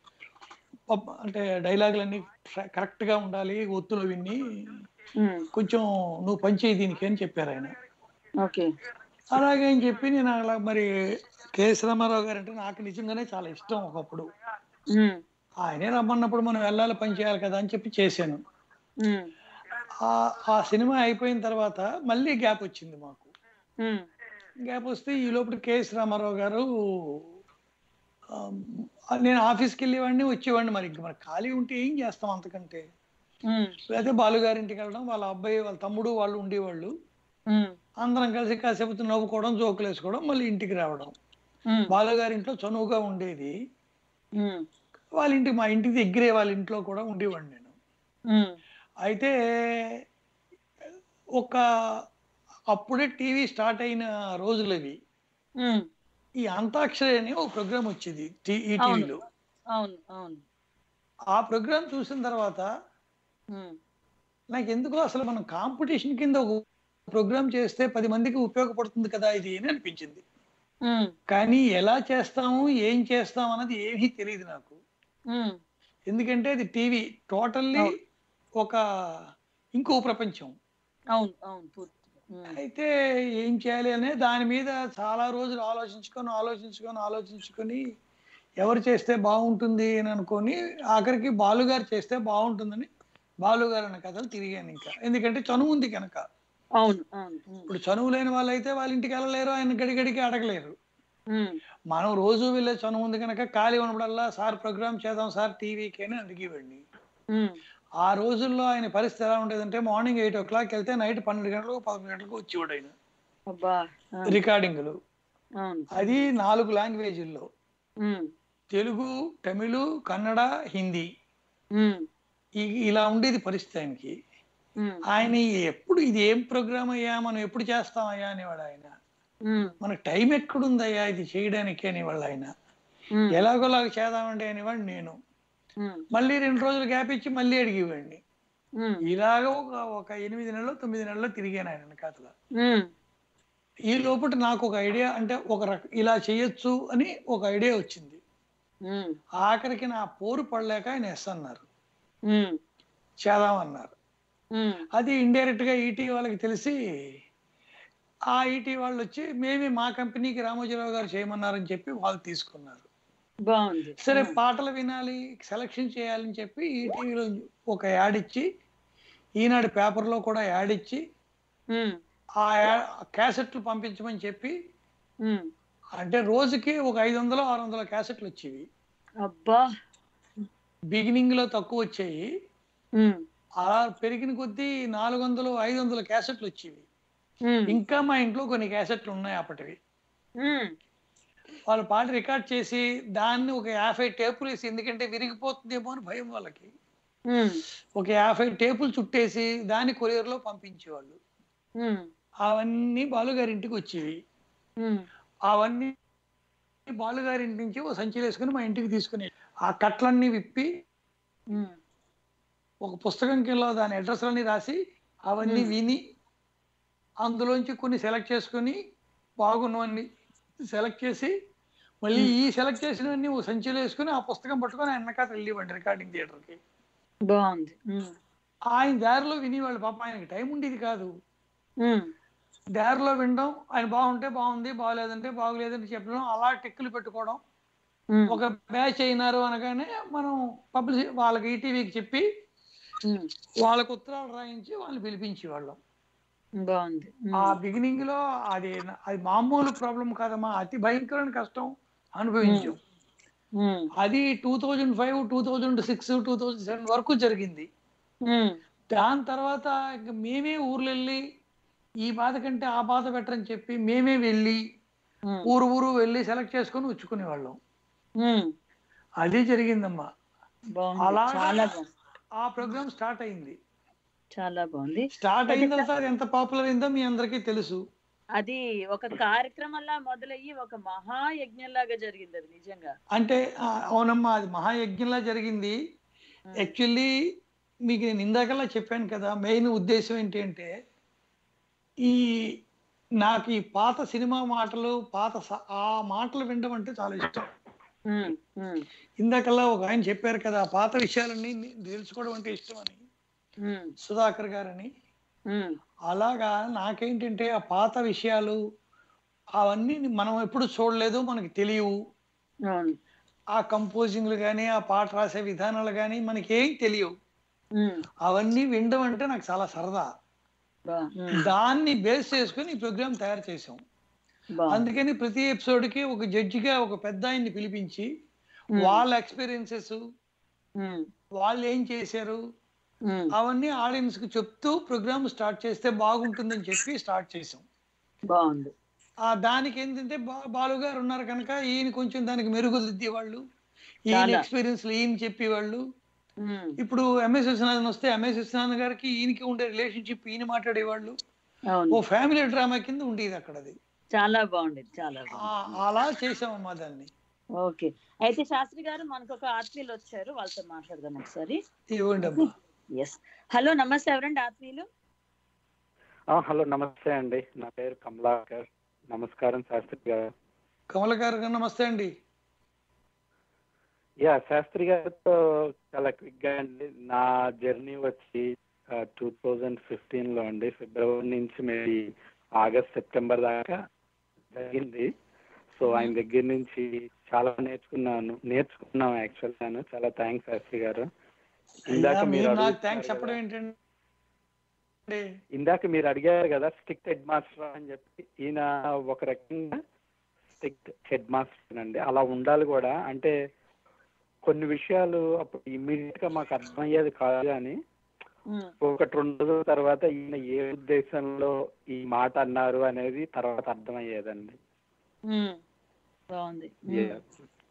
S2: పబ్- అంటే డైలాగులన్నీ కరెక్ట్ గా ఉండాలి ఒత్తులు విన్ని
S1: Hmm.
S2: కొంచెం నువ్వు పనిచేయి దీనికి అని చెప్పారు ఆయన
S1: ఓకే
S2: అలాగే అని చెప్పి నేను అలా మరి కేఎస్ రామారావు గారు అంటే నాకు నిజంగానే చాలా ఇష్టం ఒకప్పుడు
S1: Hmm.
S2: ఆయనే రమ్మన్నప్పుడు మనం వెళ్ళాలి పని చేయాలి కదా అని చెప్పి చేశాను
S1: Hmm.
S2: ఆ ఆ సినిమా అయిపోయిన తర్వాత మళ్ళీ గ్యాప్ వచ్చింది మాకు
S1: Hmm.
S2: గ్యాప్ వస్తే ఈ లోపల కేఎస్ రామారావు గారు ఆ, నేను ఆఫీస్కి వెళ్ళేవాడిని వచ్చేవాడిని మరి ఇంక మరి ఖాళీ ఉంటే ఏం చేస్తాం అంతకంటే
S1: Hmm.
S2: లేకపోతే బాలుగారింటికి వెళ్ళడం వాళ్ళ అబ్బాయి వాళ్ళ తమ్ముడు వాళ్ళు ఉండేవాళ్ళు
S1: Hmm.
S2: అందరం కలిసి కాసేపు నవ్వుకోవడం జోకులు వేసుకోవడం మళ్ళీ ఇంటికి రావడం
S1: Hmm.
S2: బాలుగారింట్లో చనువుగా ఉండేది
S1: Hmm.
S2: వాళ్ళ ఇంటికి మా ఇంటికి దగ్గరే వాళ్ళ ఇంట్లో కూడా ఉండేవాడిని నేను
S1: Hmm.
S2: అయితే ఒక అప్పుడే టీవీ స్టార్ట్ అయిన రోజులు అవి
S1: Hmm.
S2: ఈ అంతాక్షరి అని ఒక ప్రోగ్రామ్ వచ్చేది టీ- ఈ టీవీలో
S1: అవును అవును
S2: ఆ ప్రోగ్రామ్ చూసిన తర్వాత
S1: Hmm.
S2: నాకు ఎందుకో అసలు మనం కాంపిటీషన్ కింద ఒక ప్రోగ్రామ్ చేస్తే పది మందికి ఉపయోగపడుతుంది కదా ఇది అని అనిపించింది
S1: Hmm.
S2: కానీ ఎలా చేస్తాము ఏం చేస్తాం అన్నది ఏమీ తెలియదు నాకు
S1: Hmm.
S2: ఎందుకంటే అది టీవీ టోటల్లీ
S1: అవును.
S2: ఒక ఇంకో ప్రపంచం
S1: అవును అవును పూర్తిగా Hmm.
S2: అయితే ఏం చేయాలి అనే దాని మీద చాలా రోజులు ఆలోచించుకొని ఆలోచించుకొని ఆలోచించుకొని ఎవరు చేస్తే బాగుంటుంది అని అనుకొని ఆఖరికి బాలుగారు చేస్తే బాగుంటుందని బాలుగారు అనే కథలు తిరిగాను ఇంకా ఎందుకంటే చనువు ఉంది కనుక
S1: అవును అవును Hmm.
S2: ఇప్పుడు చనువు లేని వాళ్ళైతే వాళ్ళ ఇంటికి వెళ్ళలేరు ఆయన గడిగడికి అడగలేరు
S1: Hmm.
S2: మనం రోజు వెళ్ళే చనువు ఉంది కనుక ఖాళీ ఉన్నప్పుడల్లా సార్ ప్రోగ్రామ్ చేద్దాం సార్ టీవీకి అని అడిగేవాడిని
S1: Hmm.
S2: ఆ రోజుల్లో ఆయన పరిస్థితి ఎలా ఉండేదంటే మార్నింగ్ ఎయిట్ ఓ క్లాక్ వెళ్తే నైట్ పన్నెండు గంటలకు పదకొండు గంటలకు వచ్చేవాడు ఆయన
S1: అబ్బా Ah.
S2: రికార్డింగ్లు
S1: అవును
S2: అది నాలుగు లాంగ్వేజ్ల్లో
S1: Hmm.
S2: తెలుగు తమిళ కన్నడ హిందీ
S1: Hmm.
S2: ఈ- ఇలా ఉండేది పరిస్థితి ఆయనకి
S1: Hmm.
S2: ఆయన ఎప్పుడు ఇది ఏం ప్రోగ్రామ్ అయ్యా మనం ఎప్పుడు చేస్తామయ్యా అనేవాడు ఆయన
S1: Hmm.
S2: మనకు టైం ఎక్కడుందయ్యా ఇది చేయడానికి అనేవాళ్ళు ఆయన
S1: Hmm.
S2: ఎలాగోలాగా చేద్దామంటే అనేవాడు నేను
S1: Hmm.
S2: మళ్ళీ రెండు రోజులు గ్యాప్ ఇచ్చి మళ్ళీ అడిగేవాడిని
S1: Hmm.
S2: ఇలాగ ఒక ఒక ఎనిమిది నెలలు తొమ్మిది నెలలు తిరిగాను ఆయన కథలో
S1: Hmm.
S2: ఈ లోపల నాకు ఒక ఐడియా అంటే ఒక రక ఇలా చేయొచ్చు అని ఒక ఐడియా వచ్చింది
S1: Hmm.
S2: ఆఖరికి నా పోరు పడలేక ఆయన ఎస్ అన్నారు
S1: Hmm.
S2: చేద్దామన్నారు
S1: Hmm.
S2: అది ఇండైరెక్ట్ గా ఈటీ వాళ్ళకి తెలిసి ఆ ఈటీ వాళ్ళు వచ్చి మేమే మా కంపెనీకి రామోజీరావు గారు చేయమన్నారని చెప్పి వాళ్ళు తీసుకున్నారు
S1: బాగుంది
S2: సరే పాటలు వినాలి సెలక్షన్ చేయాలని చెప్పి ఈటీవీలో ఒక యాడ్ ఇచ్చి ఈనాడు పేపర్లో కూడా యాడ్ ఇచ్చి
S1: Hmm.
S2: ఆ యా- క్యాసెట్లు పంపించమని చెప్పి
S1: Hmm.
S2: అంటే రోజుకి ఒక ఐదు వందలు ఆరు వందల క్యాసెట్లు వచ్చేవి
S1: అబ్బా
S2: బిగినింగ్ లో తక్కువ వచ్చాయి
S1: Hmm.
S2: అలా పెరిగిన కొద్దీ నాలుగు వందలు ఐదు వందల క్యాసెట్లు వచ్చేవి
S1: ఉమ్,
S2: ఇంకా మా ఇంట్లో కొన్ని క్యాసెట్లు ఉన్నాయి అప్పటివి
S1: ఉమ్,
S2: వాళ్ళ పాట రికార్డ్ చేసి దాన్ని ఒక యాభై టేపులు వేసి ఎందుకంటే విరిగిపోతుందేమో అని భయం వాళ్ళకి
S1: ఉమ్,
S2: ఒక యాభై టేపులు చుట్టేసి దాన్ని కొరియర్లో పంపించేవాళ్ళు
S1: ఉమ్,
S2: అవన్నీ బాలుగారి ఇంటికి వచ్చేవి
S1: ఉమ్,
S2: అవన్నీ బాలుగారి ఇంటి నుంచి ఓ సంచి వేసుకుని మా ఇంటికి తీసుకుని ఆ కట్లన్నీ విప్పి
S1: ఉమ్,
S2: ఒక పుస్తకం కింద దాని అడ్రస్లన్నీ రాసి అవన్నీ
S1: Hmm.
S2: విని అందులోంచి కొన్ని సెలెక్ట్ చేసుకుని బాగున్నవన్నీ సెలెక్ట్ చేసి మళ్ళీ
S1: Hmm.
S2: ఈ సెలెక్ట్ చేసినవన్నీ ఓ సంచిలో వేసుకుని ఆ పుస్తకం పట్టుకొని ఆయన వెనకాల వెళ్ళివ్వండి రికార్డింగ్ థియేటర్కి
S1: బాగుంది ఉమ్,
S2: ఆయన దారిలో వినేవాళ్ళు పాప ఆయనకి టైం ఉండేది కాదు
S1: ఉమ్,
S2: దారిలో వినడం ఆయన బాగుంటే బాగుంది బాగలేదంటే బాగలేదని చెప్పడం అలా టెక్కులు పెట్టుకోవడం
S1: ఉమ్,
S2: ఒక బ్యాచ్ అయినారు అనగానే మనం పబ్లిసి వాళ్ళకి ఈటీవీకి చెప్పి
S1: ఉమ్,
S2: వాళ్ళకు ఉత్తరాలు రాయించి వాళ్ళని పిలిపించేవాళ్ళం
S1: బాగుంది ఉమ్,
S2: ఆ బిగినింగ్ లో అది అది మామూలు ప్రాబ్లం కాదమ్మా అతి భయంకరమైన కష్టం అనుభవించాం
S1: ఉమ్,
S2: అది two thousand five two thousand six two thousand seven వరకు జరిగింది
S1: ఉమ్,
S2: దాని తర్వాత ఇంక మేమే ఊర్లు వెళ్ళి ఈ బాధ కంటే ఆ బాధ బెటర్ అని చెప్పి మేమే వెళ్ళి
S1: ఉమ్,
S2: ఊరు ఊరు వెళ్ళి సెలెక్ట్ చేసుకొని ఉచ్చుకునేవాళ్ళం
S1: ఉమ్,
S2: అది జరిగిందమ్మా
S1: బాగుంది
S2: అలాగా
S1: చాలా బాగుంది
S2: ఆ ప్రోగ్రామ్ స్టార్ట్ అయింది
S1: చాలా బాగుంది
S2: స్టార్ట్ అయిన తర్వాత అది ఎంత పాపులర్ అయిందో మీ అందరికీ తెలుసు
S1: అది ఒక కార్యక్రమంలా మొదలయ్యి ఒక మహాయజ్ఞంలాగా జరిగింది అది నిజంగా
S2: అంటే ఆ, అవునమ్మా అది మహాయజ్ఞంలా జరిగింది యాక్చువల్లీ మీకు నేను ఇందాకలా చెప్పాను కదా మెయిన్ ఉద్దేశం ఏంటి అంటే ఈ నాకు ఈ పాత సినిమా మాటలు పాత స- ఆ మాటలు వినడం అంటే చాలా ఇష్టం
S1: ఉమ్, ఉమ్,
S2: ఇందాకల్లా ఒక ఆయన చెప్పారు కదా ఆ పాత విషయాలన్నీ ని- తెలుసుకోవడం అంటే ఇష్టం అని
S1: ఉమ్,
S2: సుధాకర్ గారని
S1: ఉమ్,
S2: అలాగా నాకేంటంటే ఆ పాత విషయాలు అవన్నీ మనం ఎప్పుడు చూడలేదు మనకి తెలియవు
S1: అవును
S2: ఆ కంపోజింగ్లు కానీ ఆ పాట రాసే విధానాలు కానీ మనకి ఏం తెలియవు
S1: ఉమ్,
S2: అవన్నీ వినడం అంటే నాకు చాలా సరదా
S1: బా- ఉమ్,
S2: దాన్ని బేస్ చేసుకుని ఈ ప్రోగ్రామ్ తయారు చేసాం
S1: బాగుంది.
S2: అందుకని ప్రతి ఎపిసోడ్ కి ఒక జడ్జిగా ఒక పెద్ద ఆయన్ని పిలిపించి
S1: ఉమ్,
S2: వాళ్ళ ఎక్స్పీరియన్సెస్
S1: ఉమ్,
S2: వాళ్ళు ఏం చేశారు
S1: ఉమ్,
S2: అవన్నీ ఆడియన్స్ కి చెప్తూ ప్రోగ్రామ్ స్టార్ట్ చేస్తే బాగుంటుందని చెప్పి స్టార్ట్ చేసాం
S1: బాగుంది
S2: ఆ దానికి ఏంటంటే బా- బాలు గారు ఉన్నారు కనుక ఈయన కొంచెం దానికి మెరుగుదిద్దే వాళ్ళు ఈయన
S1: చాలా.
S2: ఎక్స్పీరియన్స్ ఈయన చెప్పేవాళ్ళు
S1: ఉమ్,
S2: ఇప్పుడు ఎంఎస్ విశ్వనాథన్ వస్తే ఎంఎస్ విశ్వనాథన్ గారికి ఈయనకి ఉండే రిలేషన్షిప్ ఈయన మాట్లాడేవాళ్ళు ఓ
S1: అవును
S2: ఫ్యామిలీ డ్రామా కింద ఉండేది అక్కడ అది
S1: చాలా బాగుండేది చాలా
S2: ఆ-
S1: బాగుంది
S2: అలా చేసామమ్మా దాన్ని
S1: ఓకే అయితే శాస్త్రి గారు మనకు ఒక ఆత్మీయులు వచ్చారు వాళ్ళతో మాట్లాడదాం ఒకసారి
S2: ఇవ్వండి అమ్మా
S1: ఎస్ హలో నమస్తే ఎవరండి ఆత్మీయులు
S6: ఆ, హలో నమస్తే అండి నా పేరు కమలాకర్ నమస్కారం శాస్త్రి గారు
S2: కమల గారు నమస్తే అండి
S6: యా శాస్త్రి గారితో చాలా క్విక్ గా అండి నా జర్నీ వచ్చి టూ థౌజండ్ ఫిఫ్టీన్ లో అండి ఫిబ్రవరి నుంచి మేబీ ఆగస్ట్ సెప్టెంబర్ దాకా జరిగింది సో ఆయన దగ్గర నుంచి చాలా నేర్చుకున్నాను నేర్చుకున్నాం యాక్చువల్ గాను చాలా థ్యాంక్స్ శాస్త్రి గారు ఇందాక
S2: అయ్యా,
S6: మీరు
S2: మీరు నాకు
S6: అడుగుతున్నారు
S2: థ్యాంక్స్
S6: కదా.
S2: చెప్పడం ఏంటంటే
S6: ఇందాక మీరు అడిగారు కదా స్ట్రిక్ట్ హెడ్ మాస్టర్ అని చెప్పి ఈయన ఒక రకంగా స్ట్రిక్ట్ హెడ్ మాస్టర్ అండి అలా ఉండాలి కూడా అంటే కొన్ని విషయాలు అప్పుడు ఇమ్మీడియట్ గా మాకు అర్థమయ్యేది కాదు కానీ
S1: ఉమ్,
S6: ఒకటి రెండు రోజుల తర్వాత ఈయన ఏ ఉద్దేశంలో ఈ మాట అన్నారు అనేది తర్వాత అర్థమయ్యేదండి
S1: ఉమ్, బాగుంది ఉమ్.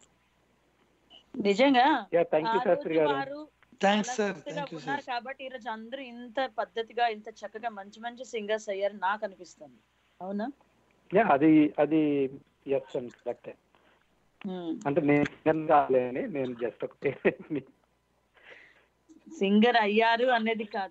S1: నిజంగా
S6: యా థ్యాంక్ యూ
S1: ఆ
S6: శాస్త్రి
S1: రోజు
S6: గారు
S1: వారు
S2: థ్యాంక్స్
S1: చాలా
S2: సార్
S1: చక్కగా
S2: థ్యాంక్ యూ
S1: ఉన్నారు
S2: సార్
S1: కాబట్టి ఈ రోజు అందరూ ఇంత పద్ధతిగా ఇంత చక్కగా మంచి మంచి సింగర్స్ అయ్యారు నాకు అనిపిస్తుంది అవునా
S6: యా అది అది ఎస్ అండి కరెక్టే
S1: ఉమ్.
S6: అంటే నేను singer కాలేని నేను జస్ట్ ఒక పేరెంట్ని.
S1: సింగర్ అయ్యారు అనేది కాదు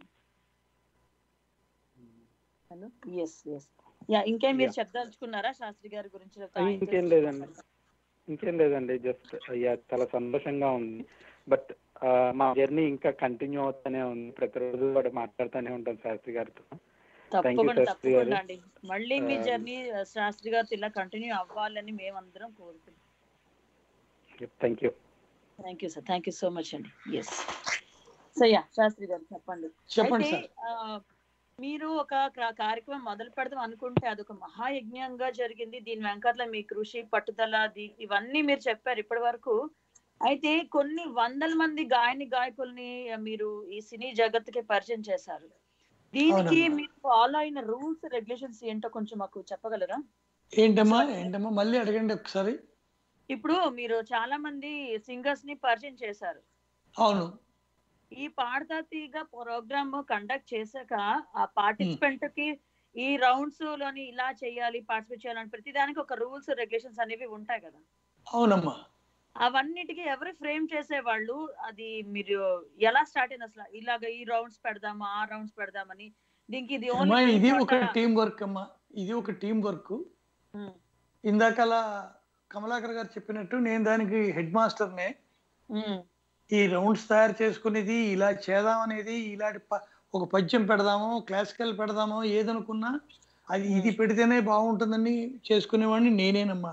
S1: హలో ఎస్ ఎస్ యా ఇంకేం మీరు
S6: Yeah.
S1: చెప్పదలుచుకున్నారా శాస్త్రి గారి గురించి లేకపోతే ఆయనతో
S6: ఇంకేం లేదండి ఇంకేం లేదండి జస్ట్ అయ్యా చాలా సంతోషంగా ఉంది బట్ మా జర్నీ ఇంకా కంటిన్యూ అవుతూనే ఉంది ప్రతిరోజు కూడా మాట్లాడుతూనే ఉంటాం శాస్త్రి గారితో Thank you,
S1: తప్పకుండా
S6: శాస్త్రి గారు.
S1: తప్పకుండా అండి మళ్ళీ మీ
S6: Um,
S1: జర్నీ శాస్త్రి గారితో ఇలా కంటిన్యూ అవ్వాలని మేమందరం కోరుకుంటున్నాం
S6: thank you
S1: thank you sir thank you so much అండి ఎస్ సో యా శాస్త్రి గారు చెప్పండి
S2: చెప్పండి
S1: అయితే
S2: సార్
S1: ఆ, మీరు ఒక కా- కార్యక్రమం మొదలు పెడదాం అనుకుంటే అదొక మహాయజ్ఞంగా జరిగింది దీని వెనకాల మీ కృషి పట్టుదల ది- ఇవన్నీ మీరు చెప్పారు ఇప్పటి వరకు అయితే కొన్ని వందల మంది గాయని గాయకుల్ని మీరు ఈ సినీ జగత్తుకి పరిచయం చేశారు దీనికి
S2: అవునమ్మా.
S1: మీరు ఫాలో అయిన రూల్స్ రెగ్యులేషన్స్ ఏంటో కొంచెం మాకు చెప్పగలరా
S2: ఏంటమ్మా ఏంటమ్మా మళ్ళీ అడగండి ఒకసారి
S1: ఇప్పుడు మీరు చాలా మంది సింగర్స్ ని పరిచయం చేశారు
S2: అవును
S1: ఈ పాడతా తీగ ప్రోగ్రామ్ కండక్ట్ చేశాక ఆ పార్టిసిపెంట్ కి ఈ రౌండ్స్ లోని ఇలా చేయాలి పార్టిసిపేట్ చేయాలని ప్రతి దానికి ఒక రూల్స్ రెగ్యులేషన్స్ అనేవి ఉంటాయి కదా
S2: అవునమ్మా
S1: అవన్నిటికి ఎవరు ఫ్రేమ్ చేసేవాళ్ళు అది మీరు ఎలా స్టార్ట్ అయింది అసలు ఇలాగ ఈ రౌండ్స్ పెడదామా ఆ రౌండ్స్ పెడదామని దీనికి ఇది
S2: అమ్మా
S1: ఓన్లీ
S2: ఇది ఒక టీం వర్క్ అమ్మా ఇది ఒక టీం వర్క్ ఇందాకలా కమలాకర్ గారు చెప్పినట్టు నేను దానికి హెడ్ మాస్టర్నే ఈ రౌండ్స్ తయారు చేసుకునేది ఇలా చేద్దాం అనేది ఇలాంటి ప- ఒక పద్యం పెడదాము క్లాసికల్ పెడదాము ఏదనుకున్నా అది ఇది పెడితేనే బాగుంటుందని చేసుకునేవాడిని నేనేనమ్మా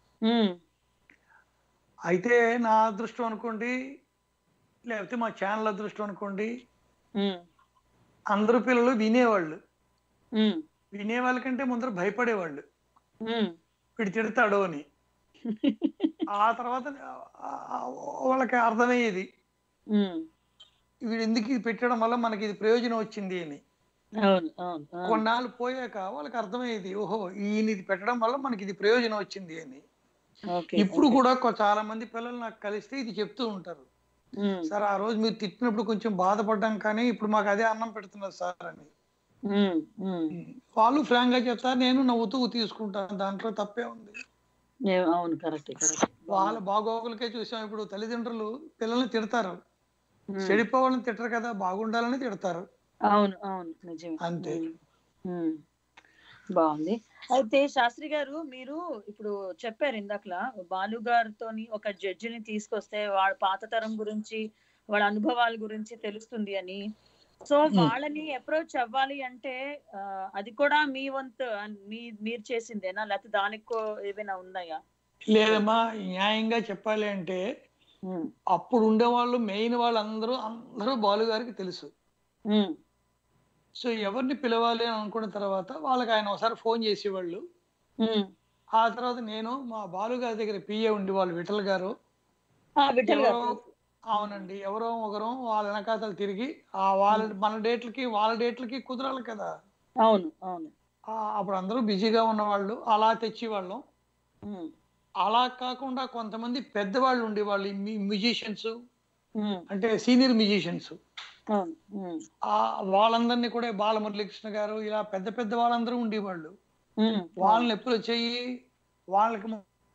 S2: అయితే నా అదృష్టం అనుకోండి లేకపోతే మా ఛానల్ అదృష్టం అనుకోండి అందరూ పిల్లలు వినేవాళ్ళు వినే వాళ్ళకంటే ముందర భయపడేవాళ్ళు వీడు తిడతాడు అని ఆ తర్వాత ఆ- ఆ వాళ్ళకి అర్థమయ్యేది వీడు ఎందుకు ఇది పెట్టడం వల్ల మనకి ఇది ప్రయోజనం వచ్చింది అని
S1: అవును అవును అవును.
S2: కొన్నాళ్ళు పోయాక వాళ్ళకి అర్థమయ్యేది ఓహో ఈయన ఇది పెట్టడం వల్ల మనకి ఇది ప్రయోజనం వచ్చింది అని
S1: ఓకే
S2: ఇప్పుడు కూడా కొ- చాలా మంది పిల్లలు నాకు కలిస్తే ఇది చెప్తూ ఉంటారు
S1: ఉమ్,
S2: సార్ ఆ రోజు మీరు తిట్టినప్పుడు కొంచెం బాధపడ్డాం కానీ ఇప్పుడు మాకు అదే అన్నం పెడుతున్నారు సార్ అని
S1: ఉమ్, ఉమ్.
S2: వాళ్ళు ఫ్రాంక్ గా చెప్తారు నేను నవ్వుతూ తీసుకుంటాను దాంట్లో తప్పే ఉంది
S1: ఏ- అవును కరెక్ట్ కరెక్ట్
S2: వాళ్ళ బాగోగులకే చూసాం ఇప్పుడు తల్లిదండ్రులు పిల్లల్ని తిడతారు చెడిపోవాలని తిట్టరు కదా బాగుండాలని తిడతారు
S1: అవును అవును నిజమే
S2: అంతే.
S1: ఉమ్, ఉమ్. బాగుంది అయితే శాస్త్రి గారు మీరు ఇప్పుడు చెప్పారు ఇందాకలా బాలు గారితో ఒక జడ్జిని తీసుకొస్తే వాళ్ళ పాత తరం గురించి వాళ్ళ అనుభవాల గురించి తెలుస్తుంది అని సో వాళ్ళని అప్రోచ్ అవ్వాలి అంటే ఆ, అది కూడా మీ వంతు అన్- మీ మీరు చేసిందేనా లేకపోతే దానికి కో- ఏమైనా ఉన్నాయా
S2: లేదమ్మా న్యాయంగా చెప్పాలి అంటే
S1: ఉమ్,
S2: అప్పుడు ఉండేవాళ్ళు మెయిన్ వాళ్ళందరూ అందరూ బాలు గారికి తెలుసు
S1: ఉమ్,
S2: సో ఎవరిని పిలవాలి అని అనుకున్న తర్వాత వాళ్ళకి ఆయన ఒకసారి ఫోన్ చేసేవాళ్ళు
S1: ఉమ్.
S2: ఆ తర్వాత నేను మా బాలు గారి దగ్గర పిఏ ఉండి వాళ్ళు విఠల్ గారు
S1: ఆ, విఠల్ గారు
S2: ఎవరో అవునండి ఎవరో ఒకరు వాళ్ళ వెనకాతలు తిరిగి ఆ వాళ్ళ మన డేట్లకి వాళ్ళ డేట్లకి కుదరాలి కదా
S1: అవును అవును
S2: ఆ, అప్పుడు అందరూ బిజీగా ఉన్నవాళ్ళు అలా తెచ్చేవాళ్ళం
S1: ఉమ్,
S2: అలా కాకుండా కొంతమంది పెద్దవాళ్ళు ఉండేవాళ్ళు మ్యూజిషియన్స్
S1: ఉమ్,
S2: అంటే సీనియర్ మ్యూజిషియన్స్
S1: అవును ఉమ్,
S2: ఆ వాళ్ళందరినీ కూడా బాలమురళీకృష్ణ గారు ఇలా పెద్ద పెద్ద వాళ్ళందరూ ఉండేవాళ్ళు
S1: ఉమ్,
S2: వాళ్ళని ఎప్పుడు చెయ్యి వాళ్ళకి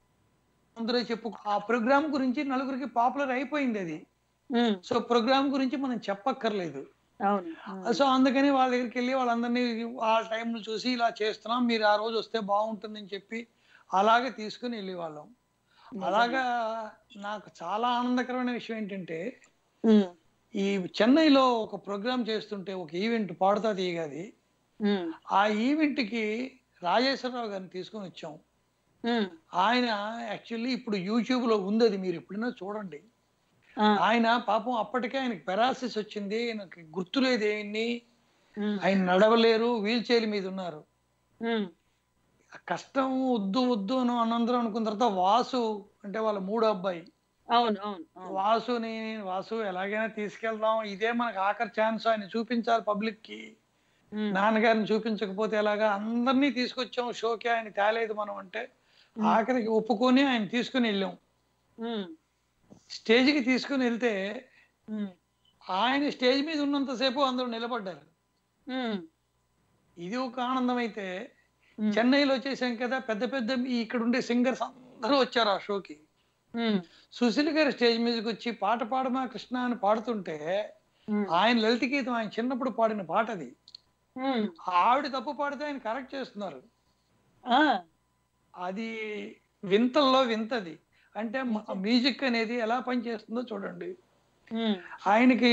S2: ముందరే చెప్పు ఆ ప్రోగ్రామ్ గురించి నలుగురికి పాపులర్ అయిపోయింది అది
S1: ఉమ్,
S2: సో ప్రోగ్రామ్ గురించి మనం చెప్పక్కర్లేదు
S1: అవును ఉమ్,
S2: సో అందుకని వాళ్ళ దగ్గరికి వెళ్ళి వాళ్ళందరినీ ఆ టైంను చూసి ఇలా చేస్తున్నాం మీరు ఆ రోజు వస్తే బాగుంటుందని చెప్పి అలాగే తీసుకుని వెళ్ళేవాళ్ళం అలాగా నాకు చాలా ఆనందకరమైన విషయం ఏంటంటే
S1: ఉమ్,
S2: ఈ చెన్నైలో ఒక ప్రోగ్రామ్ చేస్తుంటే ఒక ఈవెంట్ పాడుతా తీయగాది
S1: ఉమ్,
S2: ఆ ఈవెంట్ కి రాజేశ్వరరావు గారిని తీసుకొని వచ్చాం
S1: ఉమ్,
S2: ఆయన యాక్చువల్లీ ఇప్పుడు యూట్యూబ్ లో ఉంది అది మీరు ఎప్పుడైనా చూడండి
S1: ఆ,
S2: ఆయన పాపం అప్పటికే ఆయనకి పెరాసిస్ వచ్చింది ఆయనకి గుర్తులేదు ఏమి
S1: ఉమ్,
S2: ఆయన నడవలేరు వీల్ చైర్ మీద ఉన్నారు
S1: ఉమ్,
S2: ఆ కష్టం వద్దు వద్దు అని అనందరం అనుకున్న తర్వాత వాసు అంటే వాళ్ళ మూడో అబ్బాయి
S1: అవును అవును అవును
S2: వాసుని వాసు ఎలాగైనా తీసుకెళ్దాం ఇదే మనకు ఆఖరి ఛాన్స్ ఆయన చూపించాలి పబ్లిక్ కి
S1: ఉమ్,
S2: నాన్నగారిని చూపించకపోతే ఎలాగా అందరినీ తీసుకొచ్చాం షోకి ఆయన తేలేదు మనం అంటే ఆఖరికి ఒప్పుకొని ఆయన తీసుకుని వెళ్ళాం
S1: ఉమ్,
S2: స్టేజ్కి తీసుకుని వెళ్తే
S1: ఉమ్,
S2: ఆయన స్టేజ్ మీద ఉన్నంతసేపు అందరూ నిలబడ్డారు
S1: ఉమ్,
S2: ఇది ఒక ఆనందం అయితే
S1: ఉమ్,
S2: చెన్నైలో వచ్చేసాం కదా పెద్ద పెద్ద ఈ ఇక్కడ ఉండే సింగర్స్ అందరూ వచ్చారు ఆ షోకి
S1: ఉమ్,
S2: సుశీల్ గారు స్టేజ్ మీదకి వచ్చి పాట పాడమా కృష్ణ అని పాడుతుంటే
S1: ఉమ్,
S2: ఆయన లలిత గీతం ఆయన చిన్నప్పుడు పాడిన పాట అది
S1: ఉమ్,
S2: ఆవిడ తప్పు పాడితే ఆయన కరెక్ట్ చేస్తున్నారు
S1: ఆ,
S2: అది వింతల్లో వింతది అంటే మ్యూజిక్ అనేది ఎలా పనిచేస్తుందో చూడండి
S1: ఉమ్,
S2: ఆయనకి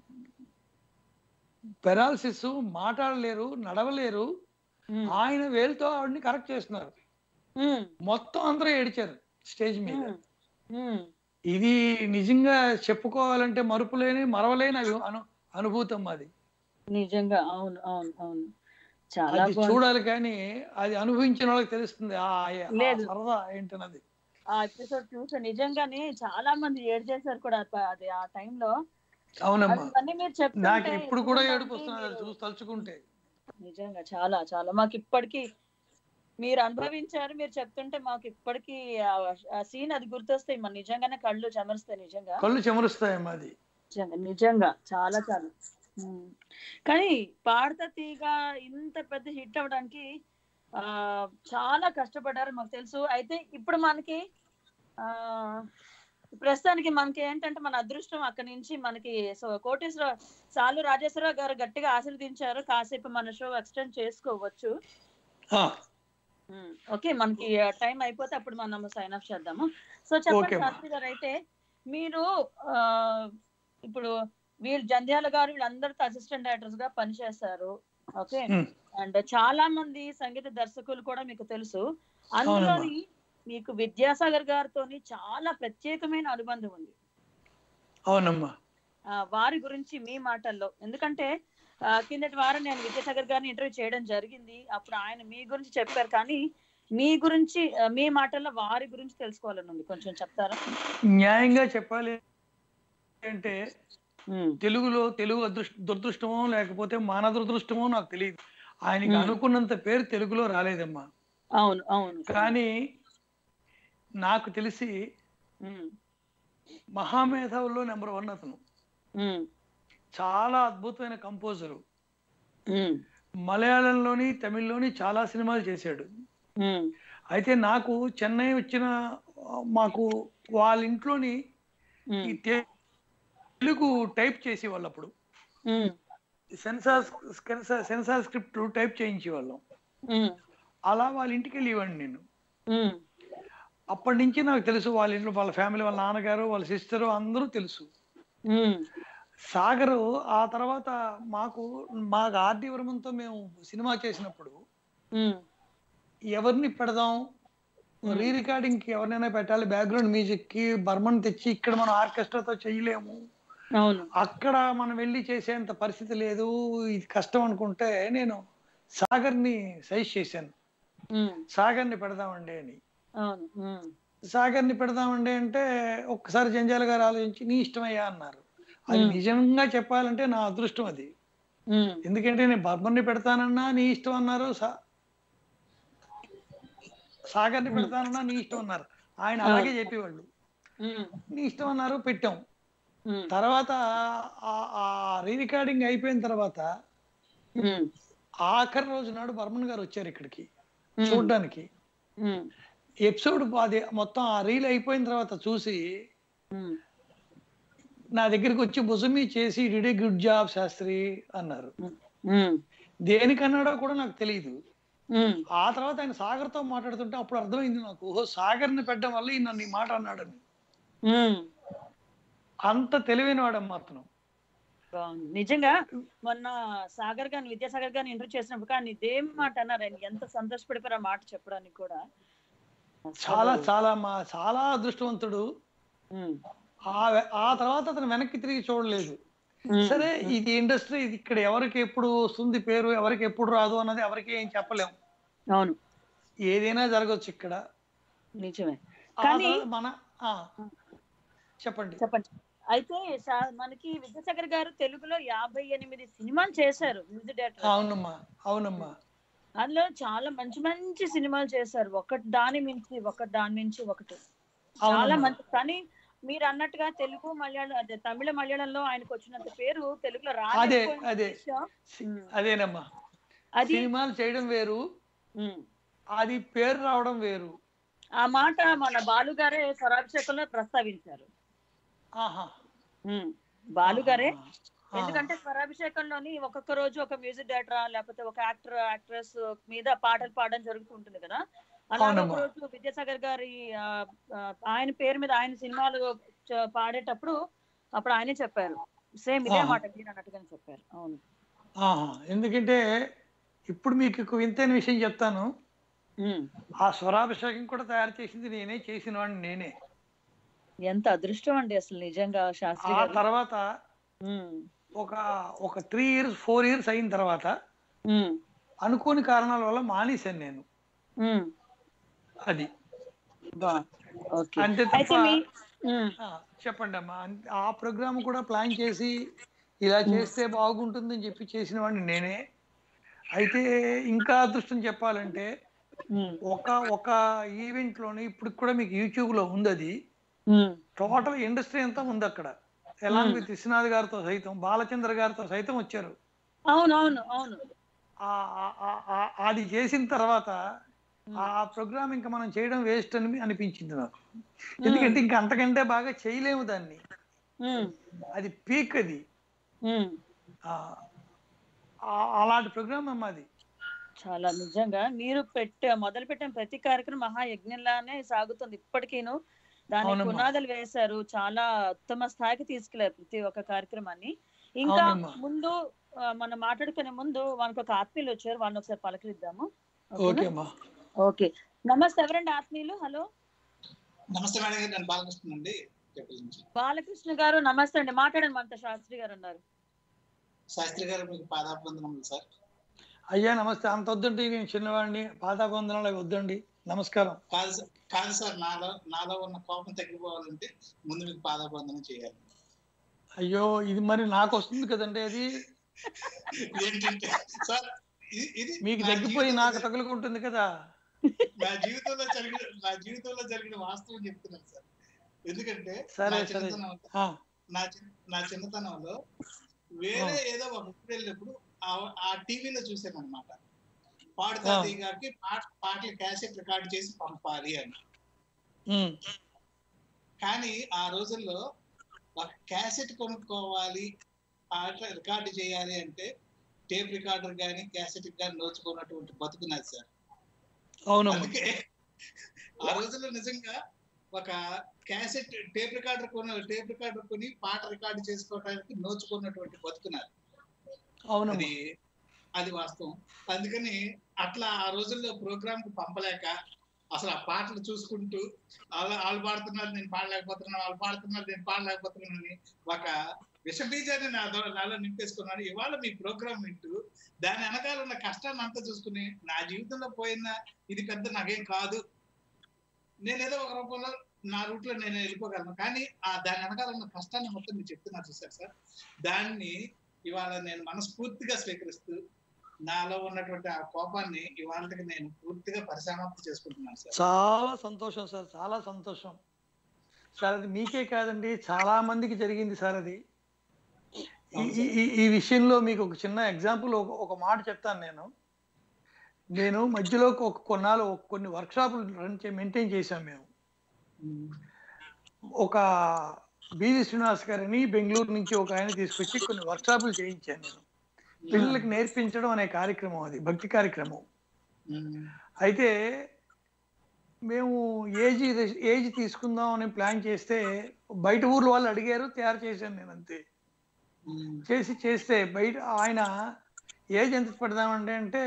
S2: పెరాలసిస్ మాట్లాడలేరు నడవలేరు
S1: ఉమ్,
S2: ఆయన వేలుతో ఆవిడని కరెక్ట్ చేస్తున్నారు
S1: ఉమ్,
S2: మొత్తం అందరూ ఏడిచారు స్టేజ్ మీద
S1: ఉమ్, ఉమ్,
S2: ఇది నిజంగా చెప్పుకోవాలంటే మరుపులేని మరవలేని అను- అను అనుభూతం అది
S1: నిజంగా అవును అవును అవును చాలా
S2: అది
S1: బాగుంది
S2: చూడాలి కానీ అది అనుభవించిన వాళ్ళకి తెలుస్తుంది ఆ ఆ
S1: లేదు.
S2: సరదా ఏంటన్నది
S1: ఆ ఎపిసోడ్ చూసి నిజంగానే చాలా మంది ఏడు చేశారు కూడా ప- అది ఆ టైంలో
S2: అవునమ్మా
S1: అవన్నీ మీరు చెప్తుంటే
S2: నాకు ఎప్పుడు కూడా
S1: ఎందుకంటే
S2: ఏడుపు వస్తున్నది అది
S1: మీరు-
S2: చూసి తలుచుకుంటే
S1: నిజంగా చాలా చాలా మాకు ఇప్పటికీ మీరు అనుభవించారు మీరు చెప్తుంటే మాకు ఇప్పటికీ ఆ సీన్ అది గుర్తొస్తాయి మన నిజంగానే కళ్ళు చెమరుస్తాయి నిజంగా
S2: కళ్ళు చెమరుస్తాయమ్మా అది
S1: నిజంగా నిజంగా చాలా చాలా ఉమ్. కానీ పాడతా తీగ ఇంత పెద్ద హిట్ అవడానికి ఆ చాలా కష్టపడ్డారు మాకు తెలుసు అయితే ఇప్పుడు మనకి ఆ ప్రస్తుతానికి మనకి ఏంటంటే మన అదృష్టం అక్కడి నుంచి మనకి సో కోటేశ్వర సాలు రాజేశ్వరరావు గారు గట్టిగా ఆశీర్వదించారు కాసేపు మన షో ఎక్స్టెండ్ చేసుకోవచ్చు
S2: ఆ,
S1: ఉమ్, ఓకే మనకి టైం అయిపోతే అప్పుడు మనం సైన్ అప్ చేద్దాము సో చెప్పండి
S2: ఓకే అమ్మా.
S1: శాస్త్రి గారు అయితే మీరు ఆ, ఇప్పుడు వీళ్ళు జంధ్యాల గారు వీళ్ళందరితో అసిస్టెంట్ డైరెక్టర్స్ గా పనిచేస్తారు ఓకే
S2: ఉమ్.
S1: అండ్ చాలా మంది సంగీత దర్శకులు కూడా మీకు తెలుసు అందులోని మీకు విద్యాసాగర్ గారితో చాలా ప్రత్యేకమైన అనుబంధం ఉంది
S2: అవునమ్మా
S1: ఆ, వారి గురించి మీ మాటల్లో ఎందుకంటే ఆ, కిందటి వారం నేను విద్యాసాగర్ గారిని ఇంటర్వ్యూ చేయడం జరిగింది అప్పుడు ఆయన మీ గురించి చెప్పారు కానీ మీ గురించి ఆ, మీ మాటల్లో వారి గురించి తెలుసుకోవాలని ఉంది కొంచెం చెప్తారా
S2: న్యాయంగా చెప్పాలి అంటే
S1: ఉమ్,
S2: తెలుగులో తెలుగు అదృష్ట దురదృష్టమో లేకపోతే మాన దురదృష్టమో నాకు తెలియదు ఆయనకి
S1: మ్మ్.
S2: అనుకున్నంత పేరు తెలుగులో రాలేదమ్మా
S1: అవును అవును
S2: కానీ నాకు తెలిసి
S1: ఉమ్,
S2: మహామేధావుల్లో నెంబర్ వన్ అతను
S1: ఉమ్,
S2: చాలా అద్భుతమైన కంపోజరు
S1: ఉమ్,
S2: మలయాళంలోని తమిళ్లోని చాలా సినిమాలు చేశాడు
S1: ఉమ్,
S2: అయితే నాకు చెన్నై వచ్చిన ఆ, మాకు వాళ్ళ ఇంట్లోని ఈ
S1: ఉమ్,
S2: తె- తెలుగు టైప్ చేసి వాళ్ళు అప్పుడు
S1: ఉమ్,
S2: సెన్సార్ సెన్సార్ స్క్రిప్ట్ టైప్ చేయించే వాళ్ళం
S1: ఉమ్,
S2: అలా వాళ్ళ ఇంటికి వెళ్ళేవాడిని నేను
S1: ఉమ్,
S2: అప్పటి నుంచి నాకు తెలుసు వాళ్ళ ఇంట్లో వాళ్ళ ఫ్యామిలీ వాళ్ళ నాన్నగారు వాళ్ళ సిస్టరు అందరూ తెలుసు
S1: ఉమ్,
S2: సాగరు ఆ తర్వాత మాకు మాకు ఆర్డి వర్మంతో మేము సినిమా చేసినప్పుడు
S1: ఉమ్,
S2: ఎవరిని పెడదాం రీ రికార్డింగ్ కి ఎవరినైనా పెట్టాలి బ్యాక్గ్రౌండ్ మ్యూజిక్ కి బర్మన్ తెచ్చి ఇక్కడ మనం ఆర్కెస్ట్రాతో చేయలేము
S1: అవును
S2: అక్కడ మనం వెళ్ళి చేసేంత పరిస్థితి లేదు ఇది కష్టం అనుకుంటే నేను సాగర్ని సజెస్ట్ చేశాను
S1: ఉమ్,
S2: సాగర్ని పెడదామండి అని
S1: అవును ఉమ్,
S2: సాగర్ని పెడదామండి అంటే ఒక్కసారి జంజాల గారు ఆలోచించి నీ ఇష్టమయ్యా అన్నారు అది
S1: మ్మ్.
S2: నిజంగా చెప్పాలంటే నా అదృష్టం అది
S1: ఉమ్,
S2: ఎందుకంటే నేను బర్మన్ని పెడతానన్నా నీ ఇష్టం అన్నారు సా- సాగర్ని పెడతానన్నా నీ ఇష్టం అన్నారు ఆయన అలాగే చెప్పేవాళ్ళు
S1: ఉమ్,
S2: నీ ఇష్టం అన్నారు పెట్టాం
S1: ఉమ్,
S2: తర్వాత ఆ- ఆ రీ రికార్డింగ్ అయిపోయిన తర్వాత
S1: ఉమ్,
S2: ఆఖరి రోజు నాడు బర్మన్ గారు వచ్చారు ఇక్కడికి
S1: ఉమ్,
S2: చూడడానికి
S1: ఉమ్,
S2: ఎపిసోడ్ అది మొత్తం ఆ రీల్ అయిపోయిన తర్వాత చూసి
S1: ఉమ్,
S2: నా దగ్గరికి వచ్చి భుజమి చేసి డిడే గుడ్ జాబ్ శాస్త్రి అన్నారు
S1: ఉమ్,
S2: దేనికన్నాడో కూడా నాకు తెలియదు
S1: ఉమ్,
S2: ఆ తర్వాత ఆయన సాగర్ తో మాట్లాడుతుంటే అప్పుడు అర్థమైంది నాకు ఓహో సాగర్ ని పెట్టడం వల్ల ఈయన నన్ను ఈ మాట అన్నాడని
S1: ఉమ్.
S2: అంత తెలివైన వాడమ్మా అతను
S1: బాగుంది నిజంగా మొన్న సాగర్ గారిని విద్యాసాగర్ గారిని ఇంటర్వ్యూ చేసినప్పుడు కానీ ఇదేం మాట అన్నారు ఆయన ఎంత సంతోషపడిపోయారు ఆ మాట చెప్పడానికి కూడా అసలు-
S2: చాలా చాలా మా చాలా అదృష్టవంతుడు
S1: ఉమ్,
S2: ఆ ఆ తర్వాత అతను వెనక్కి తిరిగి చూడలేదు
S1: ఉమ్,
S2: సరే ఇది ఇండస్ట్రీ ఇది ఇక్కడ ఎవరికి ఎప్పుడు వస్తుంది పేరు ఎవరికి ఎప్పుడు రాదు అన్నది ఎవరికి ఏం చెప్పలేం
S1: అవును
S2: ఏదైనా జరగచ్చు ఇక్కడ
S1: నిజమే
S2: ఆ
S1: కానీ-
S2: తర్వాత మన ఆ, చెప్పండి
S1: చెప్పండి అయితే సా- మనకి విద్యాసాగర్ గారు తెలుగులో యాభై ఎనిమిది సినిమాలు చేశారు మ్యూజిక్ డైరెక్టర్
S2: అవునమ్మా అవునమ్మా
S1: అందులో చాలా మంచి మంచి సినిమాలు చేశారు ఒకటి దాని మించి ఒకటి దాని మించి ఒకటి చాలా
S2: అవునమ్మా.
S1: మంచి కానీ మీరు అన్నట్టుగా తెలుగు మలయాళం అదే తమిళ మలయాళంలో ఆయనకు వచ్చినంత పేరు తెలుగులో
S2: అదే
S1: రాలేకపోయిన
S2: అదే
S1: విషయం. ఉమ్.
S2: అదేనమ్మా
S1: అది
S2: సినిమాలు చేయడం వేరు
S1: ఉమ్.
S2: అది పేరు రావడం వేరు
S1: ఆ మాట మన బాలు గారే స్వరాభిషేకంలో ప్రస్తావించారు
S2: ఆహా
S1: ఉమ్. బాలు గారే
S2: ఆ.
S1: ఎందుకంటే స్వరాభిషేకంలోని ఒక్కొక్క రోజు ఒక మ్యూజిక్ డైరెక్టర్ లేకపోతే ఒక యాక్టర్ యాక్ట్రెస్ మీద పాటలు పాడడం జరుగుతూ ఉంటుంది కదా అలాగే ఒక
S2: అవునమ్మా.
S1: రోజు విద్యాసాగర్ గారి ఆ, ఆ, ఆయన పేరు మీద ఆయన సినిమాలు చ- పాడేటప్పుడు అప్పుడు ఆయనే చెప్పారు సేమ్ ఇదే
S2: ఆహా.
S1: మాట మీరు అన్నట్టుగానే చెప్పారు అవును
S2: ఆహా ఎందుకంటే ఇప్పుడు మీకు ఒక వింతైన విషయం చెప్తాను
S1: ఉమ్.
S2: ఆ స్వరాభిషేకం కూడా తయారు చేసింది నేనే చేసిన వాడిని నేనే
S1: ఎంత అదృష్టం అండి అసలు నిజంగా శాస్త్రి
S2: ఆ
S1: గారు
S2: తర్వాత
S1: ఉమ్.
S2: ఒక ఒక త్రీ ఇయర్స్ ఫోర్ ఇయర్స్ అయిన తర్వాత
S1: ఉమ్.
S2: అనుకోని కారణాల వల్ల మానేశాను నేను
S1: ఉమ్.
S2: అది
S1: బా ఓకే
S2: అంతే
S1: అయితే
S2: తప్ప
S1: మీ ఉమ్,
S2: ఆ, చెప్పండి అమ్మా అన్- ఆ ప్రోగ్రామ్ కూడా ప్లాన్ చేసి ఇలా చేస్తే బాగుంటుందని చెప్పి చేసిన వాడిని నేనే అయితే ఇంకా అదృష్టం చెప్పాలంటే
S1: ఉమ్,
S2: ఒక ఒక ఈవెంట్ లోని ఇప్పుడు కూడా మీకు యూట్యూబ్ లో ఉంది అది
S1: ఉమ్,
S2: టోటల్ ఇండస్ట్రీ అంతా ఉంది అక్కడ ఎలాంగ్ విత్ విశ్వనాథ్ గారితో సైతం బాలచంద్ర గారితో సైతం వచ్చారు
S1: అవును అవును అవును
S2: ఆ- ఆ- ఆ- ఆ- అది చేసిన తర్వాత ఆ ప్రోగ్రామ్ ఇంకా మనం చేయడం వేస్ట్ అని అనిపించింది నాకు ఎందుకంటే ఇంకా అంతకంటే బాగా చేయలేము దాన్ని
S1: ఉమ్,
S2: అది పీక్ అది
S1: ఉమ్.
S2: ఆ, ఆ- అలాంటి ప్రోగ్రామ్ అమ్మ అది
S1: చాలా నిజంగా మీరు పెట్టే మొదలు పెట్టిన ప్రతి కార్యక్రమం మహాయజ్ఞంలానే సాగుతుంది ఇప్పటికీను దాని
S2: అవునమ్మా.
S1: పునాదులు వేశారు చాలా ఉత్తమ స్థాయికి తీసుకెళ్లారు ప్రతి ఒక్క కార్యక్రమాన్ని ఇంకా
S2: అవునమ్మా.
S1: ముందు ఆ, మనం మాట్లాడుకునే ముందు మనకు ఒక ఆత్మీయులు వచ్చారు వాళ్ళని ఒకసారి పలకరిద్దాము
S2: ఓకే
S1: ఓకేనా?
S2: అమ్మా
S1: ఓకే నమస్తే ఎవరండి ఆత్మీయులు హలో
S7: నమస్తే మేడం గారు నేను బాలకృష్ణ అండి టెంపుల్ నుంచి
S1: బాలకృష్ణ గారు నమస్తే అండి మాట్లాడండి మనతో శాస్త్రి గారు అన్నారు
S7: శాస్త్రి గారు మీకు పాదాభివందనములు సార్
S2: అయ్యా నమస్తే అంత వద్దండి నేను చిన్నవాడిని పాదాబంధనాలు అవి వద్దండి నమస్కారం
S7: కాదు సార్ కాదు సార్ నాలో నాలో ఉన్న కోపం తగ్గిపోవాలంటే ముందు మీకు పాదాభివందనం చేయాలి
S2: అయ్యో ఇది మరి నాకు వస్తుంది కదండి అది
S7: ఏంటంటే సార్ ఇది- ఇది
S2: మీకు
S7: నా
S2: తగ్గిపోయి
S7: జీవితంలో
S2: నాకు
S7: జరి-
S2: తగులుకుంటుంది కదా
S7: నా జీవితంలో జరిగిన నా జీవితంలో జరిగిన వాస్తవం చెప్తున్నాను సార్ ఎందుకంటే
S2: సరే,
S7: నా
S2: సరే.
S7: చిన్నతనంలో
S2: ఆ,
S7: నా చిన్న నా చిన్నతనంలో వేరే ఏదో ఒక ఊరు వెళ్ళినప్పుడు ఆ- ఆ టీవీలో చూసాను అనమాట పాడు తాతయ్య గారికి పాట- పాటలు క్యాసెట్ రికార్డ్ చేసి పంపాలి అని
S2: ఉమ్,
S7: కానీ ఆ రోజుల్లో ఒక క్యాసెట్ కొనుక్కోవాలి పాట రికార్డు చేయాలి అంటే టేప్ రికార్డర్ కానీ క్యాసెట్ కానీ నోచుకున్నటువంటి బతుకున్నది సార్
S2: అవునమ్మా
S7: అందుకే ఆ రోజుల్లో నిజంగా ఒక క్యాసెట్ టేప్ రికార్డర్ కొన టేప్ రికార్డర్ కొని పాట రికార్డు చేసుకోవడానికి నోచుకున్నటువంటి బతుకున్నారు
S2: అవునమ్మా
S7: అది అది వాస్తవం అందుకని అట్లా ఆ రోజుల్లో ప్రోగ్రామ్ కు పంపలేక అసలు ఆ పాటలు చూసుకుంటూ వాళ్ళ వాళ్ళు పాడుతున్నారు నేను పాడలేకపోతున్నాను వాళ్ళు పాడుతున్నారు నేను పాడలేకపోతున్నాను అని ఒక విషబీజాన్ని నా ద్వారా నాలో నింపేసుకున్నాను ఇవాళ మీ ప్రోగ్రామ్ వింటూ దాని వెనకాల ఉన్న కష్టాన్ని అంతా చూసుకుని నా జీవితంలో పోయిన ఇది పెద్ద నాకేం కాదు నేనేదో ఒక రూపంలో నా రూట్ లో నేను వెళ్ళిపోగలను కానీ ఆ దాని వెనకాల ఉన్న కష్టాన్ని మొత్తం మీరు చెప్తున్నారు చూసారు సార్ దాన్ని ఇవాళ నేను మనస్ఫూర్తిగా స్వీకరిస్తూ నాలో ఉన్నటువంటి ఆ కోపాన్ని ఇవాళకి నేను పూర్తిగా పరిసమాప్తి చేసుకుంటున్నాను సార్
S2: చాలా సంతోషం సార్ చాలా సంతోషం సార్ అది మీకే కాదండి చాలా మందికి జరిగింది సార్ అది ఈ- ఈ- ఈ- ఈ విషయంలో మీకు ఒక చిన్న ఎగ్జాంపుల్ ఒక ఒక మాట చెప్తాను నేను నేను మధ్యలో ఒక కొన్నాళ్ళు ఒక కొన్ని వర్క్షాపులు రన్ చే మెయింటైన్ చేశాం మేము ఒక బీజీ శ్రీనివాస్ గారిని బెంగళూరు నుంచి ఒక ఆయన తీసుకొచ్చి కొన్ని వర్క్షాపులు చేయించాను నేను పిల్లలకి నేర్పించడం అనే కార్యక్రమం అది భక్తి కార్యక్రమం అయితే మేము ఏజ్ ఏజ్ తీసుకుందాం అని ప్లాన్ చేస్తే బయట ఊర్ల వాళ్ళు అడిగారు తయారు చేశాను నేను అంతే చేసి చేస్తే బయట ఆయన ఏజ్ ఎంత పెడదామంటే అంటే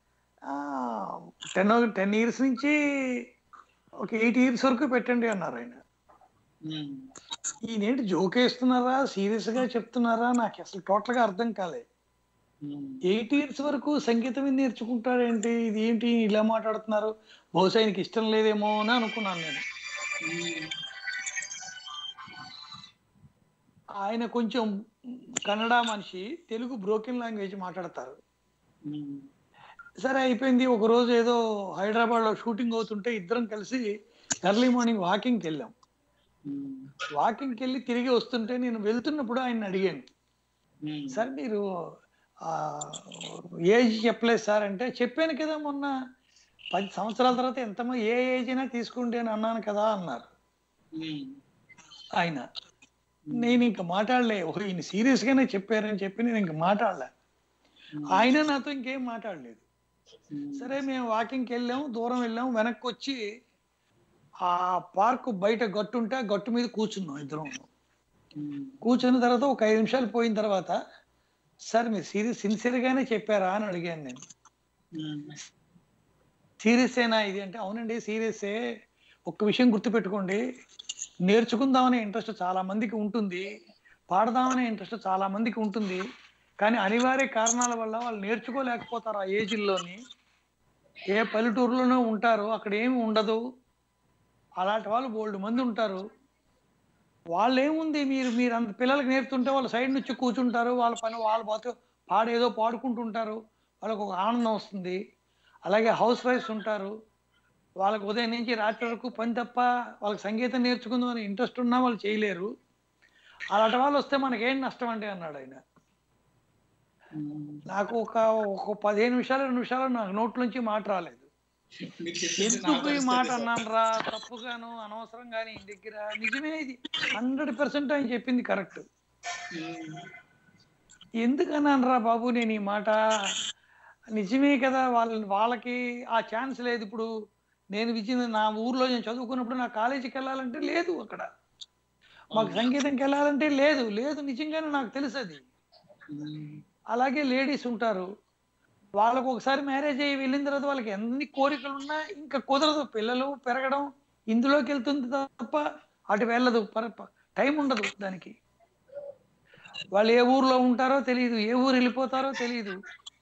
S2: టెన్ టెన్ ఇయర్స్ నుంచి ఒక ఎయిట్ ఇయర్స్ వరకు పెట్టండి అన్నారు ఆయన ఈయనేంటి జోక్ వేస్తున్నారా సీరియస్ గా చెప్తున్నారా నాకు అసలు టోటల్ గా అర్థం కాలే ఎయిట్ ఇయర్స్ వరకు సంగీతం మీద నేర్చుకుంటారేంటి ఇది ఏంటి ఇలా మాట్లాడుతున్నారు బహుశా ఆయనకి ఇష్టం లేదేమో అని అనుకున్నాను నేను ఆయన కొంచెం కన్నడ మనిషి తెలుగు బ్రోకెన్ లాంగ్వేజ్ మాట్లాడతారు సరే అయిపోయింది ఒక రోజు ఏదో హైదరాబాద్ లో షూటింగ్ అవుతుంటే ఇద్దరం కలిసి ఎర్లీ మార్నింగ్ వాకింగ్కి వెళ్ళాం వాకింగ్కి వెళ్ళి తిరిగి వస్తుంటే నేను వెళ్తున్నప్పుడు ఆయన అడిగాను సార్ మీరు ఆ, ఏజ్ చెప్పలేదు సార్ అంటే చెప్పాను కదా మొన్న పది సంవత్సరాల తర్వాత ఎంత ఏ ఏజ్ అయినా తీసుకోండి అని అన్నాను కదా అన్నారు ఆయన నేను ఇంకా మాట్లాడలే ఓహో ఈయన సీరియస్ గానే చెప్పారని చెప్పి నేను ఇంకా మాట్లాడలే ఆయన నాతో ఇంకేం మాట్లాడలేదు సరే మేము వాకింగ్కి వెళ్ళాము దూరం వెళ్ళాము వెనక్కి వచ్చి ఆ పార్క్ బయట గట్టు ఉంటే ఆ గట్టు మీద కూర్చున్నాం ఇద్దరం కూర్చున్న తర్వాత ఒక ఐదు నిమిషాలు పోయిన తర్వాత సార్ మీరు సీరియస్ సిన్సియర్ గానే చెప్పారా అని అడిగాను నేను సీరియస్ ఏనా ఇది అంటే అవునండి సీరియసే ఒక్క విషయం గుర్తుపెట్టుకోండి నేర్చుకుందామనే ఇంట్రెస్ట్ చాలా మందికి ఉంటుంది పాడదామనే ఇంట్రెస్ట్ చాలా మందికి ఉంటుంది కానీ అనివార్య కారణాల వల్ల వాళ్ళు నేర్చుకోలేకపోతారు ఆ ఏజ్లోని ఏ పల్లెటూరులోనో ఉంటారో అక్కడ ఏమి ఉండదు అలాంటి వాళ్ళు బోల్డ్ మంది ఉంటారు వాళ్ళు ఏముంది మీరు మీరు అంత పిల్లలకి నేర్పుతుంటే వాళ్ళు సైడ్ నుంచి కూర్చుంటారు వాళ్ళ పని వాళ్ళ బతు పాడు ఏదో పాడుకుంటుంటారు వాళ్ళకు ఒక ఆనందం వస్తుంది అలాగే హౌస్ వైఫ్స్ ఉంటారు వాళ్ళకి ఉదయం నుంచి రాత్రి వరకు పని తప్ప వాళ్ళకి సంగీతం నేర్చుకుందాం అని ఇంట్రెస్ట్ ఉన్నా వాళ్ళు చేయలేరు అలాంటి వాళ్ళు వస్తే మనకేం నష్టం అంటే అన్నాడు ఆయన నాకు ఒక ఒక పదిహేను నిమిషాలు రెండు నిమిషాలు నాకు నోట్లోంచి మాట రాలేదు
S7: మీరు చెప్పింది నాకు
S2: ఎందుకు ఈ
S7: తెలుస్తుంది
S2: మాట
S7: సార్.
S2: అన్నాను రా తప్పుగాను అనవసరంగాని ఈ దగ్గర నిజమే ఇది హండ్రెడ్ పర్సెంట్ ఆయన చెప్పింది కరెక్ట్
S7: ఉమ్.
S2: ఎందుకు అన్నాను రా బాబు నేను ఈ మాట నిజమే కదా వాళ్ళ వాళ్ళకి ఆ ఛాన్స్ లేదు ఇప్పుడు నేను ఇచ్చింది నా ఊర్లో నేను చదువుకున్నప్పుడు నా కాలేజీకి వెళ్ళాలంటే లేదు అక్కడ మాకు సంగీతంకి వెళ్ళాలంటే లేదు లేదు నిజంగానే నాకు తెలుసు అది
S7: ఉమ్.
S2: అలాగే లేడీస్ ఉంటారు వాళ్ళకు ఒకసారి మ్యారేజ్ అయ్యి వెళ్ళిన తర్వాత వాళ్ళకి ఎన్ని కోరికలు ఉన్నా ఇంకా కుదరదు పిల్లలు పెరగడం ఇందులోకి వెళ్తుంది తప్ప అటు వెళ్ళదు టైం ఉండదు దానికి వాళ్ళు ఏ ఊర్లో ఉంటారో తెలియదు ఏ ఊరు వెళ్ళిపోతారో తెలియదు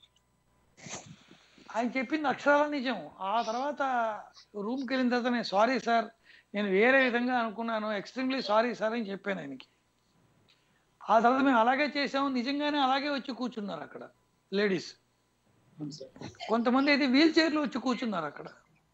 S2: ఆయన చెప్పింది అక్షరాల నిజం ఆ తర్వాత రూమ్కి వెళ్ళిన తర్వాత నేను సారీ సార్ నేను వేరే విధంగా అనుకున్నాను ఎక్స్ట్రీమ్లీ సారీ సార్ అని చెప్పాను ఆయనకి ఆ తర్వాత మేము అలాగే చేసాము నిజంగానే అలాగే వచ్చి కూర్చున్నారు అక్కడ లేడీస్
S7: అవును సార్.
S2: కొంతమంది అయితే వీల్ చైర్లో వచ్చి కూర్చున్నారు అక్కడ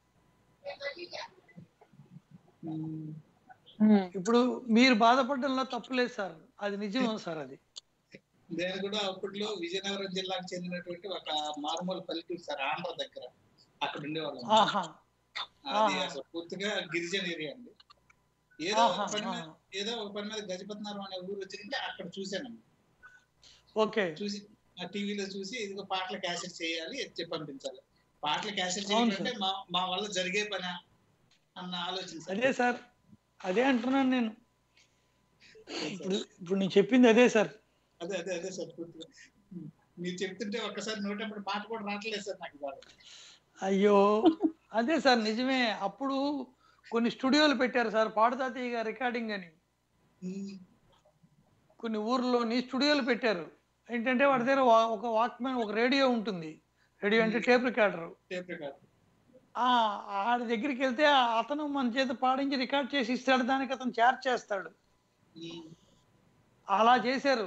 S7: ఉమ్.
S2: ఇప్పుడు మీరు బాధపడడంలో తప్పు లేదు సార్ అది నిజం సార్ అది
S7: నేను కూడా అప్పట్లో విజయనగరం జిల్లాకు చెందినటువంటి ఒక మారుమూల పల్లెటూరు సార్ ఆంధ్ర దగ్గర అక్కడ ఉండేవాళ్ళం
S2: ఆహా
S7: అది
S2: ఆహా.
S7: అసలు పూర్తిగా గిరిజన ఏరియా అండి ఏదో ఒక
S2: ఆహా,
S7: పని మీద
S2: ఆహా.
S7: ఏదో ఒక పని మీద గజపతినగరం అనే ఊరు వచ్చింటే అక్కడ చూశానండి
S2: ఓకే
S7: చూసి ఆ టీవీలో చూసి ఇదిగో పాటల క్యాసెట్ చేయాలి చెప్పి పంపించాలి పాటల క్యాసెట్
S2: అవును
S7: చేయాలంటే మా మా వల్ల జరిగే పని అన్న ఆలోచన సార్
S2: అదే సార్ అదే అంటున్నాను నేను ఇప్పుడు ఇప్పుడు నేను చెప్పింది అదే సార్
S7: అదే అదే అదే సార్ పూర్తిగా ఉమ్. మీరు చెప్తుంటే ఒక్కసారి నోటప్పుడు పాట కూడా రావట్లేదు సార్ నాకు ఇవాళ
S2: అయ్యో అదే సార్ నిజమే అప్పుడు కొన్ని స్టూడియోలు పెట్టారు సార్ పాడుతాతయ్య రికార్డింగ్ అని
S7: ఉమ్.
S2: కొన్ని ఊర్లోని స్టూడియోలు పెట్టారు ఏంటంటే వాడి దగ్గర వా- ఒక వాక్మెన్ ఒక రేడియో ఉంటుంది రేడియో అంటే టేప్ రికార్డర్
S7: టేప్ రికార్డ్
S2: ఆ ఆడి దగ్గరికి వెళ్తే ఆ అతను మన చేత పాడించి రికార్డ్ చేసి ఇస్తాడు దానికి అతను చార్జ్ చేస్తాడు
S7: ఉమ్.
S2: అలా చేశారు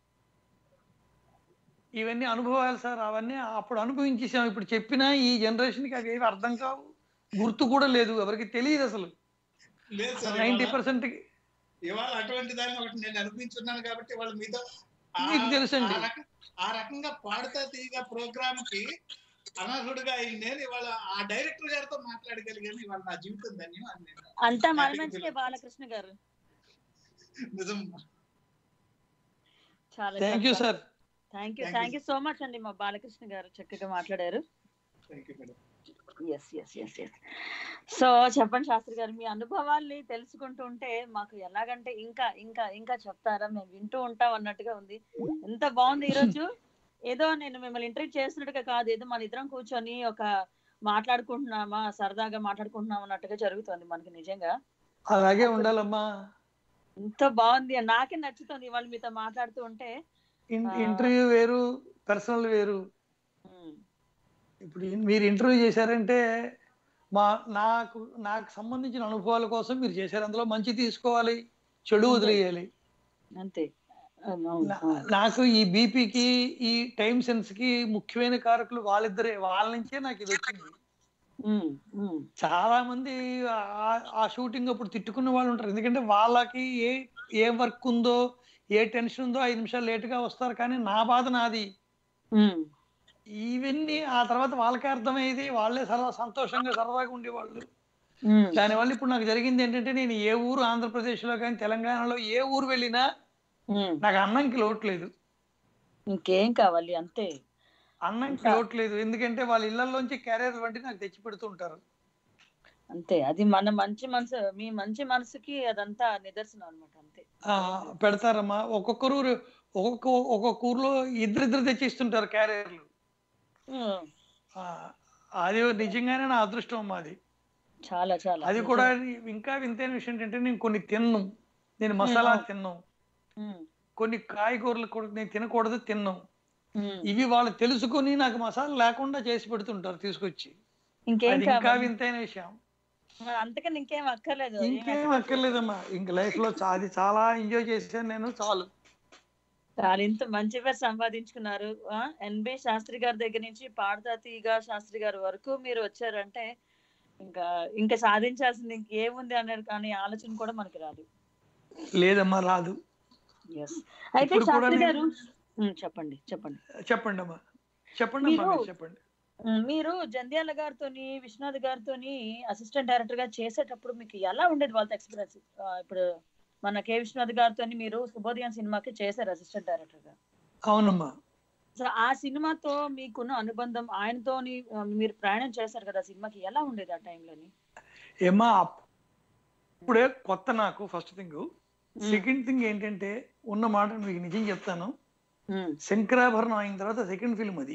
S2: ఇవన్నీ అనుభవాలు సార్ అవన్నీ అప్పుడు అనుభవించేసాం ఇప్పుడు చెప్పినా ఈ జనరేషన్కి అవి ఏవి అర్థం కావు గుర్తు కూడా లేదు ఎవరికి తెలియదు అసలు
S7: లేదు సార్
S2: నైంటీ
S7: ఇవాళ-
S2: పర్సెంట్
S7: ఇవాళ అటువంటి దాన్ని ఒకటి నేను అనిపించున్నాను కాబట్టి వాళ్ళు మీతో ఆ-
S2: మీకు తెలుసండి.
S7: ఆ రకం- ఆ రకంగా పాడుతా తీగ ప్రోగ్రామ్ కి అనర్హుడుగా అయింది నేను ఇవాళ ఆ డైరెక్టర్ గారితో మాట్లాడగలిగాను ఇవాళ నా జీవితం ధన్యం అని నేను
S1: అంతా మన
S7: Happy to
S1: మంచికే
S7: feel.
S1: బాలకృష్ణ గారు
S7: నిజం
S1: చాలా
S2: thank you sir
S1: thank you
S7: Thank you,
S1: thank you so much అండి మా బాలకృష్ణ గారు చక్కగా మాట్లాడారు
S7: thank you madam
S1: yes yes yes yes so చెప్పండి శాస్త్రి గారు మీ అనుభవాల్ని తెలుసుకుంటూ ఉంటే మాకు ఎలాగంటే ఇంకా ఇంకా ఇంకా చెప్తారా మేము వింటూ ఉంటాం అన్నట్టుగా ఉంది ఎంత బాగుంది ఈ రోజు ఏదో నేను మిమ్మల్ని ఇంటర్వ్యూ చేసినట్టుగా కాదు ఏదో మన ఇద్దరం కూర్చొని ఒక మాట్లాడుకుంటున్నామా సరదాగా మాట్లాడుకుంటున్నాం అన్నట్టుగా జరుగుతుంది మనకి నిజంగా
S2: అలాగే ఉండాలమ్మా
S1: ఎంత బాగుంది నాకే నచ్చుతుంది ఇవాళ మీతో మాట్లాడుతూ ఉంటే
S2: ఇన్-
S1: ఆ.
S2: ఇంటర్వ్యూ వేరు పర్సనల్ వేరు
S1: ఉమ్,
S2: ఇప్పుడు ఇన్- మీరు ఇంటర్వ్యూ చేశారంటే మా నాకు నాకు సంబంధించిన అనుభవాల కోసం మీరు చేశారు అందులో మంచి తీసుకోవాలి చెడు వదిలేయాలి
S1: అంతే అవును, అవును,
S2: నా-
S1: అవును.
S2: నాకు ఈ బీపీకి ఈ టైం సెన్స్ కి ముఖ్యమైన కారకులు వాళ్ళిద్దరే వాళ్ళ నుంచే నాకు ఇది వచ్చింది
S1: ఉమ్, ఉమ్,
S2: చాలా మంది ఆ- ఆ షూటింగ్ అప్పుడు తిట్టుకున్న వాళ్ళు ఉంటారు ఎందుకంటే వాళ్ళకి ఏ ఏ వర్క్ ఉందో ఏ టెన్షన్ ఉందో ఐదు నిమిషాలు late గా వస్తారు కానీ నా బాధ నాది
S1: ఉమ్,
S2: ఇవన్నీ ఆ తర్వాత వాళ్ళకే అర్థమయ్యేది వాళ్ళే సరదా సంతోషంగా సరదాగా ఉండేవాళ్ళు
S1: ఉమ్.
S2: దానివల్ల ఇప్పుడు నాకు జరిగింది ఏంటంటే నేను ఏ ఊరు ఆంధ్రప్రదేశ్లో కానీ తెలంగాణలో ఏ ఊరు వెళ్ళినా
S1: ఉమ్.
S2: నాకు అన్నంకి లోటు లేదు
S1: ఇంకేం కావాలి అంతే
S2: అన్నంకి
S1: ఇంకా-
S2: లోటు లేదు ఎందుకంటే వాళ్ళ ఇళ్లలోంచి క్యారియర్ వంటి నాకు తెచ్చి పెడుతుంటారు
S1: అంతే అది మన మంచి మనసు మీ మంచి మనసుకి అదంతా నిదర్శనం అన్నమాట అంతే
S2: ఆ, పెడతారమ్మా ఒక్కొక్కరు ఒక్కొక్క ఒక్కొక్క ఊర్లో ఇద్దరిద్దరు తెచ్చిస్తుంటారు క్యారియర్లు
S1: ఉమ్,
S2: ఆ, అది నిజంగానే నా అదృష్టం అమ్మా అది
S1: చాలా చాలా
S2: అది కూడా ఇంకా వింతైన విషయం ఏంటంటే నేను కొన్ని తిన్ను నేను మసాలా
S1: ఉమ్.
S2: తిన్నాం
S1: ఉమ్,
S2: కొన్ని కాయగూరలు కూడా నేను తినకూడదు తిన్నాం
S1: ఉమ్.
S2: ఇవి వాళ్ళు తెలుసుకొని నాకు మసాలా లేకుండా చేసి పెడుతుంటారు తీసుకొచ్చి
S1: ఇంకేం
S2: అది ఇంకా
S1: కావాలి
S2: వింతైన విషయం
S1: మరి అంతకని ఇంకేం అక్కర్లేదు ఏం
S2: ఇంకేం
S1: expect
S2: అక్కర్లేదమ్మా ఇంక లైఫ్ లో చా- అది చాలా ఎంజాయ్ చేశాను నేను చాలు
S1: చాలా ఇంత మంచి పేరు సంపాదించుకున్నారు ఎన్బి శాస్త్రి గారి దగ్గర నుంచి పాడతా తీగ శాస్త్రి గారి వరకు మీరు వచ్చారంటే ఇంకా ఇంకా సాధించాల్సింది ఇంకేముంది అనేది కానీ ఆలోచన కూడా మనకి రాదు
S2: లేదమ్మా రాదు
S1: ఎస్ అయితే
S2: ఇప్పుడు కూడా
S1: శాస్త్రి
S2: నేను-
S1: గారు ఉమ్, చెప్పండి చెప్పండి
S2: చెప్పండి అమ్మా చెప్పండి అమ్మా
S1: మీరు-
S2: మీరు చెప్పండి
S1: ఉమ్, మీరు జంధ్యాల గారితోని విశ్వనాథ్ గారితోని అసిస్టెంట్ డైరెక్టర్ గా చేసేటప్పుడు మీకు ఎలా ఉండేది వాళ్ళతో ఎక్స్పీరియన్స్ ఇప్పుడు మన కె విశ్వనాథ్ గారితో మీరు శుభోదయం సినిమాకి చేశారు అసిస్టెంట్ డైరెక్టర్ గా
S2: అవునమ్మా
S1: సో ఆ సినిమాతో మీకున్న అనుబంధం ఆయనతోని ఆ, మీరు ప్రయాణం చేశారు కదా సినిమాకి ఎలా ఉండేది ఆ టైంలోని
S2: ఏమా ఇప్పుడే కొత్త నాకు ఫస్ట్ థింగ్ సెకండ్ థింగ్ ఏంటంటే ఉన్న మాట మీకు నిజం చెప్తాను శంకరాభరణం అయిన తర్వాత సెకండ్ ఫిల్మ్ అది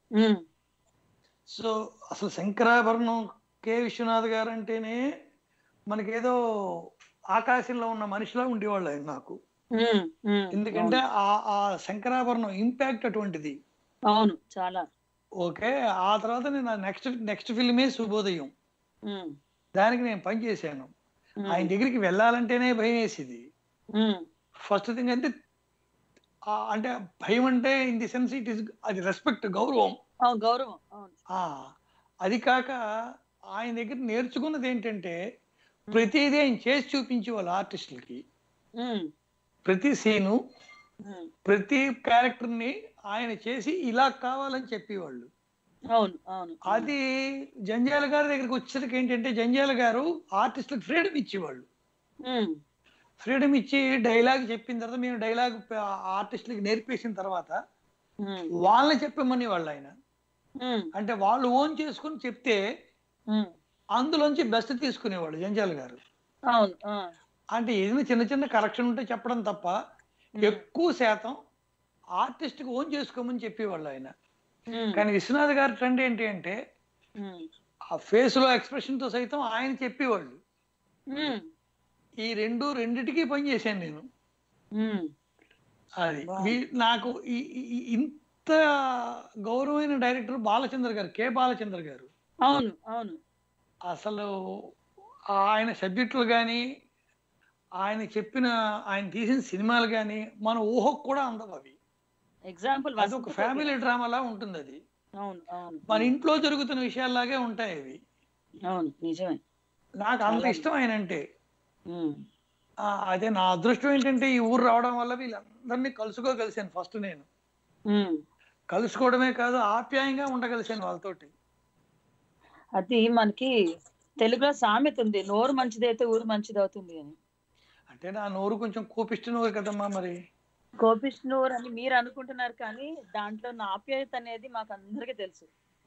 S2: సో అసలు శంకరాభరణం కె విశ్వనాథ్ గారు అంటేనే మనకేదో ఆకాశంలో ఉన్న మనిషిలా ఉండేవాళ్ళు ఆయన నాకు ఎందుకంటే ఆ ఆ శంకరాభరణం ఇంపాక్ట్ అటువంటిది
S1: అవును చాలా
S2: ఓకే ఆ తర్వాత నేను నెక్స్ట్ నెక్స్ట్ ఫిల్మే శుభోదయం
S1: ఉమ్,
S2: దానికి నేను పని చేశాను
S1: ఉమ్,
S2: ఆయన దగ్గరికి వెళ్ళాలంటేనే భయం వేసేది
S1: ఉమ్,
S2: ఫస్ట్ థింగ్ అంటే ఆ అంటే భయం అంటే in the sense it is అది రెస్పెక్ట్ గౌరవం
S1: అవును గౌరవం అవును
S2: ఆ అది కాక ఆయన దగ్గర నేర్చుకున్నది ఏంటంటే ప్రతిదీ ఆయన చేసి చూపించే వాళ్ళు ఆర్టిస్టులకి
S1: ఉమ్,
S2: ప్రతి సీను
S1: ఉమ్,
S2: ప్రతి క్యారెక్టర్ ని ఆయన చేసి ఇలా కావాలని చెప్పేవాళ్ళు
S1: అవును అవును
S2: అది జంజాల గారి దగ్గరికి వచ్చేసరికి ఏంటంటే జంజాల గారు ఆర్టిస్టులకు ఫ్రీడమ్ ఇచ్చేవాళ్ళు
S1: ఉమ్,
S2: ఫ్రీడమ్ ఇచ్చి డైలాగ్ చెప్పిన తర్వాత మేము డైలాగ్ ఆర్టిస్టులకి నేర్పేసిన తర్వాత
S1: ఉమ్,
S2: వాళ్ళని చెప్పమని వాళ్ళు ఆయన
S1: ఉమ్,
S2: అంటే వాళ్ళు ఓన్ చేసుకుని చెప్తే
S1: ఉమ్,
S2: అందులోంచి బెస్ట్ తీసుకునేవాళ్ళు జంజాల గారు
S1: అవును ఆ,
S2: అంటే ఏదైనా చిన్న చిన్న కరెక్షన్ ఉంటే చెప్పడం తప్ప
S1: ఉమ్,
S2: ఎక్కువ శాతం ఆర్టిస్ట్కి ఓన్ చేసుకోమని చెప్పేవాళ్ళు ఆయన
S1: ఉమ్,
S2: కానీ విశ్వనాథ్ గారి ట్రెండ్ ఏంటి అంటే
S1: ఉమ్,
S2: ఆ ఫేస్ లో ఎక్స్ప్రెషన్ తో సైతం ఆయన చెప్పేవాళ్ళు
S1: ఉమ్,
S2: ఈ రెండు రెండిటికి పని చేశాను నేను
S1: ఉమ్,
S2: అది
S1: Wow.
S2: వీ- నాకు ఈ- ఈ- ఈ- ఇంత గౌరవమైన డైరెక్టర్ బాలచంద్ర గారు కే బాలచంద్ర గారు
S1: అవును అవును
S2: అసలు ఆయన సబ్జెక్టులు కానీ ఆయన చెప్పిన ఆయన తీసిన సినిమాలు కానీ మన ఊహకు కూడా అందవు అవి
S1: ఎగ్జాంపుల్
S2: అది ఒక ఫ్యామిలీ డ్రామాలా ఉంటుంది అది
S1: అవును అవును
S2: మన ఇంట్లో జరుగుతున్న విషయాల్లాగే ఉంటాయి అవి
S1: అవును నిజమే
S2: నాకు అంత
S1: చాలా.
S2: ఇష్టం ఆయన అంటే
S1: ఉమ్,
S2: ఆ, అదే నా అదృష్టం ఏంటంటే ఈ ఊరు రావడం వల్ల వీళ్ళందరినీ కలుసుకోగలిసాను ఫస్ట్ నేను
S1: ఉమ్.
S2: కలుసుకోవడమే కాదు ఆప్యాయంగా ఉండగలిసాను వాళ్ళతోటి
S1: అది మనకి తెలుగులో సామెత ఉంది నోరు మంచిదైతే ఊరు మంచిది అవుతుంది అని
S2: అంటే నా నోరు కొంచెం కోపిష్టి నోరు కదమ్మా మరి
S1: కోపిష్టి నోరు అని మీరు అనుకుంటున్నారు కానీ దాంట్లో నా ఆప్యాయత అనేది మాకు అందరికీ తెలుసు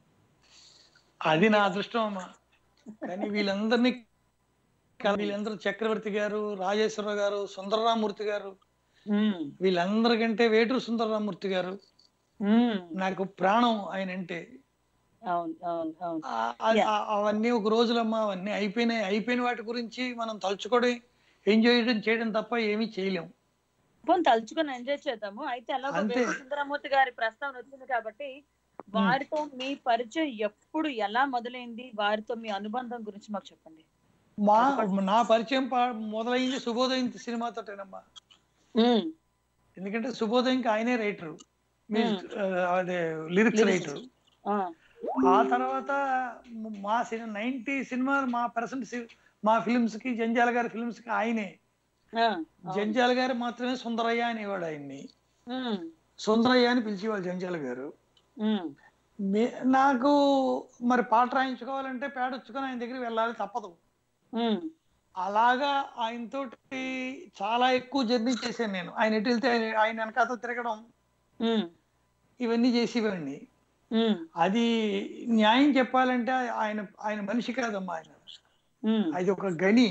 S2: అది నా అదృష్టం అమ్మా కానీ వీళ్ళందరినీ వీళ్ళందరూ చక్రవర్తి గారు రాజేశ్వరరావు గారు సుందరరామూర్తి గారు
S1: ఉమ్,
S2: వీళ్ళందరికంటే వేటూరు సుందరరామూర్తి గారు
S1: ఉమ్,
S2: నాకు ప్రాణం ఆయన అంటే
S1: అవును అవును అవును
S2: ఆ- ఆ-
S1: Yeah.
S2: ఆ- అవన్నీ ఒక రోజులమ్మా అవన్నీ అయిపోయినాయి అయిపోయిన వాటి గురించి మనం తలుచుకోవడం ఎంజాయ్ చేయడం చేయడం తప్ప ఏమీ చేయలేం
S1: పోనీ తలుచుకొని ఎంజాయ్ చేద్దాము అయితే అలాగే
S2: అంతే.
S1: వేణు సుందరమూర్తి గారి ప్రస్తావన వచ్చింది కాబట్టి వారితో మీ పరిచయం ఎప్పుడు ఎలా మొదలైంది వారితో మీ అనుబంధం గురించి మాకు చెప్పండి
S2: మా నా పరిచయం పా- మొదలైంది శుభోదయం సినిమాతోటేనమ్మా
S1: ఉమ్,
S2: ఎందుకంటే శుభోదయంకి ఆయనే రైటర్
S1: Hmm.
S2: అదే లిరిక్స్
S1: Lyrics.
S2: రైటర్
S1: ఆ,
S2: ఆ తర్వాత మా సినిమా నైన్టీ సినిమా మా ప్రెసెంట్ మా ఫిల్మ్స్ కి జంజాల గారి ఫిల్మ్స్ కి ఆయనే
S1: ఆ, అవును.
S2: జంజాల గారు మాత్రమే సుందరయ్య అనేవాడు ఆయన్ని
S1: ఉమ్,
S2: సుందరయ్య అని పిలిచేవాళ్ళు జంజాల గారు
S1: ఉమ్,
S2: మే- నాకు మరి పాట రాయించుకోవాలంటే పేడొచ్చుకొని ఆయన దగ్గరికి వెళ్ళాలి తప్పదు
S1: ఉమ్,
S2: అలాగా ఆయనతోటి చాలా ఎక్కువ జర్నీ చేశాను నేను ఆయన ఎటు వెళ్తే ఆయన- ఆయన వెనకాత తిరగడం
S1: ఉమ్,
S2: ఇవన్నీ చేసేవాడిని
S1: ఉమ్,
S2: అది న్యాయం చెప్పాలంటే ఆయన ఆయన మనిషి కాదమ్మా ఆయన
S1: ఉమ్,
S2: అది ఒక గని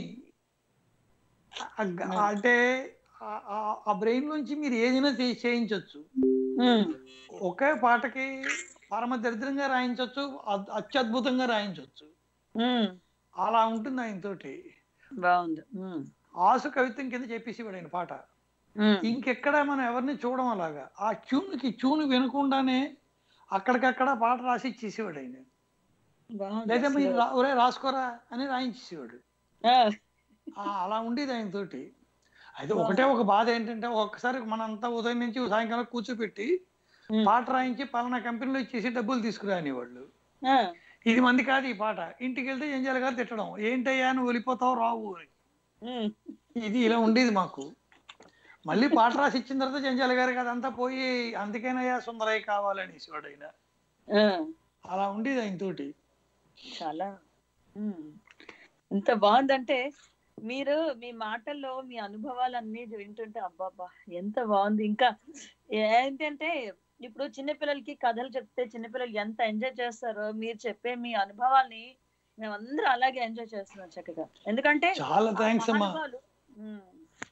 S2: ఆ గ- అంటే ఆ- ఆ- ఆ బ్రెయిన్ నుంచి మీరు ఏదైనా చే- చేయించవచ్చు
S1: ఉమ్,
S2: ఒకే పాటకి పరమ దరిద్రంగా రాయించవచ్చు అత్యద్భుతంగా రాయించవచ్చు
S1: ఉమ్,
S2: అలా ఉంటుంది ఆయనతోటి
S1: బాగుంది ఉమ్,
S2: ఆసు కవిత్వం కింద చెప్పేసేవాడు ఆయన పాట
S1: ఉమ్,
S2: ఇంకెక్కడ మనం ఎవరిని చూడడం అలాగా ఆ ట్యూన్కి ట్యూన్ వినకుండానే అక్కడికక్కడ పాట రాసి ఇచ్చేసేవాడు ఆయన
S1: బాగుంది
S2: లేదా
S1: అసలు.
S2: మీరు రా- ఒరే రాసుకోరా అని రాయించేసేవాడు
S1: ఆ,
S2: ఆ, అలా ఉండేది ఆయన తోటి అయితే ఒకటే ఒక బాధ ఏంటంటే ఒక్కసారి మనంతా ఉదయం నుంచి సాయంకాలం కూర్చోపెట్టి
S1: ఉమ్,
S2: పాట రాయించి పలానా కంపెనీలో ఇచ్చేసి డబ్బులు తీసుకురాని వాళ్ళు
S1: ఆ,
S2: ఇది మంది కాదు ఈ పాట ఇంటికి వెళ్తే ఏం చేయాలి గారు తిట్టడం ఏంటయ్యా నువ్వు వెళ్ళిపోతావు రావు అని.
S1: ఉమ్,
S2: ఇది ఇలా ఉండేది మాకు మళ్ళీ పాట రాసి ఇచ్చిన తర్వాత జంజాల గారికి అదంతా పోయి అందుకేనయ్యా సుందరయ్య కావాలనేసి వాడు ఆయన
S1: ఆ,
S2: అలా ఉండేది ఆయన తోటి
S1: చాలా ఉమ్. ఎంత బాగుందంటే మీరు మీ మాటల్లో మీ అనుభవాలన్నీ వింటుంటే అబ్బాబ్బా ఎంత బాగుంది ఇంకా ఏంటంటే ఇప్పుడు చిన్నపిల్లలకి కథలు చెప్తే చిన్నపిల్లలు ఎంత ఎంజాయ్ చేస్తారో మీరు చెప్పే మీ అనుభవాల్ని మేమందరం అలాగే ఎంజాయ్ చేస్తున్నాం చక్కగా ఎందుకంటే
S2: చాలా
S1: ఆ
S2: థ్యాంక్స్ అమ్మా
S1: మహానుభావులు ఉమ్.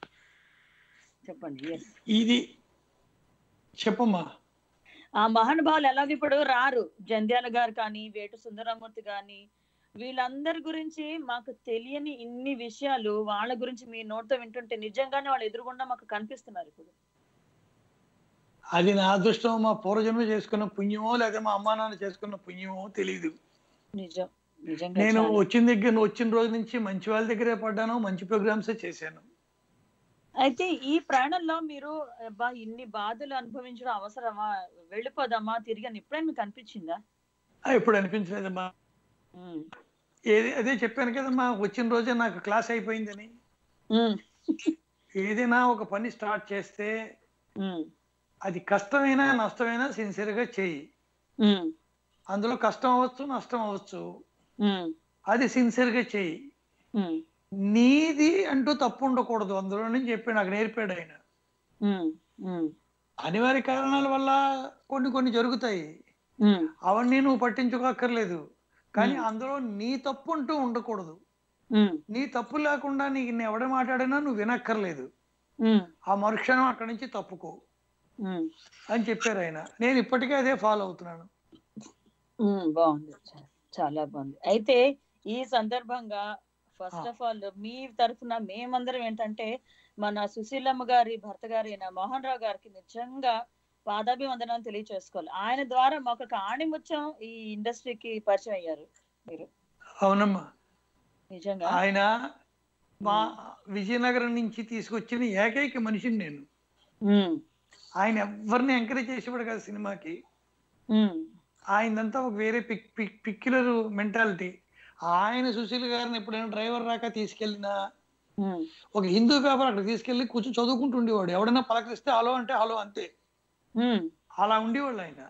S1: చెప్పండి yes.
S2: ఇది చెప్పమ్మా
S1: ఆ మహానుభావులు ఎలాగ ఇప్పుడు రారు జంధ్యాల గారు కానీ వేటు సుందరమూర్తి కానీ వీళ్ళందరి గురించి మాకు తెలియని ఇన్ని విషయాలు వాళ్ళ గురించి మీ నోట్తో వింటుంటే నిజంగానే వాళ్ళు ఎదురుగుండా మాకు కనిపిస్తున్నారు ఇప్పుడు
S2: అది నా అదృష్టం మా పూర్వజన్మ చేసుకున్న పుణ్యమో లేదా మా అమ్మా నాన్న చేసుకున్న పుణ్యమో తెలియదు
S1: నిజం నిజంగా
S2: నేను
S1: చాలా.
S2: వచ్చిన దగ్గర వచ్చిన రోజు నుంచి మంచి వాళ్ళ దగ్గరే పడ్డాను మంచి ప్రోగ్రామ్స్ చేశాను
S1: అయితే ఈ ప్రాణంలో మీరు అబ్బా ఇన్ని బాధలు అనుభవించడం అవసరమా వెళ్ళిపోదామా తిరిగి అని ఎప్పుడైనా మీకు అనిపించిందా
S2: ఆ, ఎప్పుడు అనిపించలేదమ్మా
S1: ఉమ్.
S2: ఏది అదే చెప్పాను కదమ్మా వచ్చిన రోజే నాకు క్లాస్ అయిపోయిందని
S1: ఉమ్.
S2: ఏదైనా ఒక పని స్టార్ట్ చేస్తే
S1: ఉమ్.
S2: అది కష్టమైనా నష్టమైనా సిన్సియర్ గా చెయ్యి
S1: ఉమ్.
S2: అందులో కష్టం అవ్వచ్చు నష్టం అవ్వచ్చు
S1: ఉమ్.
S2: అది సిన్సియర్ గా చెయ్యి
S1: ఉమ్.
S2: నీది అంటూ తప్పు ఉండకూడదు అందులో నుంచి చెప్పి నాకు నేర్పాడు ఆయన
S1: ఉమ్. ఉమ్.
S2: అనివార్య కారణాల వల్ల కొన్ని కొన్ని జరుగుతాయి
S1: ఉమ్.
S2: అవన్నీ నువ్వు పట్టించుకోక్కర్లేదు కానీ
S1: Hmm.
S2: అందులో నీ తప్పు అంటూ ఉండకూడదు
S1: ఉమ్.
S2: నీ తప్పు లేకుండా నీకు ఎవడ మాట్లాడినా నువ్వు వినక్కర్లేదు
S1: ఉమ్.
S2: ఆ మరుక్షణం అక్కడి నుంచి తప్పుకో
S1: ఉమ్.
S2: అని చెప్పారు ఆయన నేను ఇప్పటికే అదే ఫాలో అవుతున్నాను
S1: ఉమ్, బాగుంది చా- చాలా బాగుంది అయితే ఈ సందర్భంగా ఫస్ట్
S2: ఆ.
S1: ఆఫ్ ఆల్ మీ తరఫున మేమందరం ఏంటంటే మన సుశీలమ్మ గారి భర్త గారి అయిన మోహన్ రావు గారికి నిజంగా పాదాభివందనాలు తెలియచేసుకోవాలి ఆయన ద్వారా మాకు ఒక ఆణిముత్యం ఈ ఇండస్ట్రీకి పరిచయం అయ్యారు మీరు
S2: అవునమ్మా
S1: నిజంగా
S2: ఆయన మా విజయనగరం నుంచి తీసుకొచ్చిన ఏకైక మనిషిని నేను
S1: ఉమ్,
S2: ఆయన ఎవరిని ఎంకరేజ్ చేసేవాడు కదా సినిమాకి
S1: ఉమ్,
S2: ఆయనంతా ఒక వేరే పిక్ పిక్ పిక్యులర్ మెంటాలిటీ ఆయన సుశీల్ గారిని ఎప్పుడైనా డ్రైవర్ రాక తీసుకెళ్ళినా
S1: ఉమ్,
S2: ఒక హిందూ పేపర్ అక్కడ తీసుకెళ్లి కూర్చొని చదువుకుంటుండేవాడు ఎవడైనా పలకరిస్తే హలో అంటే హలో అంతే
S1: ఉమ్,
S2: అలా ఉండేవాళ్ళు ఆయన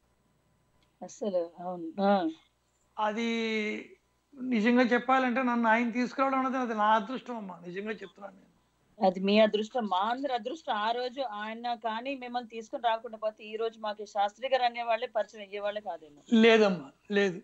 S1: అసలు అవును ఆ,
S2: అది నిజంగా చెప్పాలంటే నన్ను ఆయన తీసుకురావడం అనేది అది నా అదృష్టం అమ్మా నిజంగా చెప్తున్నాను నేను
S1: అది మీ అదృష్టం మా అందరి అదృష్టం ఆ రోజు ఆయన కానీ మిమ్మల్ని తీసుకుని రాకుండా పోతే ఈ రోజు మాకు శాస్త్రి గారు అనే వాళ్ళే పరిచయం అయ్యే వాళ్ళే కాదేమో
S2: లేదమ్మా లేదు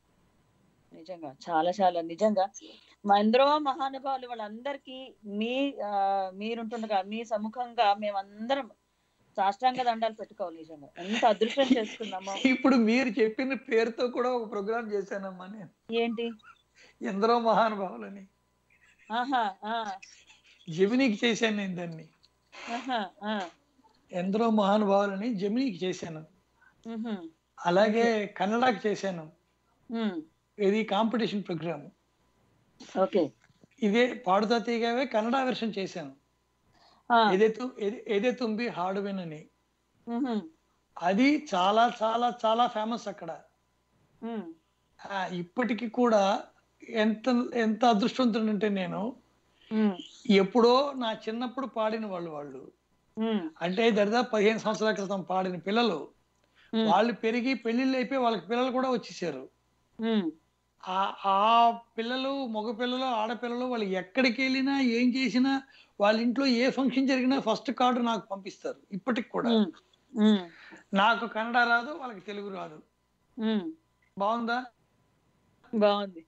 S1: నిజంగా చాలా చాలా నిజంగా మా ఎందరో మహానుభావులు వాళ్ళందరికీ మీ ఆ, మీరుంటుండగా మీ సముఖంగా మేమందరం సాష్టాంగ దండాలు పెట్టుకోవాలి నిజంగా ఎంత అదృష్టం చేసుకున్నామో
S2: ఇప్పుడు మీరు చెప్పిన పేరుతో కూడా ఒక ప్రోగ్రామ్ చేశానమ్మా నేను
S1: ఏంటి
S2: ఎందరో మహానుభావులని
S1: ఆహా ఆ,
S2: జమినీకి చేశాను నేను దాన్ని
S1: ఆహా, ఆ,
S2: ఎందరో మహానుభావులని జమినీకి చేశాను
S1: ఉహు,
S2: అలాగే కన్నడకి చేశాను
S1: ఉమ్,
S2: ఇది కాంపిటీషన్ ప్రోగ్రామ్
S1: ఓకే
S2: ఇదే పాడుతా తీగవే కన్నడ వెర్షన్ చేశాను
S1: ఆ,
S2: ఏదే తు- ఏదే- ఏదే తుంబి హార్డ్వేన్ అని
S1: ఉహు,
S2: అది చాలా చాలా చాలా ఫేమస్ అక్కడ
S1: ఉమ్,
S2: ఆ, ఇప్పటికి కూడా ఎంత ఎంత అదృష్టవంతుడంటే నేను
S1: ఉమ్,
S2: ఎప్పుడో నా చిన్నప్పుడు పాడిన వాళ్ళు వాళ్ళు
S1: ఉమ్,
S2: అంటే దరిదాపు పదిహేను సంవత్సరాల క్రితం పాడిన పిల్లలు
S1: ఉమ్,
S2: వాళ్ళు పెరిగి పెళ్లిళ్ళు అయిపోయి వాళ్ళకి పిల్లలు కూడా వచ్చేసారు
S1: ఉమ్,
S2: ఆ ఆ పిల్లలు మగ పిల్లలు ఆడపిల్లలు వాళ్ళు ఎక్కడికి వెళ్ళినా ఏం చేసినా వాళ్ళ ఇంట్లో ఏ ఫంక్షన్ జరిగినా ఫస్ట్ కార్డు నాకు పంపిస్తారు ఇప్పటికి కూడా
S1: ఉమ్, ఉమ్,
S2: నాకు కన్నడ రాదు వాళ్ళకి తెలుగు రాదు
S1: ఉమ్.
S2: బాగుందా
S1: బాగుంది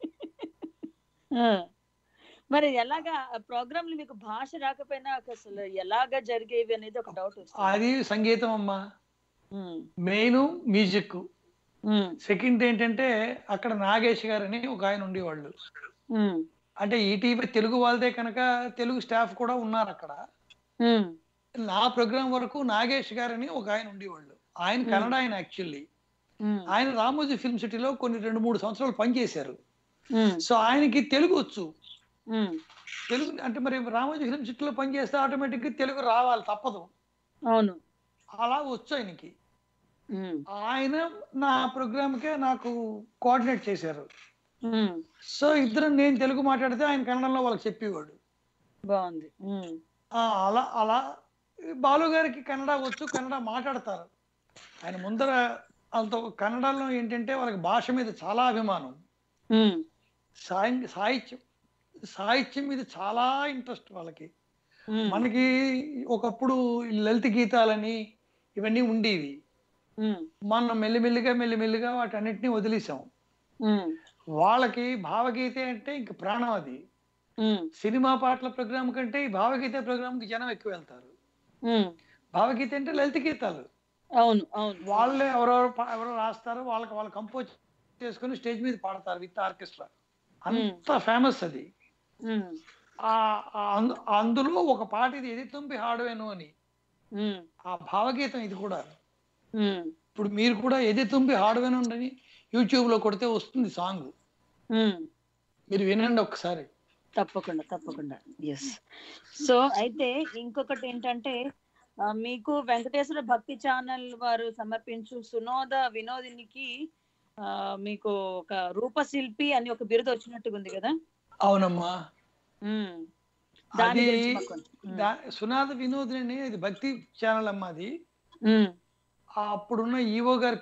S1: ఆ. మరి ఎలాగా ప్రోగ్రాంలు మీకు భాష రాకపోయినా అసలు ఎలాగా జరిగేవి అనేది ఒక డౌట్ వస్తుంది
S2: అది సంగీతం అమ్మా
S1: ఉమ్,
S2: మెయిన్ మ్యూజిక్
S1: ఉమ్,
S2: సెకండ్ ఏంటంటే అక్కడ నాగేష్ గారు అని ఒక ఆయన ఉండేవాళ్ళు
S1: ఉమ్,
S2: అంటే ఈటీవీ తెలుగు వాళ్ళదే కనుక తెలుగు స్టాఫ్ కూడా ఉన్నారు అక్కడ
S1: ఉమ్,
S2: నా ప్రోగ్రాం వరకు నాగేష్ గారని ఒక ఆయన ఉండేవాళ్ళు ఆయన కన్నడ ఆయన యాక్చువల్లీ
S1: ఉమ్,
S2: ఆయన రామోజీ ఫిల్మ్ సిటీలో కొన్ని రెండు మూడు సంవత్సరాలు పనిచేశారు
S1: ఉమ్,
S2: సో ఆయనకి తెలుగు వచ్చు
S1: ఉమ్,
S2: తెలుగు అంటే మరి రామోజీ ఫిల్మ్ సిటీలో పనిచేస్తే ఆటోమేటిక్గా తెలుగు రావాలి తప్పదు
S1: అవును
S2: అలా వచ్చు ఆయనకి
S1: ఉమ్,
S2: ఆయన నా ప్రోగ్రామ్కే నాకు కోఆర్డినేట్ చేశారు
S1: ఉమ్,
S2: సో ఇద్దరం నేను తెలుగు మాట్లాడితే ఆయన కన్నడంలో వాళ్ళకి చెప్పేవాడు
S1: బాగుంది ఉమ్,
S2: ఆ, అలా అలా బాలు గారికి కన్నడ వచ్చు కన్నడ మాట్లాడతారు ఆయన ముందర అంత కన్నడలో ఏంటంటే వాళ్ళకి భాష మీద చాలా అభిమానం
S1: ఉమ్,
S2: సాయం సాహిత్యం సాహిత్యం మీద చాలా ఇంట్రెస్ట్ వాళ్ళకి
S1: ఉమ్,
S2: మనకి ఒకప్పుడు ఈ లలిత గీతాలని ఇవన్నీ ఉండేవి
S1: ఉమ్,
S2: మనం మెల్లిమెల్లిగా మెల్లిమెల్లిగా వాటన్నిటిని వదిలేసాం
S1: ఉమ్,
S2: వాళ్ళకి భావగీత అంటే ఇంక ప్రాణం అది
S1: ఉమ్,
S2: సినిమా పాటల ప్రోగ్రామ్ కంటే ఈ భావగీత ప్రోగ్రామ్కి జనం ఎక్కువ వెళ్తారు
S1: ఉమ్,
S2: భావగీత అంటే లలిత గీతాలు
S1: అవును అవును
S2: వాళ్ళే ఎవరెవరు పా- ఎవరో రాస్తారు వాళ్ళకి వాళ్ళు కంపోజ్ చేసుకుని స్టేజ్ మీద పాడతారు విత్ ఆర్కెస్ట్రా అంత ఫేమస్ అది
S1: ఉమ్,
S2: ఆ- ఆ అందు- అందులో ఒక పాట ఇది ఎది తుంపి హాడువేను అని
S1: ఉమ్,
S2: ఆ భావగీతం ఇది కూడా
S1: ఉమ్,
S2: ఇప్పుడు మీరు కూడా ఎది తుంపి హాడువేను అని యూట్యూబ్ లో కొడితే వస్తుంది సాంగ్
S1: ఉమ్.
S2: మీరు వినండి ఒకసారి
S1: తప్పకుండా తప్పకుండా ఎస్ సో అయితే ఇంకొకటి ఏంటంటే ఆ, మీకు వెంకటేశ్వర భక్తి ఛానల్ వారు సమర్పించు సునోద వినోదినికి ఆ, మీకు ఒక రూపశిల్పి అని ఒక బిరుదు వచ్చినట్టుగా ఉంది కదా
S2: అవునమ్మా
S1: ఉమ్. దాని
S2: అది
S1: గురించి మాకు కొంచెం. ఉమ్.
S2: దా- సునాద వినోదిని అది భక్తి ఛానల్ అమ్మా అది
S1: ఉమ్.
S2: ఆ అప్పుడున్న ఈవో గారు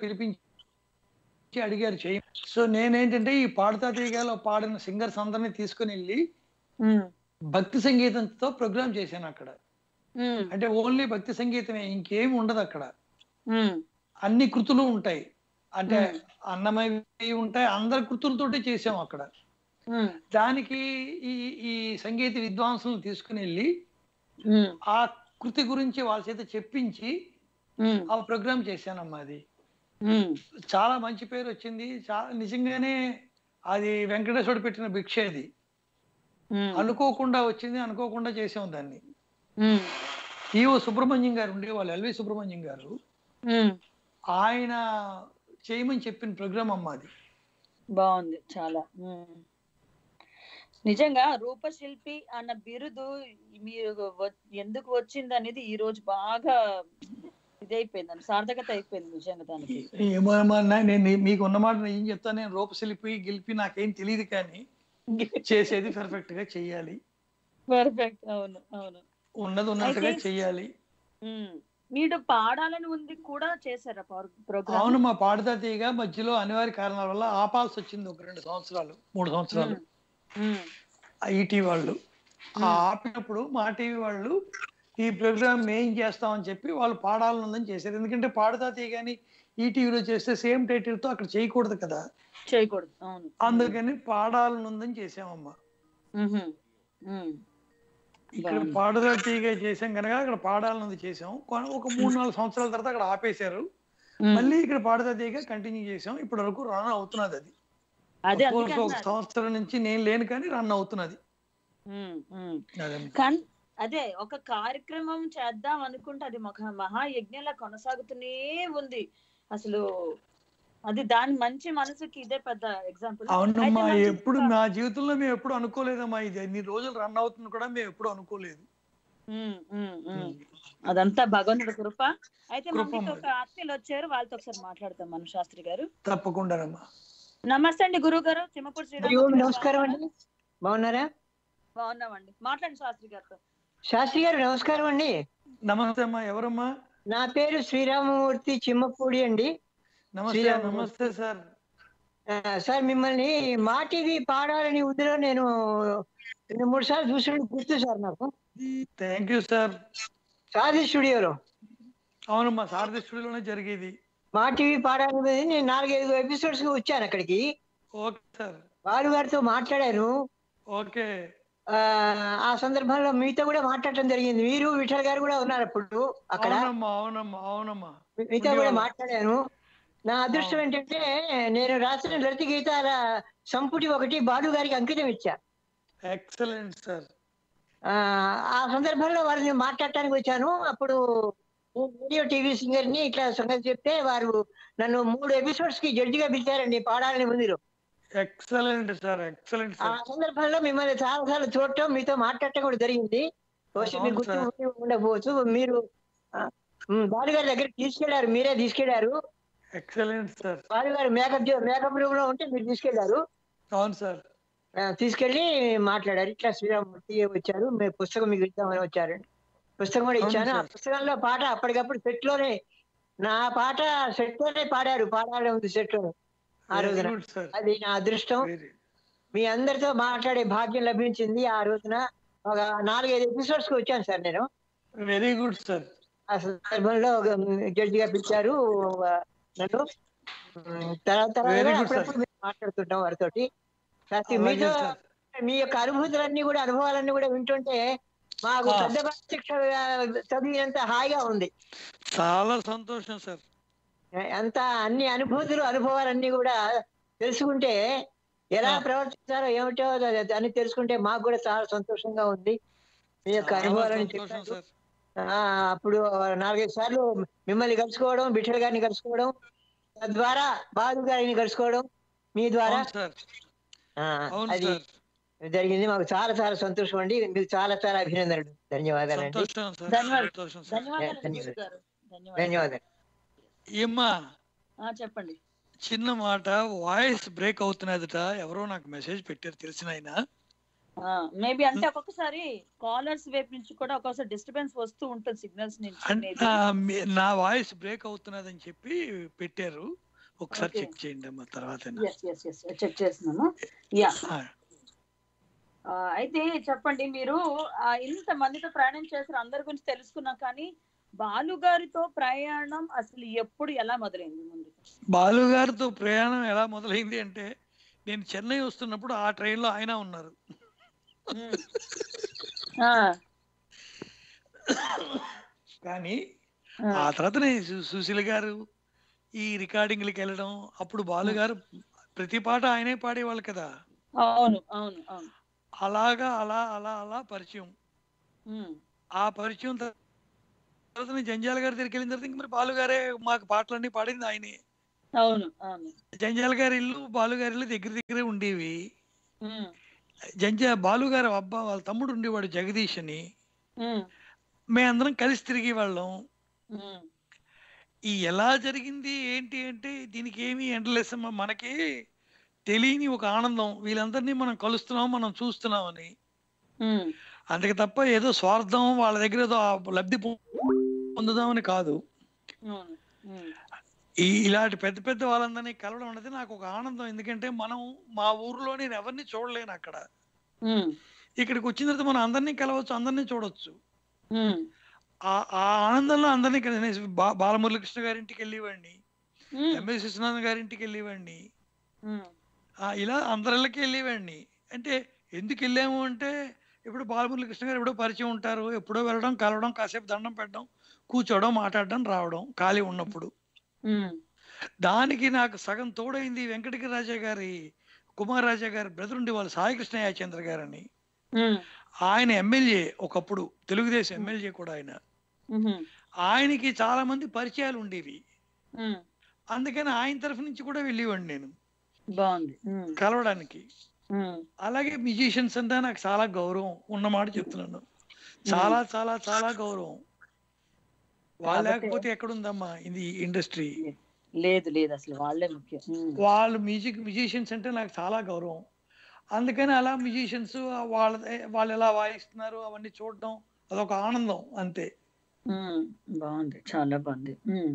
S2: పిలిపించి అడిగారు చేయి సో నేనేంటంటే ఈ పాడుతా తీగాలో పాడిన సింగర్స్ అందరినీ తీసుకుని వెళ్ళి
S1: ఉమ్.
S2: భక్తి సంగీతంతో ప్రోగ్రామ్ చేశాను అక్కడ
S1: ఉమ్.
S2: అంటే ఓన్లీ భక్తి సంగీతమే ఇంకేం ఉండదు అక్కడ
S1: ఉమ్.
S2: అన్ని కృతులు ఉంటాయి అంటే
S1: మ్మ్.
S2: అన్నమయ్యి ఉంటాయి అందరి కృతులతోటి చేసాం అక్కడ
S1: ఉమ్.
S2: దానికి ఈ ఈ సంగీత విద్వాంసులను తీసుకుని వెళ్ళి
S1: ఉమ్.
S2: ఆ కృతి గురించి వాళ్ళ చేత చెప్పించి
S1: ఉమ్.
S2: ఆ ప్రోగ్రామ్ చేశానమ్మా అది
S1: ఉమ్.
S2: చాలా మంచి పేరు వచ్చింది చాలా నిజంగానే అది వెంకటేశ్వరుడు పెట్టిన భిక్ష అది
S1: ఉమ్.
S2: అనుకోకుండా వచ్చింది అనుకోకుండా చేసాం దాన్ని
S1: ఉమ్.
S2: ఈఓ సుబ్రహ్మణ్యం గారు ఉండే వాళ్ళు ఎల్వి సుబ్రహ్మణ్యం గారు
S1: ఉమ్.
S2: ఆయన చేయమని చెప్పిన ప్రోగ్రామ్ అమ్మ అది
S1: బాగుంది చాలా ఉమ్. నిజంగా రూపశిల్పి అన్న బిరుదు మీరు వ- ఎందుకు వచ్చింది అనేది ఈ రోజు బాగా ఇదైపోయింది సార్థకత అయిపోయింది నిజంగా దానికి
S2: ఏమో అమ్మా, నా- నేను నీ- మీకు ఉన్నమాట నేను ఏం చెప్తాను నేను రూపశిల్పి గెలిపి నాకేం తెలియదు కానీ చేసేది పర్ఫెక్ట్ గా చెయ్యాలి
S1: పర్ఫెక్ట్ అవును అవును
S2: ఉన్నది ఉన్నట్టుగా
S1: అయితే-
S2: చెయ్యాలి
S1: ఉమ్. మీరు పాడాలని ఉంది కూడా చేశారా ప్రోగ్రామ్
S2: అవును మా పాడుతా తీగ మధ్యలో అనివార్య కారణాల వల్ల ఆపాల్సి వచ్చింది ఒక రెండు సంవత్సరాలు మూడు సంవత్సరాలు ఆ ఈటీ వాళ్ళు ఆ ఆపినప్పుడు మా టీవీ వాళ్ళు ఈ ప్రోగ్రామ్ ఏం చేస్తామని చెప్పి వాళ్ళు పాడాలనుందని చేశారు ఎందుకంటే పాడుతా తీయగాని ఈ టీవీలో చేస్తే సేమ్ టైటిల్ తో అక్కడ చేయకూడదు కదా
S1: చేయకూడదు అవును
S2: అందుకని పాడాలనుందని చేసామమ్మా
S1: ఉహుం. ఉమ్.
S2: ఇక్కడ
S1: బాగుంది.
S2: పాడుతా తీగ చేసాం కనుక అక్కడ పాడాలన్నది చేసాం కొన- ఒక మూడు నాలుగు సంవత్సరాల తర్వాత అక్కడ ఆపేశారు
S1: ఉమ్.
S2: మళ్ళీ ఇక్కడ పాడుతా తీగ కంటిన్యూ చేసాం ఇప్పటి వరకు రన్ అవుతున్నది అది
S1: అదే
S2: Of course,
S1: అందుకే
S2: ఒక
S1: అన్నారు.
S2: సంవత్సరం నుంచి నేను లేను కానీ రన్ అవుతున్నది
S1: ఉమ్, ఉమ్.
S2: అదండి
S1: కానీ అదే ఒక కార్యక్రమం చేద్దాం అనుకుంటే అది ఒక మహాయజ్ఞంలా కొనసాగుతూనే ఉంది అసలు అది దాని మంచి మనసుకి ఇదే పెద్ద ఎగ్జాంపుల్
S2: అవునమ్మా ఎప్పుడు నా జీవితంలో మేము ఎప్పుడు అనుకోలేదమ్మా ఇది ఎన్ని రోజులు రన్ అవుతుంది కూడా మేము ఎప్పుడు అనుకోలేదు
S1: అదంతా భగవంతుడి కృప అయితే
S2: కృప
S1: మమ్మీకి
S2: మరి.
S1: ఒక ఆత్మీయులు వచ్చారు వాళ్ళతో ఒకసారి మాట్లాడతాం మను శాస్త్రి గారు
S2: తప్పకుండానమ్మా
S1: నమస్తే అండి గురువు గారు చిమ్మపూడి
S8: హరి ఓం
S1: శ్రీరామ్
S8: నమస్కారం అండి బాగున్నారా
S1: బాగున్నామండి మాట్లాడండి శాస్త్రి గారితో
S8: శాస్త్రి గారు నమస్కారం అండి
S2: నమస్తే అమ్మా ఎవరమ్మా
S8: నా పేరు శ్రీరామమూర్తి చిమ్మపూడి అండి
S2: నమస్తే
S8: శ్రీరామ్.
S2: నమస్తే సార్
S8: ఆ, సార్ మిమ్మల్ని మా టీవీ పాడాలని ఉద్దిలో నేను రెండు మూడు సార్లు చూసినట్టు గుర్తు సార్ నాకు
S2: థ్యాంక్ యూ సార్
S8: సాది స్టూడియోలో
S2: అవునమ్మా సారథి స్టూడియోలోనే జరిగేది
S8: మా టీవీ పాడాలని నేను నాలుగైదు ఎపిసోడ్స్ వచ్చాను అక్కడికి
S2: ఓకే సార్
S8: వారు గారితో మాట్లాడాను
S2: ఓకే
S8: ఆ, ఆ సందర్భంలో మీతో కూడా మాట్లాడటం జరిగింది మీరు విఠల్ గారు కూడా ఉన్నారు అప్పుడు అక్కడ
S2: అవునమ్మా అవునమ్మా అవునమ్మా
S8: మీతో కూడా
S2: ఉండేవాళ్ళం.
S8: మాట్లాడాను నా అదృష్టం ఏంటంటే నేను రాసిన లలిత గీతాల సంపుటి ఒకటి బాలు గారికి అంకితం ఇచ్చా
S2: ఎక్సలెంట్ సార్
S8: ఆ, ఆ సందర్భంలో వారిని మాట్లాడటానికి వచ్చాను అప్పుడు రేడియో టీవీ సింగర్ ని ఇట్లా సంగతి చెప్తే వారు నన్ను మూడు ఎపిసోడ్స్ కి జడ్జిగా పిలిచారండి పాడాలని ముందు
S2: ఎక్సలెంట్ సార్ ఎక్సలెంట్
S8: ఆ
S2: సార్
S8: సందర్భంలో మిమ్మల్ని చాలా సార్లు చూడటం మీతో మాట్లాడటం కూడా జరిగింది బహుశా మీకు
S2: అవును
S8: గుర్తు
S2: సార్.
S8: ఉండి ఉండకపోవచ్చు మీరు ఆ, ఉమ్, బాలుగారి దగ్గరికి తీసుకెళ్లారు మీరే తీసుకెళ్లారు
S2: ఎక్సలెంట్ సార్
S8: బాలుగారు మేకప్ మేకప్ రూమ్ లో ఉంటే మీరు తీసుకెళ్లారు
S2: అవును సార్
S8: ఆ, తీసుకెళ్లి మాట్లాడారు ఇట్లా శ్రీరామూర్తి వచ్చారు మీ పుస్తకం మీకు ఇద్దామని వచ్చారు పుస్తకం కూడా
S2: అవును
S8: ఇచ్చాను ఆ
S2: సార్.
S8: పుస్తకంలో పాట అప్పటికప్పుడు సెట్ లోనే నా పాట సెట్ లోనే పాడారు పాడాలి ఉంది సెట్ లోనే ఆ
S2: వెరీ
S8: రోజున
S2: గుడ్ సార్
S8: అది నా అదృష్టం
S2: వెరీ
S8: మీ అందరితో మాట్లాడే భాగ్యం లభించింది ఆ రోజున ఒక నాలుగైదు ఎపిసోడ్స్ కి వచ్చాను సార్ నేను
S2: వెరీ గుడ్ సార్
S8: ఆ సందర్భంలో జడ్జిగా పిలిచారు ఆ, నన్ను ఉమ్, తర్వాత తర్వాత
S2: Very
S8: కూడా
S2: good, sir.
S8: అప్పుడప్పుడు మేము మాట్లాడుతుంటాం వారితోటి కాస్త
S2: అలాగే
S8: మీతో
S2: సార్
S8: మీ యొక్క అనుభూతులన్నీ కూడా అనుభవాలన్నీ కూడా వింటుంటే మాకు
S2: ఆ.
S8: పెద్ద భాష శిక్ష చదివినంత హాయిగా ఉంది
S2: చాలా సంతోషం సార్
S8: అంత అన్ని అనుభూతులు అనుభవాలన్నీ కూడా తెలుసుకుంటే ఎలా
S2: ఆ.
S8: ప్రవర్తిస్తారో ఏమిటో అది- అని తెలుసుకుంటే మాకు కూడా చాలా సంతోషంగా ఉంది మీ యొక్క
S2: చాలా
S8: అనుభవాలని
S2: సంతోషం
S8: చెప్పారు
S2: సార్
S8: ఆ, అప్పుడు నాలుగైదు సార్లు మిమ్మల్ని కలుసుకోవడం బిఠల్ గారిని కలుసుకోవడం తద్వారా బాలు గారిని కలుసుకోవడం మీ ద్వారా
S2: అవును సార్
S8: ఆ,
S2: అవును
S8: అది
S2: సార్
S8: జరిగింది మాకు చాలా చాలా సంతోషం అండి మీకు చాలా చాలా అభినందనలు ధన్యవాదాలండి
S2: సంతోషం సార్
S1: ధన్యవాదాలు.
S2: సంతోషం సార్
S1: ధన్యవాదాలు
S8: ధన్యవాదాలు.
S1: గురువు గారు ధన్యవాదాలు
S8: ధన్యవాదాలు
S2: ఏమ్మా
S1: ఆ, చెప్పండి
S2: చిన్న మాట వాయిస్ బ్రేక్ అవుతున్నదట ఎవరో నాకు మెసేజ్ పెట్టారు తెలిసిన ఆయన
S1: మేబీ అంటే ఒక్కొక్కసారి కాలర్స్ వైపు నుంచి కూడా ఒక్కొక్కసారి డిస్టర్బెన్స్ వస్తూ ఉంటుంది సిగ్నల్స్ నుంచి
S2: అన్-
S1: maybe.
S2: ఆ, మీ- నా వాయిస్ బ్రేక్ అవుతున్నదని చెప్పి పెట్టారు ఒకసారి
S1: Okay.
S2: చెక్ చేయండి అమ్మా తర్వాత
S1: ఎస్ ఎస్ ఎస్ చెక్ చేస్తున్నాను యా అయితే చెప్పండి మీరు ఆ, ఇంత మందితో ప్రయాణం చేశారు అందరి గురించి తెలుసుకున్నాం కానీ బాలు గారితో ప్రయాణం అసలు ఎప్పుడు ఎలా మొదలైంది ముందు
S2: బాలు గారితో ప్రయాణం ఎలా మొదలైంది అంటే నేను చెన్నై వస్తున్నప్పుడు ఆ ట్రైన్ లో ఆయన ఉన్నారు
S1: ఉమ్. ఆ,
S2: కానీ
S1: ఆ,
S2: ఆ తర్వాత నేను సు- సుశీల గారు ఈ రికార్డింగ్లకి వెళ్ళడం అప్పుడు బాలు గారు ప్రతి పాట ఆయనే పాడేవాళ్ళు కదా
S1: అవును అవును అవును
S2: అలాగా అలా అలా అలా పరిచయం
S1: ఉమ్,
S2: ఆ పరిచయం తర్వాత నేను జంజాల గారి దగ్గరికి వెళ్ళిన తర్వాత ఇంక మరి బాలు గారే మాకు పాటలన్నీ పాడింది ఆయనే
S1: అవును అవును
S2: జంజాల గారి ఇల్లు బాలు గారి ఇల్లు దగ్గర దగ్గరే ఉండేవి
S1: ఉమ్,
S2: జంజా బాలు గారు అబ్బా వాళ్ళ తమ్ముడు ఉండేవాడు జగదీష్ అని
S1: ఉమ్,
S2: మేమందరం కలిసి తిరిగి వాళ్ళం
S1: ఉమ్,
S2: ఈ ఎలా జరిగింది ఏంటి అంటే దీనికి ఏమీ ఎండలెస్ మనకి తెలియని ఒక ఆనందం వీళ్ళందరినీ మనం కలుస్తున్నాం మనం చూస్తున్నాం అని
S1: ఉమ్,
S2: అందుకే తప్ప ఏదో స్వార్థం వాళ్ళ దగ్గర ఏదో ఆ లబ్ధి పొ- పొందుదామని కాదు
S1: అవును ఉమ్,
S2: ఈ ఇలాంటి పెద్ద పెద్ద వాళ్ళందరినీ కలవడం అనేది నాకు ఒక ఆనందం ఎందుకంటే మనం మా ఊర్లో నేను ఎవరిని చూడలేను అక్కడ
S1: ఉమ్,
S2: ఇక్కడికి వచ్చిన తర్వాత మనం అందరినీ కలవచ్చు అందరినీ చూడొచ్చు
S1: ఉమ్,
S2: ఆ ఆ ఆనందంలో అందరినీ కలిసి నేను బా- బాలమురళీకృష్ణ గారింటికి వెళ్ళేవాడిని
S1: ఉమ్,
S2: ఎంఎస్ విశ్వనాథ్ గారింటికి వెళ్ళేవాడిని
S1: ఉమ్,
S2: ఆ, ఇలా అందరిళ్ళకి వెళ్ళేవాడిని అంటే ఎందుకు వెళ్ళాము అంటే ఇప్పుడు బాలమురళి కృష్ణ గారు ఎప్పుడో పరిచయం ఉంటారు ఎప్పుడో వెళ్ళడం కలవడం కాసేపు దండం పెట్టడం కూర్చోవడం మాట్లాడడం రావడం ఖాళీ ఉన్నప్పుడు
S1: ఉమ్,
S2: దానికి నాకు సగం తోడైంది వెంకటగిరి రాజా గారి కుమార్ రాజా గారి బ్రదర్ ఉండి వాళ్ళు సాయికృష్ణ యాచంద్ర గారని
S1: ఉమ్,
S2: ఆయన ఎమ్మెల్యే ఒకప్పుడు తెలుగుదేశం ఎమ్మెల్యే కూడా ఆయన
S1: ఉమ్,
S2: ఆయనకి చాలా మంది పరిచయాలు ఉండేవి
S1: ఉమ్,
S2: అందుకని ఆయన తరఫు నుంచి కూడా వెళ్ళేవాడిని నేను
S1: బాగుంది ఉమ్,
S2: కలవడానికి
S1: ఉమ్,
S2: అలాగే మ్యూజిషియన్స్ అంటే నాకు చాలా గౌరవం ఉన్నమాట చెప్తున్నాను చాలా చాలా చాలా గౌరవం వాళ్ళు
S1: కాబట్టి-
S2: లేకపోతే ఎక్కడుందమ్మా ఇది ఇండస్ట్రీ
S1: లేదు లేదు అసలు వాళ్ళే ముఖ్యం ఉమ్,
S2: వాళ్ళు మ్యూజిక్ మ్యూజిషియన్స్ అంటే నాకు చాలా గౌరవం అందుకని అలా మ్యూజిషియన్స్ వాళ్ళ వాళ్ళు ఎలా వాయిస్తున్నారు అవన్నీ చూడడం అదొక ఆనందం అంతే
S1: ఉమ్, బాగుంది చాలా బాగుంది ఉమ్.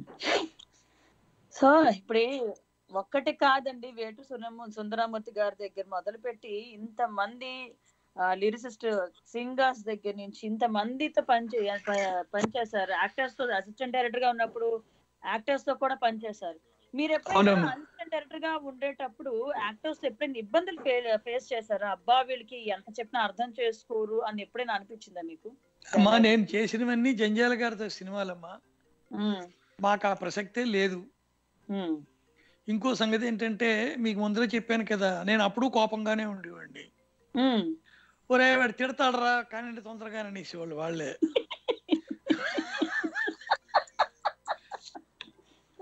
S1: సో ఇప్పుడే ఒక్కటి కాదండి వేటు సునమ సుందరామూర్తి గారి దగ్గర మొదలుపెట్టి ఇంత మంది లిరిసిస్ట్ సింగర్స్ దగ్గర నుంచి ఇంత మందితో పనిచే ప- పనిచేశారు యాక్టర్స్ తో అసిస్టెంట్ డైరెక్టర్ గా ఉన్నప్పుడు యాక్టర్స్ తో కూడా పనిచేశారు మీరు ఎప్పుడైనా
S2: అవునమ్మా.
S1: అసిస్టెంట్ డైరెక్టర్ గా ఉండేటప్పుడు యాక్టర్స్ ఎప్పుడైనా ఇబ్బందులు ఫేస్ చేశారా అబ్బా వీళ్ళకి ఎంత చెప్పినా అర్థం చేసుకోరు అని ఎప్పుడైనా అనిపించిందా మీకు
S2: అమ్మా నేను చేసినవన్నీ జంజాల గారితో సినిమాలమ్మా
S1: ఉమ్,
S2: మాకు ఆ ప్రసక్తే లేదు
S1: ఉమ్,
S2: ఇంకో సంగతి ఏంటంటే మీకు ముందర చెప్పాను కదా నేను అప్పుడు కోపంగానే ఉండేవాడిని
S1: ఉమ్.
S2: ఒరే వాడు తిడతాడరా కానీ తొందరగానే అనేసేవాళ్ళు వాళ్ళే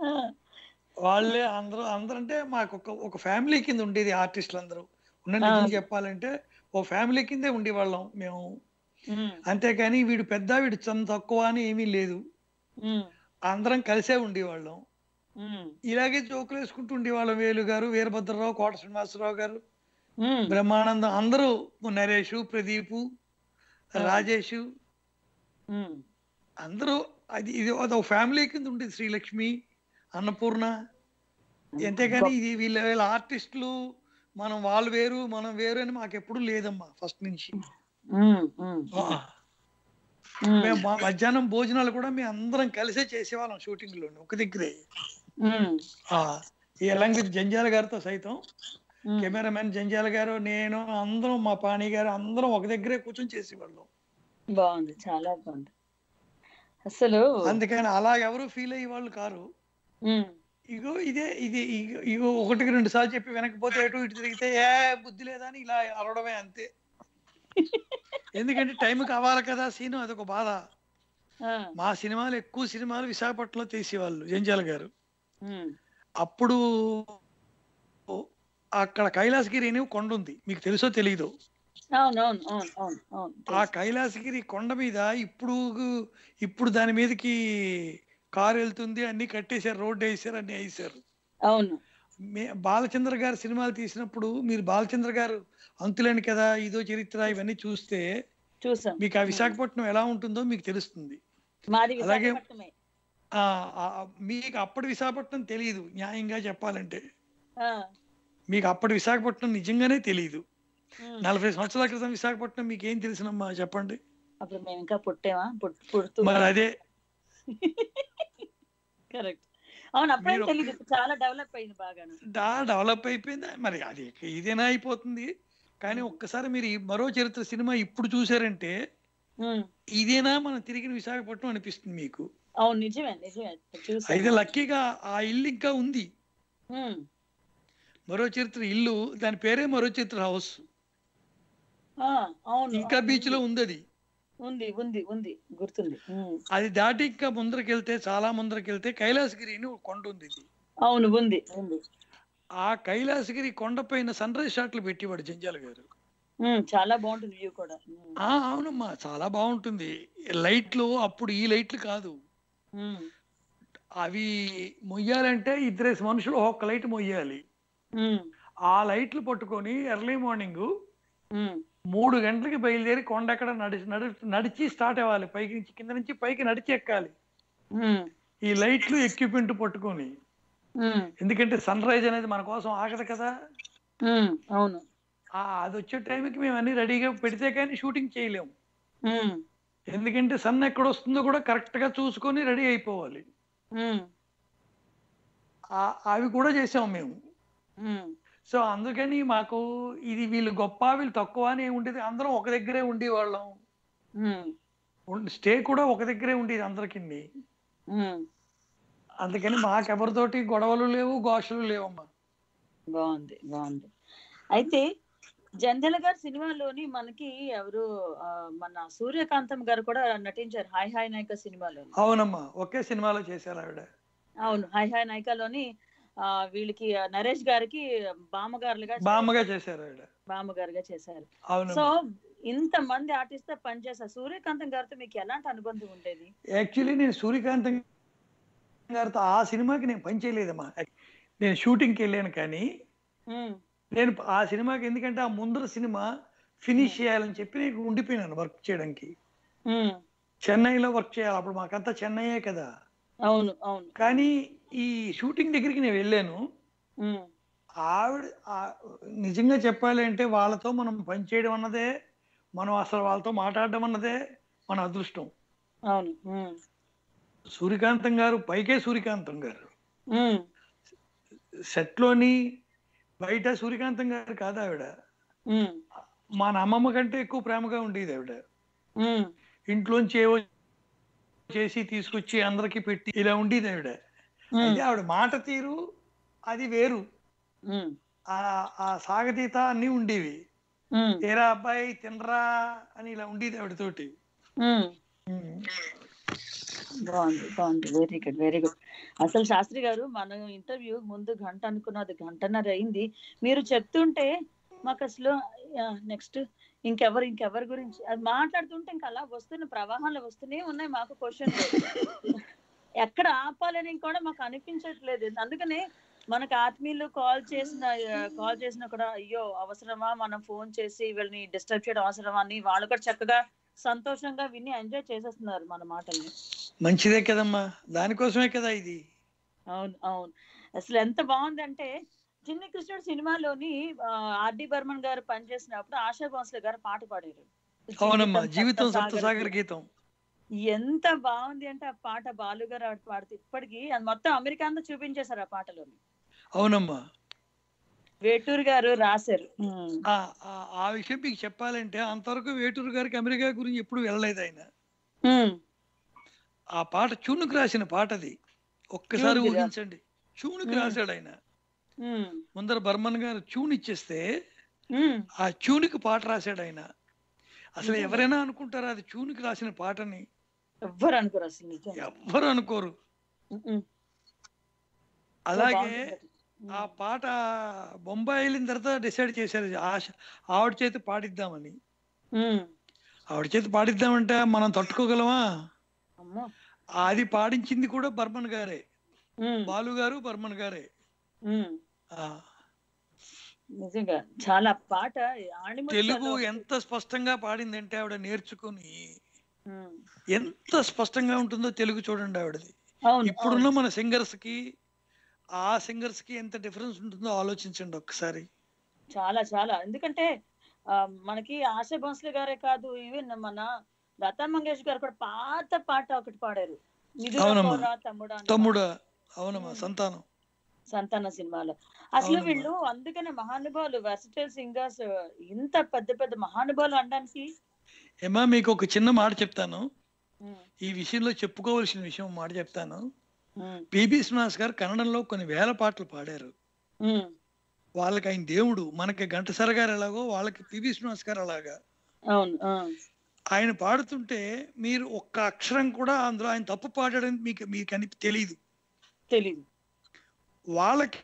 S2: వాళ్ళే అందరూ అందరూ అంటే మాకు ఒక ఒక ఫ్యామిలీ కింద ఉండేది ఆర్టిస్టులు అందరూ ఉన్న నిజం చెప్పాలంటే ఓ ఫ్యామిలీ కిందే ఉండేవాళ్ళం మేము
S1: ఉమ్,
S2: అంతేకాని వీడు పెద్ద వీడు చిన్న తక్కువ అని ఏమీ లేదు
S1: ఉమ్,
S2: అందరం కలిసే ఉండేవాళ్ళం
S1: ఉమ్,
S2: ఇలాగే జోకులు వేసుకుంటూ ఉండేవాళ్ళం వేలు గారు వీరభద్రరావు కోట శ్రీనివాసరావు గారు
S1: ఉమ్,
S2: బ్రహ్మానందం అందరూ నరేష్ ప్రదీపు రాజేష్
S1: ఉమ్,
S2: అందరూ అది ఇది అదొక ఫ్యామిలీ కింద ఉండేది శ్రీలక్ష్మి అన్నపూర్ణ అంతేగాని ఇది వీళ్ళ వీళ్ళ ఆర్టిస్టులు మనం వాళ్ళు వేరు మనం వేరు అని మాకు ఎప్పుడు లేదమ్మా ఫస్ట్ నుంచి
S1: ఉమ్, ఉమ్,
S2: ఆ.
S1: ఉమ్,
S2: మేము మా మధ్యాహ్నం భోజనాలు కూడా మేము అందరం కలిసే చేసేవాళ్ళం షూటింగ్ లో ఒక దగ్గరే
S1: ఉమ్,
S2: ఆ, ఈ ఎలంగి జంజాల గారితో సైతం
S1: ఉమ్.
S2: కెమెరామెన్ జంజాల గారు నేను అందరం మా పాణి గారు అందరం ఒక దగ్గరే కూర్చొని చేసేవాళ్ళం
S1: బాగుంది చాలా బాగుంది అసలు
S2: అందుకని అలా ఎవరు ఫీల్ అయ్యే వాళ్ళు కారు
S1: ఉమ్,
S2: ఇగో ఇదే ఇది ఇగో- ఇగో ఒకటికి రెండు సార్లు చెప్పి వెనకపోతే ఎటు ఇటు తిరిగితే ఏ బుద్ధి లేదా అని ఇలా అరవడమే అంతే ఎందుకంటే టైం కావాలి కదా సీను అదొక బాధ
S1: ఆ,
S2: మా సినిమాలు ఎక్కువ సినిమాలు విశాఖపట్నంలో తీసేవాళ్ళు జంజాల గారు
S1: ఉమ్,
S2: అప్పుడు అక్కడ కైలాసగిరి అని ఒక కొండ ఉంది మీకు తెలుసో తెలీదు
S1: అవును అవును అవును అవును అవును
S2: ఆ
S1: తెలుసు.
S2: కైలాసగిరి కొండ మీద ఇప్పుడు ఇప్పుడు దాని మీదకి కారు వెళ్తుంది అన్ని కట్టేశారు రోడ్డు వేసారు అన్ని వేసారు
S1: అవును
S2: మే బాలచంద్ర గారు సినిమాలు తీసినప్పుడు మీరు బాలచంద్ర గారు అంతులేని కదా ఇదో చరిత్ర ఇవన్నీ చూస్తే
S1: చూసాం
S2: మీకు ఆ విశాఖపట్నం ఎలా ఉంటుందో మీకు తెలుస్తుంది
S1: మాది
S2: అలాగే-
S1: విశాఖపట్నమే
S2: ఆ ఆ- మీకు అప్పటి విశాఖపట్నం తెలియదు న్యాయంగా చెప్పాలంటే
S1: ఆ,
S2: మీకు అప్పటి విశాఖపట్నం నిజంగానే తెలియదు
S1: ఉమ్.
S2: నలభై సంవత్సరాల క్రితం విశాఖపట్నం మీకు ఏం తెలిసినమ్మా చెప్పండి
S1: అప్పుడు మేము ఇంకా పుట్టామా పుట్- పుడుతూ
S2: మరి అదే
S1: కరెక్ట్ అవును అప్పుడేం
S2: మీరు-
S1: తెలియదు ఇప్పుడు చాలా డెవలప్ అయింది బాగాను
S2: డా డెవలప్ అయిపోయింది మరి అది ఇదేనా అయిపోతుంది కానీ ఒక్కసారి మీరు ఈ మరో చరిత్ర సినిమా ఇప్పుడు చూసారంటే
S1: ఉమ్,
S2: ఇదేనా మనం తిరిగిన విశాఖపట్నం అనిపిస్తుంది మీకు
S1: అవును నిజమే నిజమే చూసాను
S2: అయితే లక్కీగా ఆ ఇల్లు ఇంకా ఉంది
S1: ఉమ్,
S2: మరో చరిత్ర ఇల్లు దాని పేరే మరో చరిత్ర హౌస్
S1: ఆ, అవును
S2: ఇంకా
S1: అవును,
S2: బీచ్ లో ఉంది అది
S1: ఉంది ఉంది ఉంది గుర్తుంది ఉమ్,
S2: అది దాటి ఇంకా ముందరకెళ్తే చాలా ముందరకెళ్తే కైలాసగిరి అని ఒక కొండ ఉంది ఇది
S1: అవును ఉంది ఉంది
S2: ఆ కైలాసగిరి కొండపైన సన్ రైజ్ షాట్లు పెట్టేవాడు జంజాల గారు
S1: ఉమ్, చాలా బాగుంటుంది వ్యూ కూడా ఉమ్,
S2: ఆ అవునమ్మా చాలా బాగుంటుంది లైట్లు అప్పుడు ఈ లైట్లు కాదు
S1: ఉమ్,
S2: అవి మొయ్యాలంటే ఇద్దరేసి మనుషులు ఒక్క లైట్ మొయ్యాలి
S1: ఉమ్,
S2: ఆ లైట్లు పట్టుకొని ఎర్లీ మార్నింగ్
S1: ఉమ్,
S2: మూడు గంటలకి బయలుదేరి కొండ ఎక్కడ నడిచి నడి నడిచి స్టార్ట్ అవ్వాలి పైకి నుంచి కింద నుంచి పైకి నడిచి ఎక్కాలి
S1: ఉమ్,
S2: ఈ లైట్లు ఎక్విప్మెంట్ పట్టుకొని
S1: ఉమ్,
S2: ఎందుకంటే సన్ రైజ్ అనేది మన కోసం ఆగదు కదా
S1: ఉమ్, అవును
S2: ఆ అది వచ్చే టైంకి మేము అన్ని రెడీగా పెడితే కానీ షూటింగ్ చేయలేము
S1: ఉమ్,
S2: ఎందుకంటే సన్ ఎక్కడ వస్తుందో కూడా కరెక్ట్ గా చూసుకొని రెడీ అయిపోవాలి
S1: ఉమ్,
S2: ఆ- అవి కూడా చేసాం మేము
S1: ఉమ్,
S2: సో అందుకని మాకు ఇది వీళ్ళు గొప్ప వీళ్ళు తక్కువ అని ఏమి ఉండేది అందరం ఒక దగ్గరే ఉండేవాళ్ళం
S1: ఉమ్,
S2: స్టే కూడా ఒక దగ్గరే ఉండేది అందరికి
S1: ఉమ్,
S2: అందుకని మాకెవరితోటి గొడవలు లేవు ఘోషలు లేవమ్మా
S1: బాగుంది బాగుంది అయితే జంజల గారి సినిమాలోని మనకి ఎవరు ఆ, మన సూర్యకాంతం గారు కూడా నటించారు హాయ్ హాయ్ నాయక సినిమాలో
S2: అవునమ్మా ఒకే సినిమాలో చేశారు ఆవిడ
S1: అవును హాయ్ హాయ్ నాయకలోని ఆ, వీళ్ళకి ఆ, నరేష్ గారికి బామ్మగారులుగా
S2: బామ్మగా చేశారు ఆవిడ
S1: బామ్మగారుగా చేశారు సో
S2: అవునమ్మా
S1: ఇంత మంది ఆర్టిస్ట్ తో పనిచేశారు సూర్యకాంతం గారితో మీకు ఎలాంటి అనుబంధం ఉండేది
S2: యాక్చువల్లీ నేను సూర్యకాంతం గారితో ఆ సినిమాకి నేను పని చేయలేదమ్మా నేను షూటింగ్కి వెళ్ళాను కానీ
S1: ఉమ్,
S2: నేను ఆ సినిమాకి ఎందుకంటే ఆ ముందర సినిమా ఫినిష్ చేయాలని చెప్పి నేను ఉండిపోయినాను వర్క్ చేయడానికి
S1: ఉమ్,
S2: చెన్నైలో వర్క్ చేయాలి అప్పుడు మాకంతా చెన్నైయే కదా
S1: అవును అవును
S2: కానీ ఈ షూటింగ్ దగ్గరికి నేను వెళ్ళాను
S1: ఉమ్,
S2: ఆవిడ ఆ- నిజంగా చెప్పాలి అంటే వాళ్ళతో మనం పనిచేయడం అన్నదే మనం అసలు వాళ్ళతో మాట్లాడడం అన్నదే మన అదృష్టం
S1: అవును ఉమ్,
S2: సూర్యకాంతం గారు పైకే సూర్యకాంతం గారు
S1: ఉమ్,
S2: సెట్లోని బయట సూర్యకాంతం గారు కాదు ఆవిడ
S1: ఉమ్,
S2: మా అమ్మమ్మ కంటే ఎక్కువ ప్రేమగా ఉండేది ఆవిడ
S1: ఉమ్,
S2: ఇంట్లోంచి ఏవో చేసి తీసుకొచ్చి అందరికి పెట్టి ఇలా ఉండేది ఆవిడ
S1: ఉమ్,
S2: అయితే ఆవిడ మాట తీరు అది వేరు
S1: ఉమ్,
S2: ఆ ఆ సాగతీత అన్ని ఉండేవి
S1: ఉమ్,
S2: తీరా అబ్బాయి తినరా అని ఇలా ఉండేది ఆవిడతోటి
S1: ఉమ్. బాగుంది బాగుంది వెరీ గుడ్ వెరీ గుడ్ అసలు శాస్త్రి గారు మన ఇంటర్వ్యూ ముందు గంట అనుకున్నది గంటన్నర అయింది మీరు చెప్తుంటే మాకు అసలు నెక్స్ట్ ఇంకెవరు ఇంకెవరి గురించి అది మాట్లాడుతుంటే ఇంకా అలా వస్తున్న ప్రవాహాలు వస్తూనే ఉన్నాయి మాకు క్వశ్చన్ ఎక్కడ ఆపాలని కూడా మాకు అనిపించట్లేదు అందుకనే మనకు ఆత్మీయులు కాల్ చేసిన కాల్ చేసినా కూడా అయ్యో అవసరమా మనం ఫోన్ చేసి వీళ్ళని డిస్టర్బ్ చేయడం అవసరమా అని వాళ్ళు కూడా చక్కగా సంతోషంగా విని ఎంజాయ్ చేసేస్తున్నారు మన మాటల్ని
S2: మంచిదే కదమ్మా దానికోసమే కదా ఇది
S1: అవును అవును అసలు ఎంత బాగుందంటే చిన్ని కృష్ణుడు సినిమాలోని ఆర్డి బర్మన్ గారు పనిచేసినప్పుడు ఆశా భోస్లే గారు పాట పాడారు
S2: అవునమ్మా జీవితం
S1: సప్తసాగర్
S2: సప్తసాగర్ గీతం
S1: ఎంత బాగుంది అంటే ఆ పాట బాలు గారు ఆడ పాడితే ఇప్పటికి అది మొత్తం అమెరికా అంతా చూపించేశారు ఆ పాటలోని
S2: అవునమ్మా
S1: వేటూరు గారు రాశారు ఉమ్.
S2: ఆ ఆ- ఆ విషయం మీకు చెప్పాలంటే అంతవరకు వేటూరు గారికి అమెరికా గురించి ఎప్పుడు వెళ్ళలేదు ఆయన
S1: ఉమ్.
S2: ఆ పాట చూనుకు రాసిన పాట అది ఒక్కసారి
S1: చూనుకి రా-
S2: ఊహించండి చూనుకు
S1: ఉమ్.
S2: రాశాడు ఆయన
S1: ఉమ్.
S2: ముందర బర్మన్ గారు చూన్ ఇచ్చేస్తే
S1: ఉమ్.
S2: ఆ చూనికి పాట రాశాడు ఆయన అసలు
S1: నిజంగా.
S2: ఎవరైనా అనుకుంటారా అది చూనికి రాసిన పాటని
S1: ఎవ్వరు అనుకోరు అసలు నిజం
S2: ఎవ్వరు అనుకోరు
S1: ఉమ్.
S2: అలాగే
S1: బాగుంది అది.
S2: ఆ పాట బొంబాయి వెళ్ళిన తర్వాత డిసైడ్ చేశారు ఆశ ఆవిడ చేతి పాడిద్దామని
S1: ఉమ్.
S2: ఆవిడ చేతి పాడిద్దామంటే మనం తట్టుకోగలమా
S1: అమ్మో
S2: అది పాడించింది కూడా బర్మన్ గారే
S1: ఉమ్.
S2: బాలు గారు బర్మన్ గారే
S1: ఉమ్.
S2: ఆ,
S1: నిజంగా చాలా పాట ఆణిముత్యాలు
S2: తెలుగు ఎంత స్పష్టంగా పాడిందంటే ఆవిడ నేర్చుకుని
S1: ఉమ్.
S2: ఎంత స్పష్టంగా ఉంటుందో తెలుగు చూడండి ఆవిడది
S1: అవును
S2: ఇప్పుడున్న
S1: అవును.
S2: మన సింగర్స్ కి ఆ సింగర్స్ కి ఎంత డిఫరెన్స్ ఉంటుందో ఆలోచించండి ఒక్కసారి
S1: చాలా చాలా ఎందుకంటే ఆ, మనకి ఆశా భోస్లే గారే కాదు ఈవెన్ మన లతా మంగేష్ గారు కూడా పాత పాట ఒకటి పాడారు నిదుర
S2: అవునమ్మా.
S1: పోరా తమ్ముడా అనే
S2: తమ్ముడా అవునమ్మా
S1: ఉమ్.
S2: సంతానం
S1: సంతాన సినిమాలో అసలు
S2: అవునమ్మా.
S1: వీళ్ళు అందుకనే మహానుభావులు వెర్సటైల్ సింగర్స్ ఇంత పెద్ద పెద్ద మహానుభావులు అనడానికి
S2: ఏమా మీకు ఒక చిన్న మాట చెప్తాను
S1: ఉమ్,
S2: ఈ విషయంలో చెప్పుకోవాల్సిన విషయం మాట చెప్తాను
S1: ఉమ్,
S2: పిబి శ్రీనివాస్ గారు కన్నడంలో కొన్ని వేల పాటలు పాడారు
S1: ఉమ్,
S2: వాళ్ళకి ఆయన దేవుడు మనకి ఘంటసాల గారు ఎలాగో వాళ్ళకి పిబి శ్రీనివాస్ గారు అలాగా
S1: అవును ఆ,
S2: ఆయన పాడుతుంటే మీరు ఒక్క అక్షరం కూడా అందులో ఆయన తప్పు పాడాడని మీకు మీకు అని తెలియదు
S1: తెలీదు
S2: వాళ్ళకి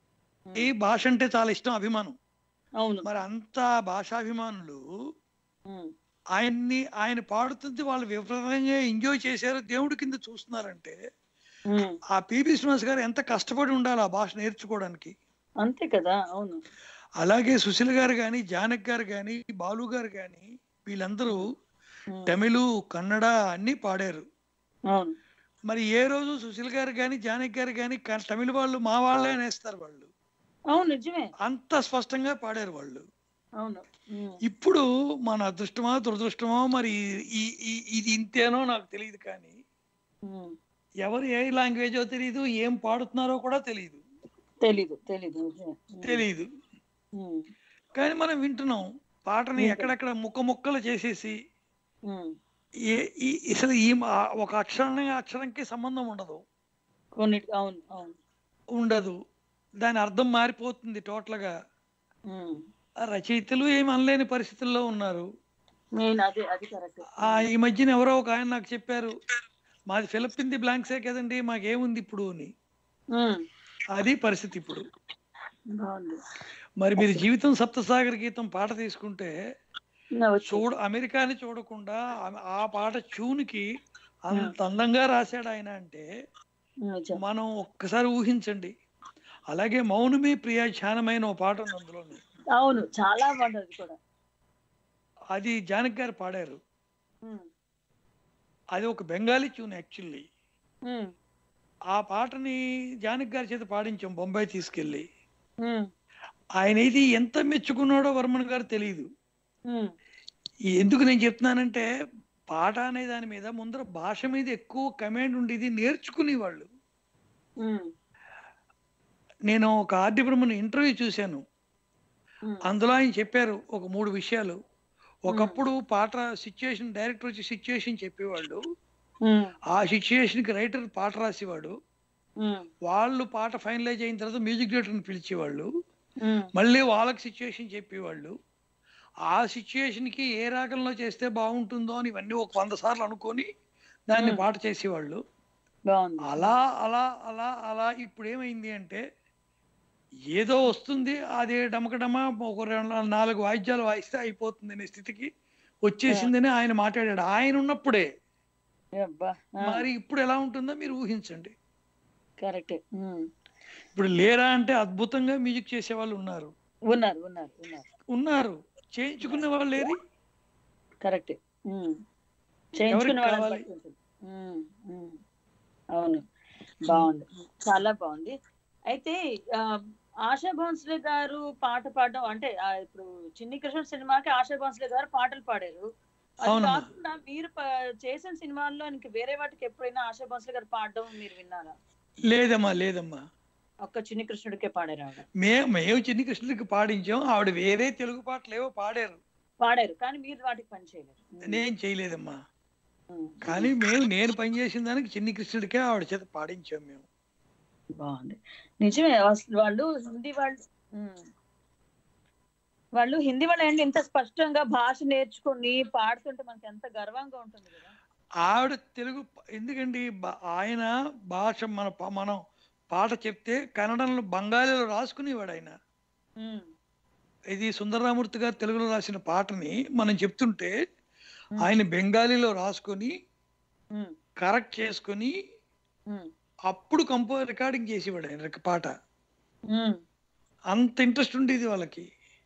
S2: ఈ భాష అంటే చాలా ఇష్టం అభిమానం
S1: అవును
S2: మరి అంత భాషాభిమానులు
S1: ఉమ్,
S2: ఆయన్ని ఆయన పాడుతుంది వాళ్ళు విపరీతంగా ఎంజాయ్ చేశారు దేవుడి కింద చూస్తున్నారంటే
S1: ఉమ్,
S2: ఆ పిబి శ్రీనివాస్ గారు ఎంత కష్టపడి ఉండాలి ఆ భాష నేర్చుకోవడానికి
S1: అంతే కదా అవును
S2: అలాగే సుశీల్ గారు కానీ జానక్ గారు కానీ బాలు గారు కానీ వీళ్ళందరూ
S1: ఉమ్,
S2: తమిళు కన్నడ అన్ని పాడారు
S1: అవును
S2: మరి ఏ రోజు సుశీల్ గారు కానీ జానక్ గారు కానీ తమిళ వాళ్ళు మా వాళ్ళే అనేస్తారు వాళ్ళు
S1: అవును నిజమే
S2: అంత స్పష్టంగా పాడారు వాళ్ళు
S1: అవును ఉమ్,
S2: ఇప్పుడు మన అదృష్టమా దురదృష్టమా మరి ఈ ఈ- ఇది ఇంతేనో నాకు తెలియదు కానీ
S1: ఉమ్,
S2: ఎవరు ఏ లాంగ్వేజో తెలియదు ఏం పాడుతున్నారో కూడా తెలియదు
S1: తెలీదు తెలీదు నిజమే ఉమ్,
S2: తెలియదు
S1: ఉమ్,
S2: కానీ మనం వింటున్నాం పాటని
S1: వింటున్నాం.
S2: ఎక్కడెక్కడ ముక్క ముక్కలు చేసేసి
S1: ఉమ్,
S2: ఏ ఈ- అసలు ఈ మా- ఒక అక్షరానికి అక్షరంకి సంబంధం ఉండదు
S1: కొన్నిటి అవును అవును
S2: ఉండదు దాని అర్థం మారిపోతుంది టోటల్ గా
S1: ఉమ్,
S2: ఆ రచయితలు ఏమి అనలేని పరిస్థితుల్లో ఉన్నారు
S1: మెయిన్ అదే అది కరెక్ట్
S2: ఆ ఈ మధ్యన ఎవరో ఒక ఆయన నాకు చెప్పారు మాది ఫిలప్ ఇన్ ది బ్లాంక్సే కదండి మాకేముంది ఇప్పుడు అని అది పరిస్థితి ఇప్పుడు
S1: బాగుంది
S2: మరి మీరు జీవితం సప్తసాగర్ గీతం పాట తీసుకుంటే
S1: ఇంకా వచ్చి-
S2: చూడ అమెరికాని చూడకుండా ఆ- ఆ పాట చూనికి అంత అందంగా రాశాడు ఆయన అంటే
S1: నిజం.
S2: మనం ఒక్కసారి ఊహించండి అలాగే మౌనమే ప్రియా ధ్యానమైన ఓ పాట ఉంది అందులోని
S1: అవును చాలా బాగుంది కూడా
S2: అది జానక్ గారు పాడారు
S1: ఉమ్,
S2: అది ఒక బెంగాలీ ట్యూన్ యాక్చువల్లీ
S1: ఉమ్,
S2: ఆ పాటని జానక్ గారి చేత పాడించాం బొంబాయి తీసుకెళ్ళి
S1: ఉమ్,
S2: ఆయన ఇది ఎంత మెచ్చుకున్నాడో వర్మన్ గారు తెలియదు
S1: ఉమ్,
S2: ఈ ఎందుకు నేను చెప్తున్నానంటే పాట అనే దాని మీద ముందర భాష మీద ఎక్కువ కమాండ్ ఉండేది నేర్చుకునే వాళ్ళు
S1: ఉమ్,
S2: నేను ఒక ఆర్డి బ్రహ్మన్ ఇంటర్వ్యూ చూశాను
S1: ఉమ్,
S2: అందులో ఆయన చెప్పారు ఒక మూడు విషయాలు ఒకప్పుడు పాట సిచ్యుయేషన్ డైరెక్టర్ వచ్చి సిచ్యుయేషన్ చెప్పేవాళ్ళు
S1: ఉమ్,
S2: ఆ సిచ్యుయేషన్ కి రైటర్ పాట రాసేవాడు
S1: ఉమ్,
S2: వాళ్ళు పాట ఫైనలైజ్ అయిన తర్వాత మ్యూజిక్ డైరెక్టర్ని పిలిచేవాళ్ళు
S1: ఉమ్,
S2: మళ్ళీ వాళ్ళకి సిచ్యుయేషన్ చెప్పేవాళ్ళు ఆ సిచ్యుయేషన్ కి ఏ రాగంలో చేస్తే బాగుంటుందో అని ఇవన్నీ ఒక వంద సార్లు అనుకొని దాన్ని
S1: మ్మ్.
S2: పాట చేసేవాళ్ళు
S1: బాగుంది
S2: అలా అలా అలా అలా ఇప్పుడు ఏమైంది అంటే ఏదో వస్తుంది అదే డమకడమ ఒక రెండు నాలుగు వాయిద్యాలు వాయిస్తే అయిపోతుంది అనే స్థితికి వచ్చేసిందని ఆయన మాట్లాడాడు ఆయన ఉన్నప్పుడే
S1: అబ్బా
S2: మరి ఇప్పుడు ఎలా ఉంటుందో మీరు ఊహించండి
S1: కరెక్ట్
S2: ఇప్పుడు లేరా అంటే అద్భుతంగా మ్యూజిక్ చేసే వాళ్ళు ఉన్నారు
S1: ఉన్నారు ఉన్నారు ఉన్నారు
S2: ఉన్నారు చేయించుకునే వాళ్ళు లేరు
S1: కరెక్ట్ చేయించుకునే వాళ్ళని
S2: కావాలి?
S1: బట్టి ఉంటుంది. ఉమ్, ఉమ్. అవును బాగుంది చాలా బాగుంది అయితే ఆ, ఆశా భోన్స్లే గారు పాట పాడడం అంటే ఆ, ఇప్పుడు చిన్ని కృష్ణ సినిమాకి ఆశా భోన్స్లే గారు పాటలు పాడారు అది
S2: అవునమ్మా.
S1: కాకుండా మీరు ప- చేసిన సినిమాల్లో ఇంక వేరే వాటికి ఎప్పుడైనా ఆశా భోన్స్లే గారు పాడడం మీరు విన్నారా
S2: లేదమ్మా లేదమ్మా
S1: ఒక్క చిన్ని కృష్ణుడికే పాడారు ఆవిడ
S2: మే మేము చిన్ని కృష్ణుడికి పాడించాం ఆవిడ వేరే తెలుగు పాటలు ఏవో పాడారు
S1: పాడారు కానీ మీరు వాటికి పని చేయలేరు ఉమ్,
S2: నేను చేయలేదమ్మా
S1: ఉమ్.
S2: కానీ మేము నేను పనిచేసిన దానికి చిన్ని కృష్ణుడికే ఆవిడ చేత పాడించాం మేము
S1: బాగుంది నిజమే అసలు వాళ్ళు హిందీ వాళ్ళు ఉమ్. వాళ్ళు హిందీ వాళ్ళు ఏంటి ఇంత స్పష్టంగా భాష నేర్చుకొని పాడుతుంటే మనకి ఎంత గర్వంగా ఉంటుంది కదా
S2: ఆవిడ తెలుగు ప- ఎందుకండి బ- ఆయన భాష మన ప- మనం పాట చెప్తే కన్నడంలో బంగాళీలో రాసుకునేవాడు ఆయన
S1: ఉమ్,
S2: ఇది సుందరరామూర్తి గారు తెలుగులో రాసిన పాటని మనం చెప్తుంటే ఆయన బెంగాలీలో రాసుకొని
S1: ఉమ్,
S2: కరెక్ట్ చేసుకొని
S1: ఉమ్,
S2: అప్పుడు కంపో రికార్డింగ్ చేసేవాడు ఆయన రిక- పాట
S1: ఉమ్.
S2: అంత ఇంట్రెస్ట్ ఉండేది వాళ్ళకి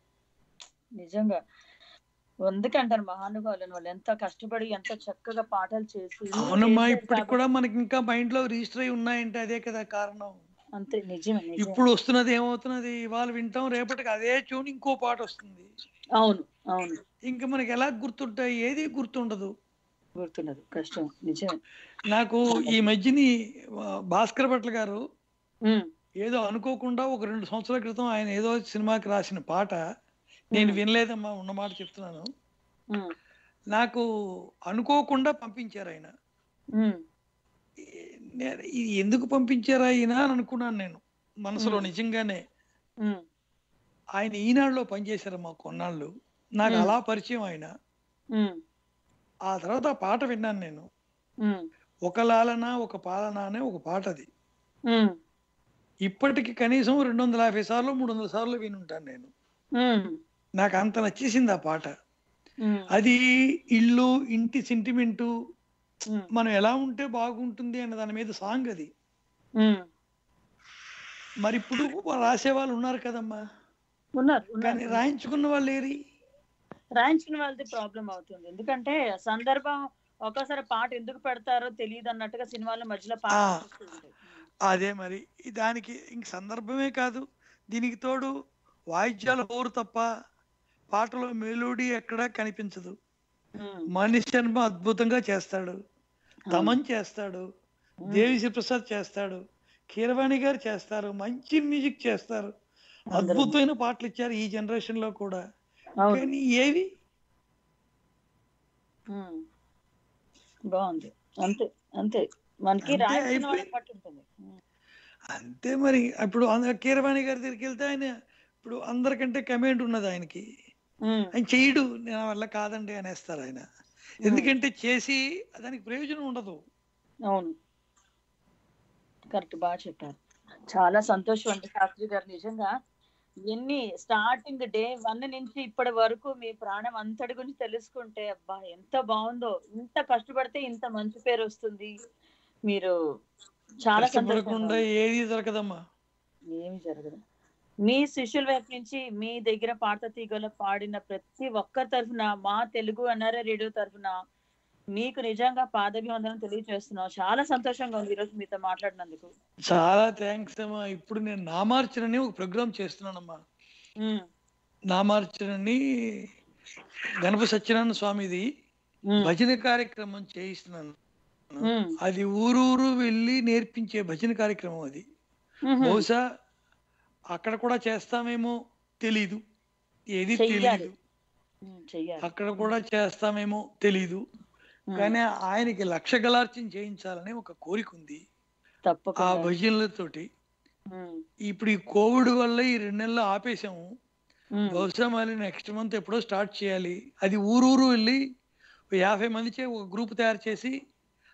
S1: నిజంగా అందుకంటారు మహానుభావులను వాళ్ళు ఎంత కష్టపడి ఎంత చక్కగా పాటలు చేసి
S2: అవునమ్మా
S1: చేశారు
S2: ఇప్పటికి
S1: కాబట్టి-
S2: కూడా మనకి ఇంకా మైండ్ లో రిజిస్టర్ అయి ఉన్నాయంటే అదే కదా కారణం
S1: అంతే నిజమే నిజమే
S2: ఇప్పుడు వస్తున్నది ఏమవుతున్నది ఇవాళ వింటాం రేపటికి అదే ట్యూన్ ఇంకో పాట వస్తుంది
S1: అవును అవును
S2: ఇంకా మనకి ఎలా గుర్తుంటాయి ఏది గుర్తుండదు
S1: గుర్తున్నది కష్టం నిజమే
S2: నాకు ఈ మధ్యని ఆ, భాస్కర్ భట్ల గారు
S1: ఉమ్,
S2: ఏదో అనుకోకుండా ఒక రెండు సంవత్సరాల క్రితం ఆయన ఏదో సినిమాకి రాసిన పాట నేను వినలేదమ్మా ఉన్న మాట చెప్తున్నాను
S1: ఉమ్,
S2: నాకు అనుకోకుండా పంపించారు ఆయన
S1: ఉమ్,
S2: ఈ- నేను ఇది ఎందుకు పంపించారా ఈయన అని అనుకున్నాను నేను మనసులో
S1: మ్మ్.
S2: నిజంగానే
S1: ఉమ్,
S2: ఆయన ఈనాడులో పనిచేశారమ్మా కొన్నాళ్ళు నాకు
S1: మ్మ్.
S2: అలా పరిచయం ఆయన
S1: ఉమ్,
S2: ఆ తర్వాత ఆ పాట విన్నాను నేను
S1: ఉమ్,
S2: ఒక లాలన ఒక పాలన అనే ఒక పాట అది
S1: ఉమ్,
S2: ఇప్పటికి కనీసం రెండు వందల యాభై సార్లు మూడు వందల సార్లు విని ఉంటాను నేను
S1: ఉమ్,
S2: నాకు అంత నచ్చేసింది ఆ పాట
S1: ఉమ్,
S2: అది ఇల్లు ఇంటి సెంటిమెంటు
S1: ఉమ్,
S2: మనం ఎలా ఉంటే బాగుంటుంది అనే దాని మీద సాంగ్ అది
S1: ఉమ్.
S2: మరి ఇప్పుడు రాసే వాళ్ళు ఉన్నారు కదమ్మా
S1: ఉన్నారు
S2: కానీ
S1: ఉన్నారు
S2: రాయించుకున్న వాళ్ళు ఏరి
S1: రాయించిన వాళ్ళది ప్రాబ్లం అవుతుంది ఎందుకంటే సందర్భం ఒక్కోసారి పాట ఎందుకు పెడతారో తెలియదు అన్నట్టుగా సినిమాల మధ్యలో పాట
S2: ఆ.
S1: వస్తూ ఉంటాయి.
S2: అదే మరి ఈ దానికి ఇంక సందర్భమే కాదు దీనికి తోడు వాయిద్యాల హోరు తప్ప పాటలో మెలోడీ ఎక్కడా కనిపించదు
S1: ఉమ్,
S2: మనిషి జన్మ అద్భుతంగా చేస్తాడు తమన్ చేస్తాడు
S1: ఉమ్,
S2: దేవిశ్రీ ప్రసాద్ చేస్తాడు కీరవాణి గారు చేస్తారు మంచి మ్యూజిక్ చేస్తారు
S1: అందరూ.
S2: అద్భుతమైన పాటలు ఇచ్చారు ఈ జనరేషన్ లో కూడా
S1: అవును
S2: కానీ ఏవి
S1: ఉమ్. బాగుంది అంతే అంతే మనకి
S2: అంతే
S1: రాయించిన వాళ్ళని
S2: అయిపోయింది.
S1: బట్టి ఉంటుంది ఉమ్,
S2: అంతే మరి ఇప్పుడు అంద- కీరవాణి గారి దగ్గరికి వెళ్తే ఆయన ఇప్పుడు అందరికంటే కమాండ్ ఉన్నది ఆయనకి
S1: ఉమ్,
S2: ఆయన చేయడు నా వల్ల కాదండి అనేస్తారు ఆయన ఎందుకంటే చేసి దానికి ప్రయోజనం ఉండదు
S1: అవును కరెక్ట్ బాగా చెప్పారు చాలా సంతోషం అండి శాస్త్రి గారు నిజంగా ఎన్ని స్టార్టింగ్ డే వన్ నుంచి ఇప్పటి వరకు మీ ప్రాణం అంతటి గురించి తెలుసుకుంటే అబ్బా ఎంత బాగుందో ఇంత కష్టపడితే ఇంత మంచి పేరు వస్తుంది మీరు చాలా
S2: కష్టపడకుండా
S1: సంతోషంగా
S2: ఏది దొరకదమ్మా
S1: ఏమి జరగదు మీ శిష్యుల వైపు నుంచి మీ దగ్గర పాట తీగల పాడిన ప్రతి ఒక్క తరఫున మా తెలుగు అన్నారా రేడియో తరఫున మీకు నిజంగా పాదాభివందనం తెలియజేస్తున్నాం చాలా సంతోషంగా ఉంది ఈరోజు మీతో మాట్లాడినందుకు
S2: చాలా థ్యాంక్స్ అమ్మా ఇప్పుడు నేను నామార్చనని ఒక ప్రోగ్రామ్ చేస్తున్నానమ్మా
S1: ఉమ్,
S2: నామార్చనని గణప సత్యనారాయణ స్వామిది
S1: ఉమ్,
S2: భజన కార్యక్రమం చేయిస్తున్నాను
S1: ఉమ్,
S2: అది ఊరూరు వెళ్ళి నేర్పించే భజన కార్యక్రమం అది
S1: ఉమ్,
S2: బహుశా అక్కడ కూడా చేస్తామేమో తెలీదు ఏది
S1: చెయ్యాలి.
S2: తెలీదు
S1: ఉమ్, చెయ్యాలి
S2: అక్కడ కూడా చేస్తామేమో తెలీదు
S1: ఉమ్,
S2: కానీ ఆయనకి లక్ష గలార్చన చేయించాలని ఒక కోరిక ఉంది ఆ
S1: తప్పకుండా
S2: భజనలతోటి
S1: ఉమ్,
S2: ఇప్పుడు ఈ కోవిడ్ వల్ల ఈ రెండు నెలలు ఆపేసాము
S1: ఉమ్,
S2: బహుశా మళ్ళీ నెక్స్ట్ మంత్ ఎప్పుడో స్టార్ట్ చేయాలి అది ఊరూరు వెళ్ళి ఓ యాభై మంది చే ఒక గ్రూప్ తయారు చేసి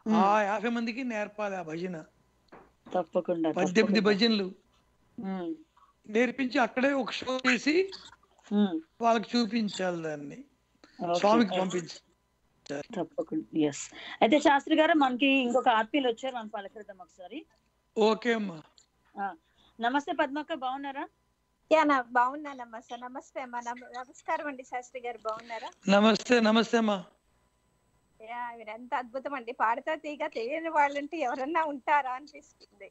S2: ఆ యాభై మందికి నేర్పాలి ఆ భజన
S1: తప్పకుండా
S2: పద్దెనిమిది
S1: తప్పకుండా.
S2: భజనలు
S1: ఉమ్,
S2: నేర్పించి అక్కడే ఒక షో చేసి
S1: ఉమ్,
S2: వాళ్ళకి చూపించాలి దాన్ని
S1: ఓకే.
S2: స్వామికి పంపించి
S1: తప్పకుండా ఎస్ అయితే శాస్త్రి గారు మనకి ఇంకొక ఆత్మీయులు వచ్చారు మనం పలకరిద్దాం ఒకసారి
S2: ఓకే అమ్మా
S1: ఆ, నమస్తే పద్మక్క బాగున్నారా
S9: యా నా బాగున్నానమ్మా సార్ నమస్తే అమ్మా నమ- నమస్కారం అండి శాస్త్రి గారు బాగున్నారా
S2: నమస్తే నమస్తే అమ్మా
S9: యా మీరు ఎంత అద్భుతం అండి పాడతా తీగ తెలియని వాళ్ళంటే ఎవరన్నా ఉంటారా అనిపిస్తుంది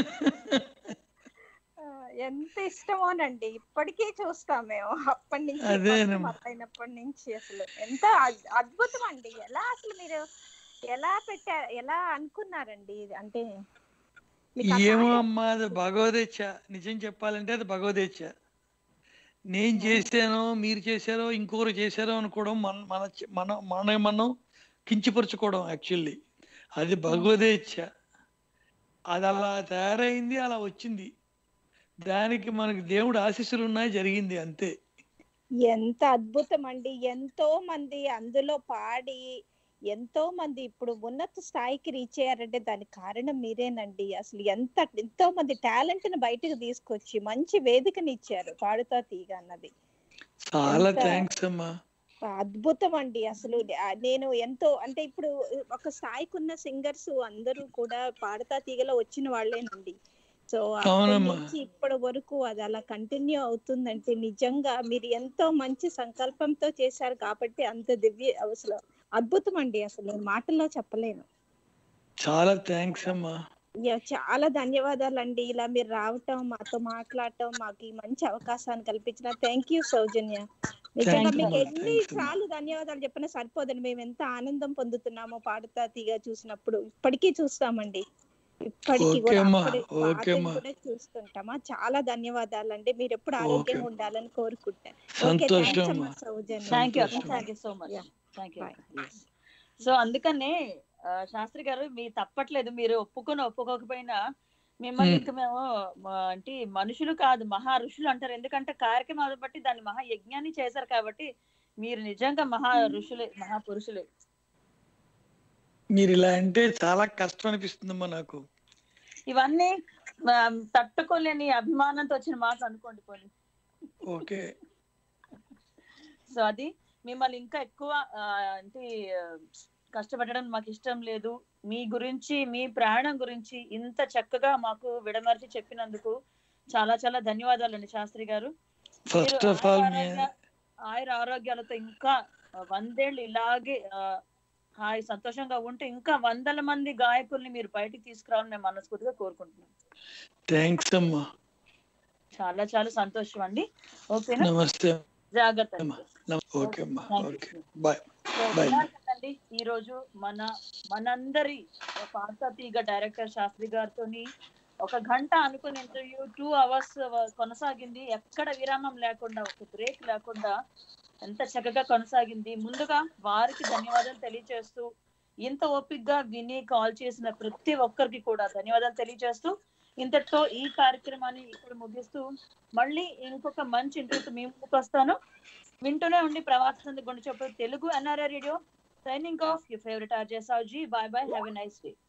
S9: ఆ, ఎంత ఇష్టమోనండి ఇప్పటికీ చూస్తాం మేము అప్పటి నుంచి
S2: అదేనమ్మా.
S9: first మొదలైనప్పటి నుంచి అసలు ఎంత అద్- అద్భుతం అండి ఎలా అసలు మీరు ఎలా పెట్టారు ఎలా అనుకున్నారండి ఇది? అంటే మీకు ఆ
S2: ఏమో
S9: పాట-
S2: అమ్మా అది భగవదేచ్ఛ నిజం చెప్పాలంటే అది భగవదేచ్ఛ నేను చేశానో మీరు చేశారో ఇంకొకరు చేశారో అనుకోవడం మన మన చ- మన మన మనం కించపరుచుకోవడం యాక్చువల్లీ అది భగవదేచ్ఛ అది అలా తయారైంది అలా వచ్చింది దానికి మనకి దేవుడు ఆశీస్సులు ఉన్నాయి జరిగింది అంతే
S9: ఎంత అద్భుతం అండి ఎంతో మంది అందులో పాడి ఎంతో మంది ఇప్పుడు ఉన్నత స్థాయికి రీచ్ అయ్యారంటే దానికి కారణం మీరేనండి అసలు ఎంత ఎంతో మంది టాలెంట్ ని బయటకు తీసుకొచ్చి మంచి వేదికని ఇచ్చారు పాడుతా తీగ అన్నది
S2: చాలా
S9: ఎంత-
S2: థ్యాంక్స్ అమ్మా
S9: అద్భుతం అండి అసలు ఆ నేను ఎంతో అంటే ఇప్పుడు ఒక స్థాయికి ఉన్న సింగర్స్ అందరూ కూడా పాడతా తీగలో వచ్చిన వాళ్ళేనండి సో అప్పటి
S2: అవునమ్మా.
S9: నుంచి ఇప్పటి వరకు అది అలా కంటిన్యూ అవుతుందంటే నిజంగా మీరు ఎంతో మంచి సంకల్పంతో చేశారు కాబట్టి అంత దివ్య అసలు అద్భుతం అండి అసలు నేను మాటల్లో చెప్పలేను
S2: చాలా థ్యాంక్స్ అమ్మా
S9: యా, చాలా ధన్యవాదాలు అండి ఇలా మీరు రావటం మాతో మాట్లాడటం మాకు ఈ మంచి అవకాశాన్ని కల్పించిన థ్యాంక్ యూ సౌజన్య నిజంగా
S2: Thank you,
S9: మీకు
S2: ma'am.
S9: ఎన్ని
S2: Thanks, ma'am.
S9: సార్లు ధన్యవాదాలు చెప్పినా సరిపోదండి మేము ఎంత ఆనందం పొందుతున్నామో పాడుతా తీగ చూసినప్పుడు ఇప్పటికీ చూస్తామండి ఇప్పటికీ
S2: ఓకే
S9: కూడా
S2: అమ్మా,
S9: అప్పుడే
S2: ఓకే
S9: పాతవి
S2: అమ్మా.
S9: కూడా చూస్తుంటామా చాలా ధన్యవాదాలు అండి మీరు ఎప్పుడు ఆరోగ్యంగా
S2: ఓకే.
S9: ఉండాలని కోరుకుంటాను ఓకే
S2: సంతోషం
S9: థ్యాంక్స్
S2: అమ్మా.
S9: అమ్మా సౌజన్య
S1: థ్యాంక్ యూ
S2: సంతోషం.
S1: Thank you so much
S9: Yeah.
S1: Thank you
S9: Bye.
S1: So అందుకనే ఆ, శాస్త్రి గారు మీ తప్పట్లేదు మీరు ఒప్పుకొని ఒప్పుకోకపోయినా మిమ్మల్ని
S2: Hmm.
S1: ఇంక మేము మా, అంటే మనుషులు కాదు మహా ఋషులు అంటారు ఎందుకంటే కార్యక్రమాలు బట్టి దాన్ని మహా యజ్ఞాన్ని చేశారు కాబట్టి మీరు నిజంగా మహా ఋషులే మహా పురుషులే
S2: మీరు ఇలా అంటే చాలా కష్టం అనిపిస్తుందమ్మా నాకు
S1: ఇవన్నీ ఆ, తట్టుకోలేని అభిమానంతో వచ్చిన మాట అనుకోండి పోనీ
S2: ఓకే
S1: సో అది మిమ్మల్ని ఇంకా ఎక్కువ ఆ, అంటే ఆ, కష్టపెట్టడం మాకు ఇష్టం లేదు మీ గురించి మీ ప్రయాణం గురించి ఇంత చక్కగా మాకు విడమర్చి చెప్పినందుకు చాలా చాలా ధన్యవాదాలండి శాస్త్రి గారు
S2: ఫస్ట్
S1: మీరు
S2: ఆఫ్ ఆల్ మీ
S1: ఆయుర- ఆయుర ఆరోగ్యాలతో ఇంకా ఆ, వందేళ్ళు ఇలాగే ఆ, హాయ్ సంతోషంగా ఉంటే ఇంకా వందల మంది గాయకుల్ని మీరు బయటికి తీసుకురావాలని మేము మనస్ఫూర్తిగా కోరుకుంటున్నాం
S2: థ్యాంక్స్ అమ్మా
S1: చాలా చాలా సంతోషం అండి ఓకేనా
S2: నమస్తే
S1: జాగ్రత్త
S2: అమ్మా నమ- ఓకే అమ్మా
S1: Thank you.
S2: Okay bye
S1: so
S2: Bye.
S1: విన్నారు కదండి ఈ రోజు మన మనందరి పాత తీగ డైరెక్టర్ శాస్త్రి గారితో ఒక గంట అనుకున్న ఇంటర్వ్యూ టూ అవర్స్ కొనసాగింది ఎక్కడ విరామం లేకుండా ఒక బ్రేక్ లేకుండా ఎంత చక్కగా కొనసాగింది ముందుగా వారికి ధన్యవాదాలు తెలియజేస్తూ ఇంత ఓపిగ్గా విని కాల్ చేసిన ప్రతి ఒక్కరికి కూడా ధన్యవాదాలు తెలియజేస్తూ ఇంతటితో ఈ కార్యక్రమాన్ని ఇక్కడ ముగిస్తూ మళ్ళీ ఇంకొక మంచి ఇంటర్వ్యూతో మీ ముందుకు వస్తాను వింటూనే ఉండి ప్రవాస గుండె చెప్పే Telugu NRI radio signing off your favourite RJ Sowji bye bye have a nice day